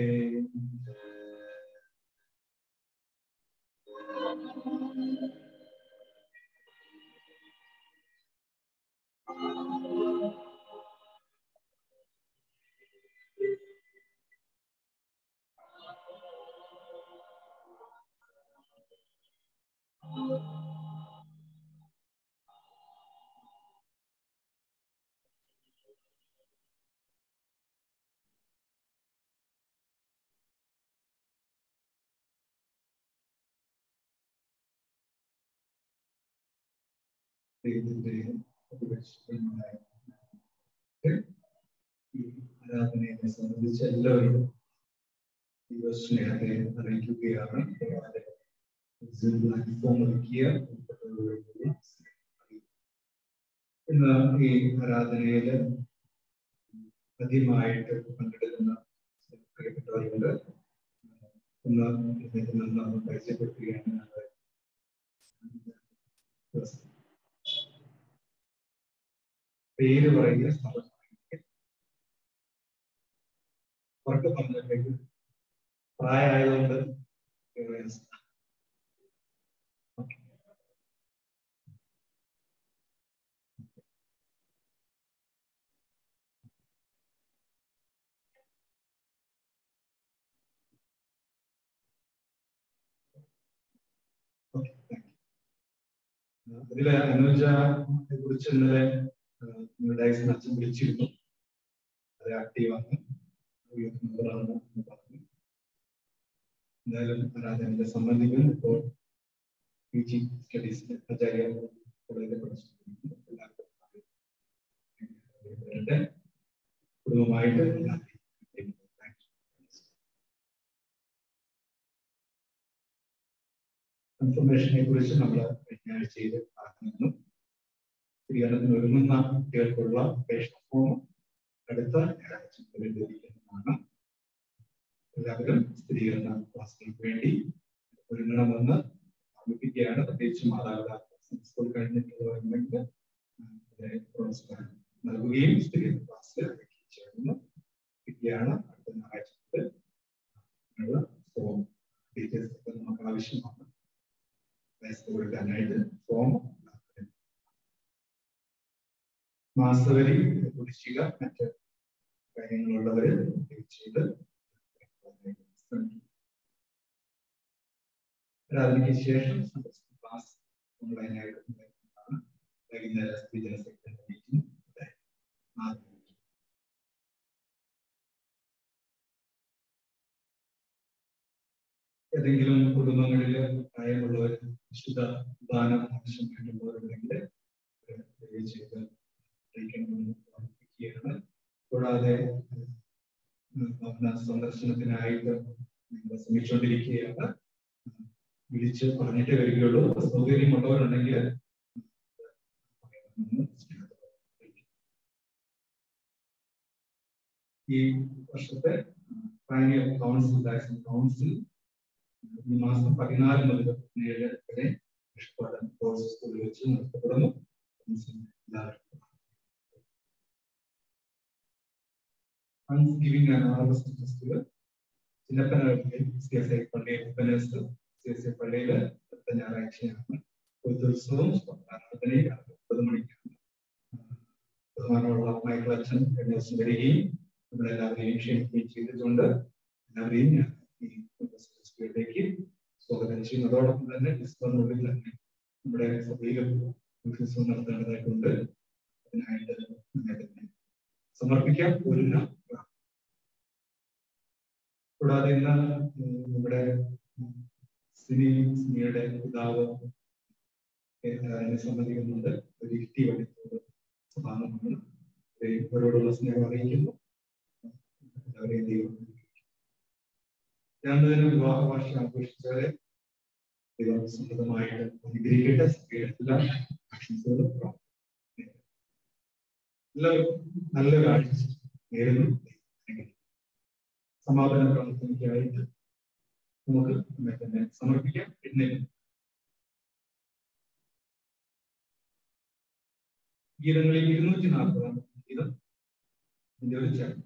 ദൈവത്തിന്റെ ഉപദേശമായ ഈ ആരാധനയെ സംബന്ധിച്ച് എല്ലാവരും ദൈവസ്നേഹത്തെ അറിയിക്കുകയാണ് കൂടാതെ Zoom പ്ലാറ്റ്ഫോം ഒരുക്കിയ ഉൾപ്പെട്ടവരോടുകൂടി ഇന്ന് ഈ ആരാധനയില് ആദ്യമായിട്ട് പങ്കെടുക്കുന്ന പ്രിയപ്പെട്ടവരുണ്ട് ഒന്ന് ഇതിൽ നിന്ന് നമ്മൾ പരിചയപ്പെടുത്തുകയാണ് ഞങ്ങൾ പേര് പറയുക സ്ഥലം ഉറക്കെ പറഞ്ഞിട്ടേക്ക് പ്രായമായതുകൊണ്ട് ഇതില് അനുജയെ കുറിച്ച് ഇന്നലെ നിങ്ങളുടെ അച്ഛൻ വിളിച്ചിരുന്നു അത് ആക്റ്റീവാണ് മെമ്പറാണ് എന്ന് പറഞ്ഞു എന്തായാലും ആരാധനയെ സംബന്ധിക്കുന്നു ഇപ്പോൾ പി ജി സ്റ്റഡീസ് ആചാര്യ കോളേജിൽ പഠിച്ചിട്ടുണ്ട് എല്ലാവർക്കും വരട്ടെ കുടുംബമായിട്ട് കൺഫർമേഷനെ കുറിച്ച് നമ്മൾ കഴിഞ്ഞ ആഴ്ചയിൽ പറഞ്ഞിരുന്നു സ്വീകരണത്തിന് ഒരുങ്ങുന്ന കുട്ടികൾക്കുള്ള അപേക്ഷ ഫോം അടുത്ത ഞായറാഴ്ച മുതൽ ലഭിക്കുന്നതാണ് എല്ലാവരും സ്ഥിരീകരണ ക്ലാസ്സുകൾക്ക് വേണ്ടി ഒരുങ്ങണമെന്ന് ഓർമ്മിപ്പിക്കുകയാണ് പ്രത്യേകിച്ച് മാതാപിതാക്കൾ സ്കൂൾ കഴിഞ്ഞിട്ടുള്ളവരുണ്ടെങ്കിൽ പ്രോത്സാഹനം നൽകുകയും സ്ഥിരീകരണ ക്ലാസ്സിൽ ചേർന്ന് ഇരിക്കുകയാണ് അടുത്ത ഞായറാഴ്ച മുതൽ ഫോം ഡീറ്റെയിൽസ് ഒക്കെ നമുക്ക് ആവശ്യമാണ് വയസ്സ് കൊടുക്കാനായിട്ട് ഫോം മാസവരി കുടിശ്ശിക മറ്റ് കാര്യങ്ങളുള്ളവര് ചെയ്ത് അതിന് ശേഷം ക്ലാസ് ഓൺലൈനായിട്ട് ഉണ്ടായിരിക്കുന്നതാണ് വൈകുന്നേരം സ്ത്രീജന സെക്രട്ടറി മീറ്റിംഗ് ഏതെങ്കിലും കുടുംബങ്ങളിൽ പ്രായമുള്ളവർ വിശുദ്ധ ദാനം ആവശ്യമായിട്ടുള്ളവരുണ്ടെങ്കിൽ ചെയ്ത് അറിയിക്കണമെന്ന് ഓർമ്മിപ്പിക്കുകയാണ് കൂടാതെ ഭവന സന്ദർശനത്തിനായിട്ട് നിങ്ങൾ ശ്രമിച്ചുകൊണ്ടിരിക്കുകയാണ് വിളിച്ച് പറഞ്ഞിട്ടേ വരികയുള്ളൂ സൗകര്യമുള്ളവരുണ്ടെങ്കിൽ എന്ന് സ്നേഹത്തോടെ അറിയിക്കുന്നു. ഈ വർഷത്തെ പയനിയർ കൗൺസിൽ ലൈസൻസ് കൗൺസിൽ ഈ മാസം പതിനാല് മുതൽ പതിനേഴ് വരെ ഇഷ്ടപ്പാടൻ കോഴ്സ് സ്കൂളിൽ വെച്ച് നടത്തപ്പെടുന്നു എല്ലാവർക്കും Thanksgiving and Harvest Festival ചിന്നപ്പനഹള്ളിയിൽ സി എസ് ഐ പള്ളിയിൽ ഉപനസ് സി എസ് ഐ പള്ളിയിൽ അടുത്ത ഞായറാഴ്ചയാണ് കൊയ്ത്തുത്സവം പ്രാർത്ഥനയിൽ മുപ്പത് മണിക്കാണ് ബഹുമാനമുള്ള മൈക്കിൾ അച്ഛൻ കഴിഞ്ഞ ദിവസം വരികയും നമ്മളെല്ലാവരെയും ക്ഷണിക്കുകയും ചെയ്തിട്ടുണ്ട് എല്ലാവരെയും ഞാൻ ഈ ഫെസ്റ്റിവലിലേക്ക് സ്വാഗതം ചെയ്യുന്നു അതോടൊപ്പം തന്നെ ഡിസംബറിനുള്ളിൽ തന്നെ നമ്മുടെ സഭയിൽ ഉത്സവം നടത്തേണ്ടതായിട്ടുണ്ട് അതിനായിട്ട് നമ്മെ തന്നെ സമർപ്പിക്കാം ഒരുങ്ങാം കൂടാതെ ഇന്ന് ഉം നമ്മുടെ ഉം സിനി സിനിയുടെ പിതാവ് എന്നെ സംബന്ധിക്കുന്നുണ്ട് ഒരു ഇഷ്ടി പഠിക്കുന്നത് സമാനമാണ് ഇവരോടുള്ള സ്നേഹം അറിയിക്കുന്നു എല്ലാവരെയും ദൈവം രണ്ടുദിനം വിവാഹ വാർഷികം ആഘോഷിച്ചവരെ ദൈവം സമൃദ്ധമായിട്ട് അനുഗ്രഹിക്കട്ടെ സഭയുടെ എല്ലാ ആശംസകളും പ്രാർത്ഥിക്കുന്നു. എല്ലാവർക്കും നല്ലൊരു ആഴ്ച നേരുന്നു സമാപന പ്രാർത്ഥനയ്ക്കായിട്ട് നമുക്ക് നമ്മെ തന്നെ സമർപ്പിക്കാം പിന്നെ ഗീതങ്ങളിൽ ഇരുന്നൂറ്റി നാൽപ്പതാം ഗീതം ഇതിന്റെ ഒരു ചരണം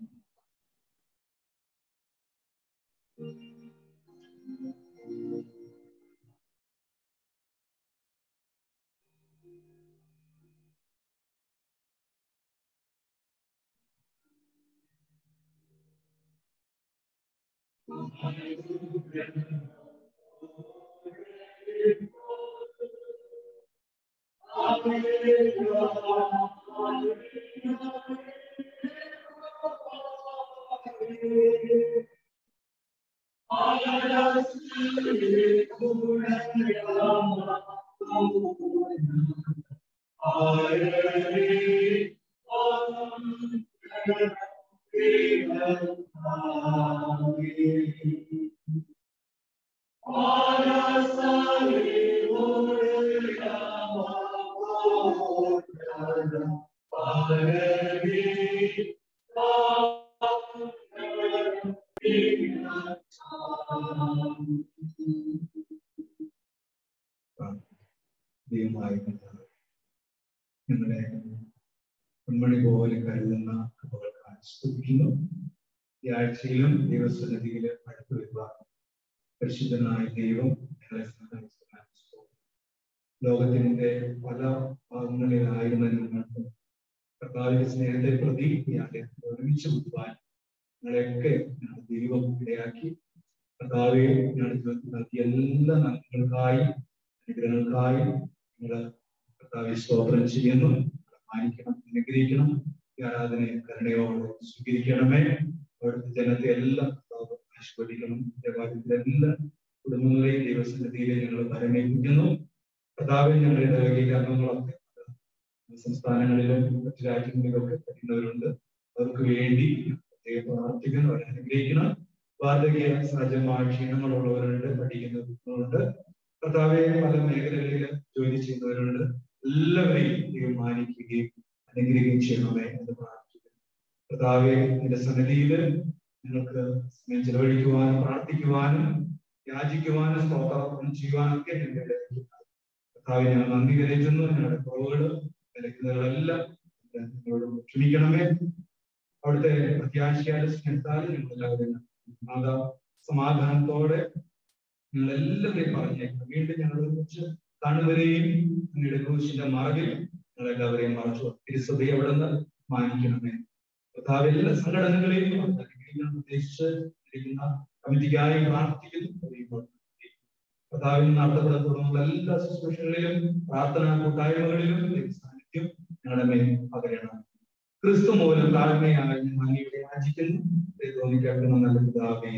ദൈവമായ കർത്താവേ, ഞങ്ങളെ ഉൺമണി പോലെ കരുതുന്ന കൃപകൾക്കായി സ്തുതിക്കുന്നു ഈ ആഴ്ചയിലും ദൈവസന്നിധിയിൽ അടുത്തു വരുവാൻ പരിശുദ്ധനായ ദൈവം ഞങ്ങളെ സഹായിച്ചതിനായി സ്തോത്രം. ലോകത്തിന്റെ പല ഭാഗങ്ങളിലായിരുന്ന ഞങ്ങൾക്ക് കർത്താവിന്റെ സ്നേഹത്തെ പ്രതി ഈ ആലയത്തിൽ ഒരുമിച്ച് കൂട്ടുവാൻ ഞങ്ങളെയൊക്കെ ഞങ്ങളുടെ ദൈവം ഇടയാക്കി കർത്താവെ ഞങ്ങളുടെ ജീവിതത്തിൽ നൽകിയ എല്ലാ നന്മകൾക്കായി അനുഗ്രഹങ്ങൾക്കായി ഞങ്ങൾ കർത്താവെ സ്തോത്രം ചെയ്യുന്നു മാനിക്കണം അനുഗ്രഹിക്കണം ഈ ആരാധനയെ കരുണയോടെ സ്വീകരിക്കണമേ അവിടുത്തെ ജനത്തെ എല്ലാം കർത്താവ് ആശീർവദിക്കണം ദേവാലയത്തിലെ എല്ലാ കുടുംബങ്ങളെയും ദൈവസന്നിധിയിലെ ഞങ്ങൾ പരമേൽപ്പിക്കുന്നു കർത്താവ് ഞങ്ങളുടെ ഇടവകയിലെ അംഗങ്ങളൊക്കെ സംസ്ഥാനങ്ങളിലും മറ്റു രാജ്യങ്ങളിലൊക്കെ പഠിക്കുന്നവരുണ്ട് അവർക്ക് വേണ്ടി പ്രത്യേകം പ്രാർത്ഥിക്കുന്നു അവരെ അനുഗ്രഹിക്കണം വാർദ്ധക്യ സഹജമായ ക്ഷീണങ്ങളുള്ളവരുണ്ട് പഠിക്കുന്നവരുണ്ട് കർത്താവെ പല മേഖലകളിൽ ജോലി ചെയ്യുന്നവരുണ്ട് എല്ലാവരെയും ദൈവം മാനിക്കുകയും അനുഗ്രഹിക്കുകയും ചെയ്യണമേ എന്ന് പ്രാർത്ഥിക്കുന്നു കർത്താവെ നിന്റെ സന്നിധിയിൽ നിങ്ങൾക്ക് സമയം ചെലവഴിക്കുവാനും പ്രാർത്ഥിക്കുവാനും യാചിക്കുവാനും സ്തോത്രം ചെയ്യുവാനൊക്കെ ഞങ്ങളുടെ ഇടയിൽ കർത്താവെ ഞങ്ങൾ നന്ദി കരയിക്കുന്നു ഞങ്ങളുടെ കുറവുകൾ വിലക്കുന്നതെല്ലാം നിങ്ങളോട് ക്ഷമിക്കണമേ അവിടുത്തെ പ്രത്യാശയാലും സ്നേഹത്താലും ഞങ്ങൾ എല്ലാവരും മാതാ സമാധാനത്തോടെ നിങ്ങൾ എല്ലാവരെയും പറഞ്ഞേക്കാം വീണ്ടും ഞങ്ങൾ ഒരുമിച്ച് കാണുവരെയും അങ്ങയുടെ ക്രൂശിന്റെ മറവിൽ ഞങ്ങൾ എല്ലാവരെയും മറച്ചു തിരുസഭയെ അവിടെ നിന്ന് മാനിക്കണമേ കർത്താവ് എല്ലാ സംഘടനകളെയും അവിടുന്ന് അനുഗ്രഹിക്കണം ഉദ്ദേശിച്ച് ഇരിക്കുന്ന കമ്മിറ്റിക്കായി പ്രാർത്ഥിക്കുന്നു അറിയുമ്പോൾ കർത്താവിൽ നടത്തപ്പെടാൻ തുടങ്ങുന്ന എല്ലാ ശുശ്രൂഷകളിലും പ്രാർത്ഥനാ കൂട്ടായ്മകളിലും ദൈവ സാന്നിധ്യം ഞങ്ങളുടെ മേൽ പകരണം ക്രിസ്തു മൂലം താഴ്മയായി ഞാൻ അങ്ങയുടെ യാചിക്കുന്നു ദൈവം കേൾക്കുന്ന നല്ല പിതാവേ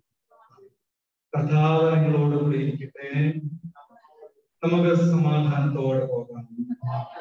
കർത്താവ് നിങ്ങളോട് കൂടെ ഇരിക്കട്ടെ നമുക്ക് സമാധാനത്തോടെ പോകാം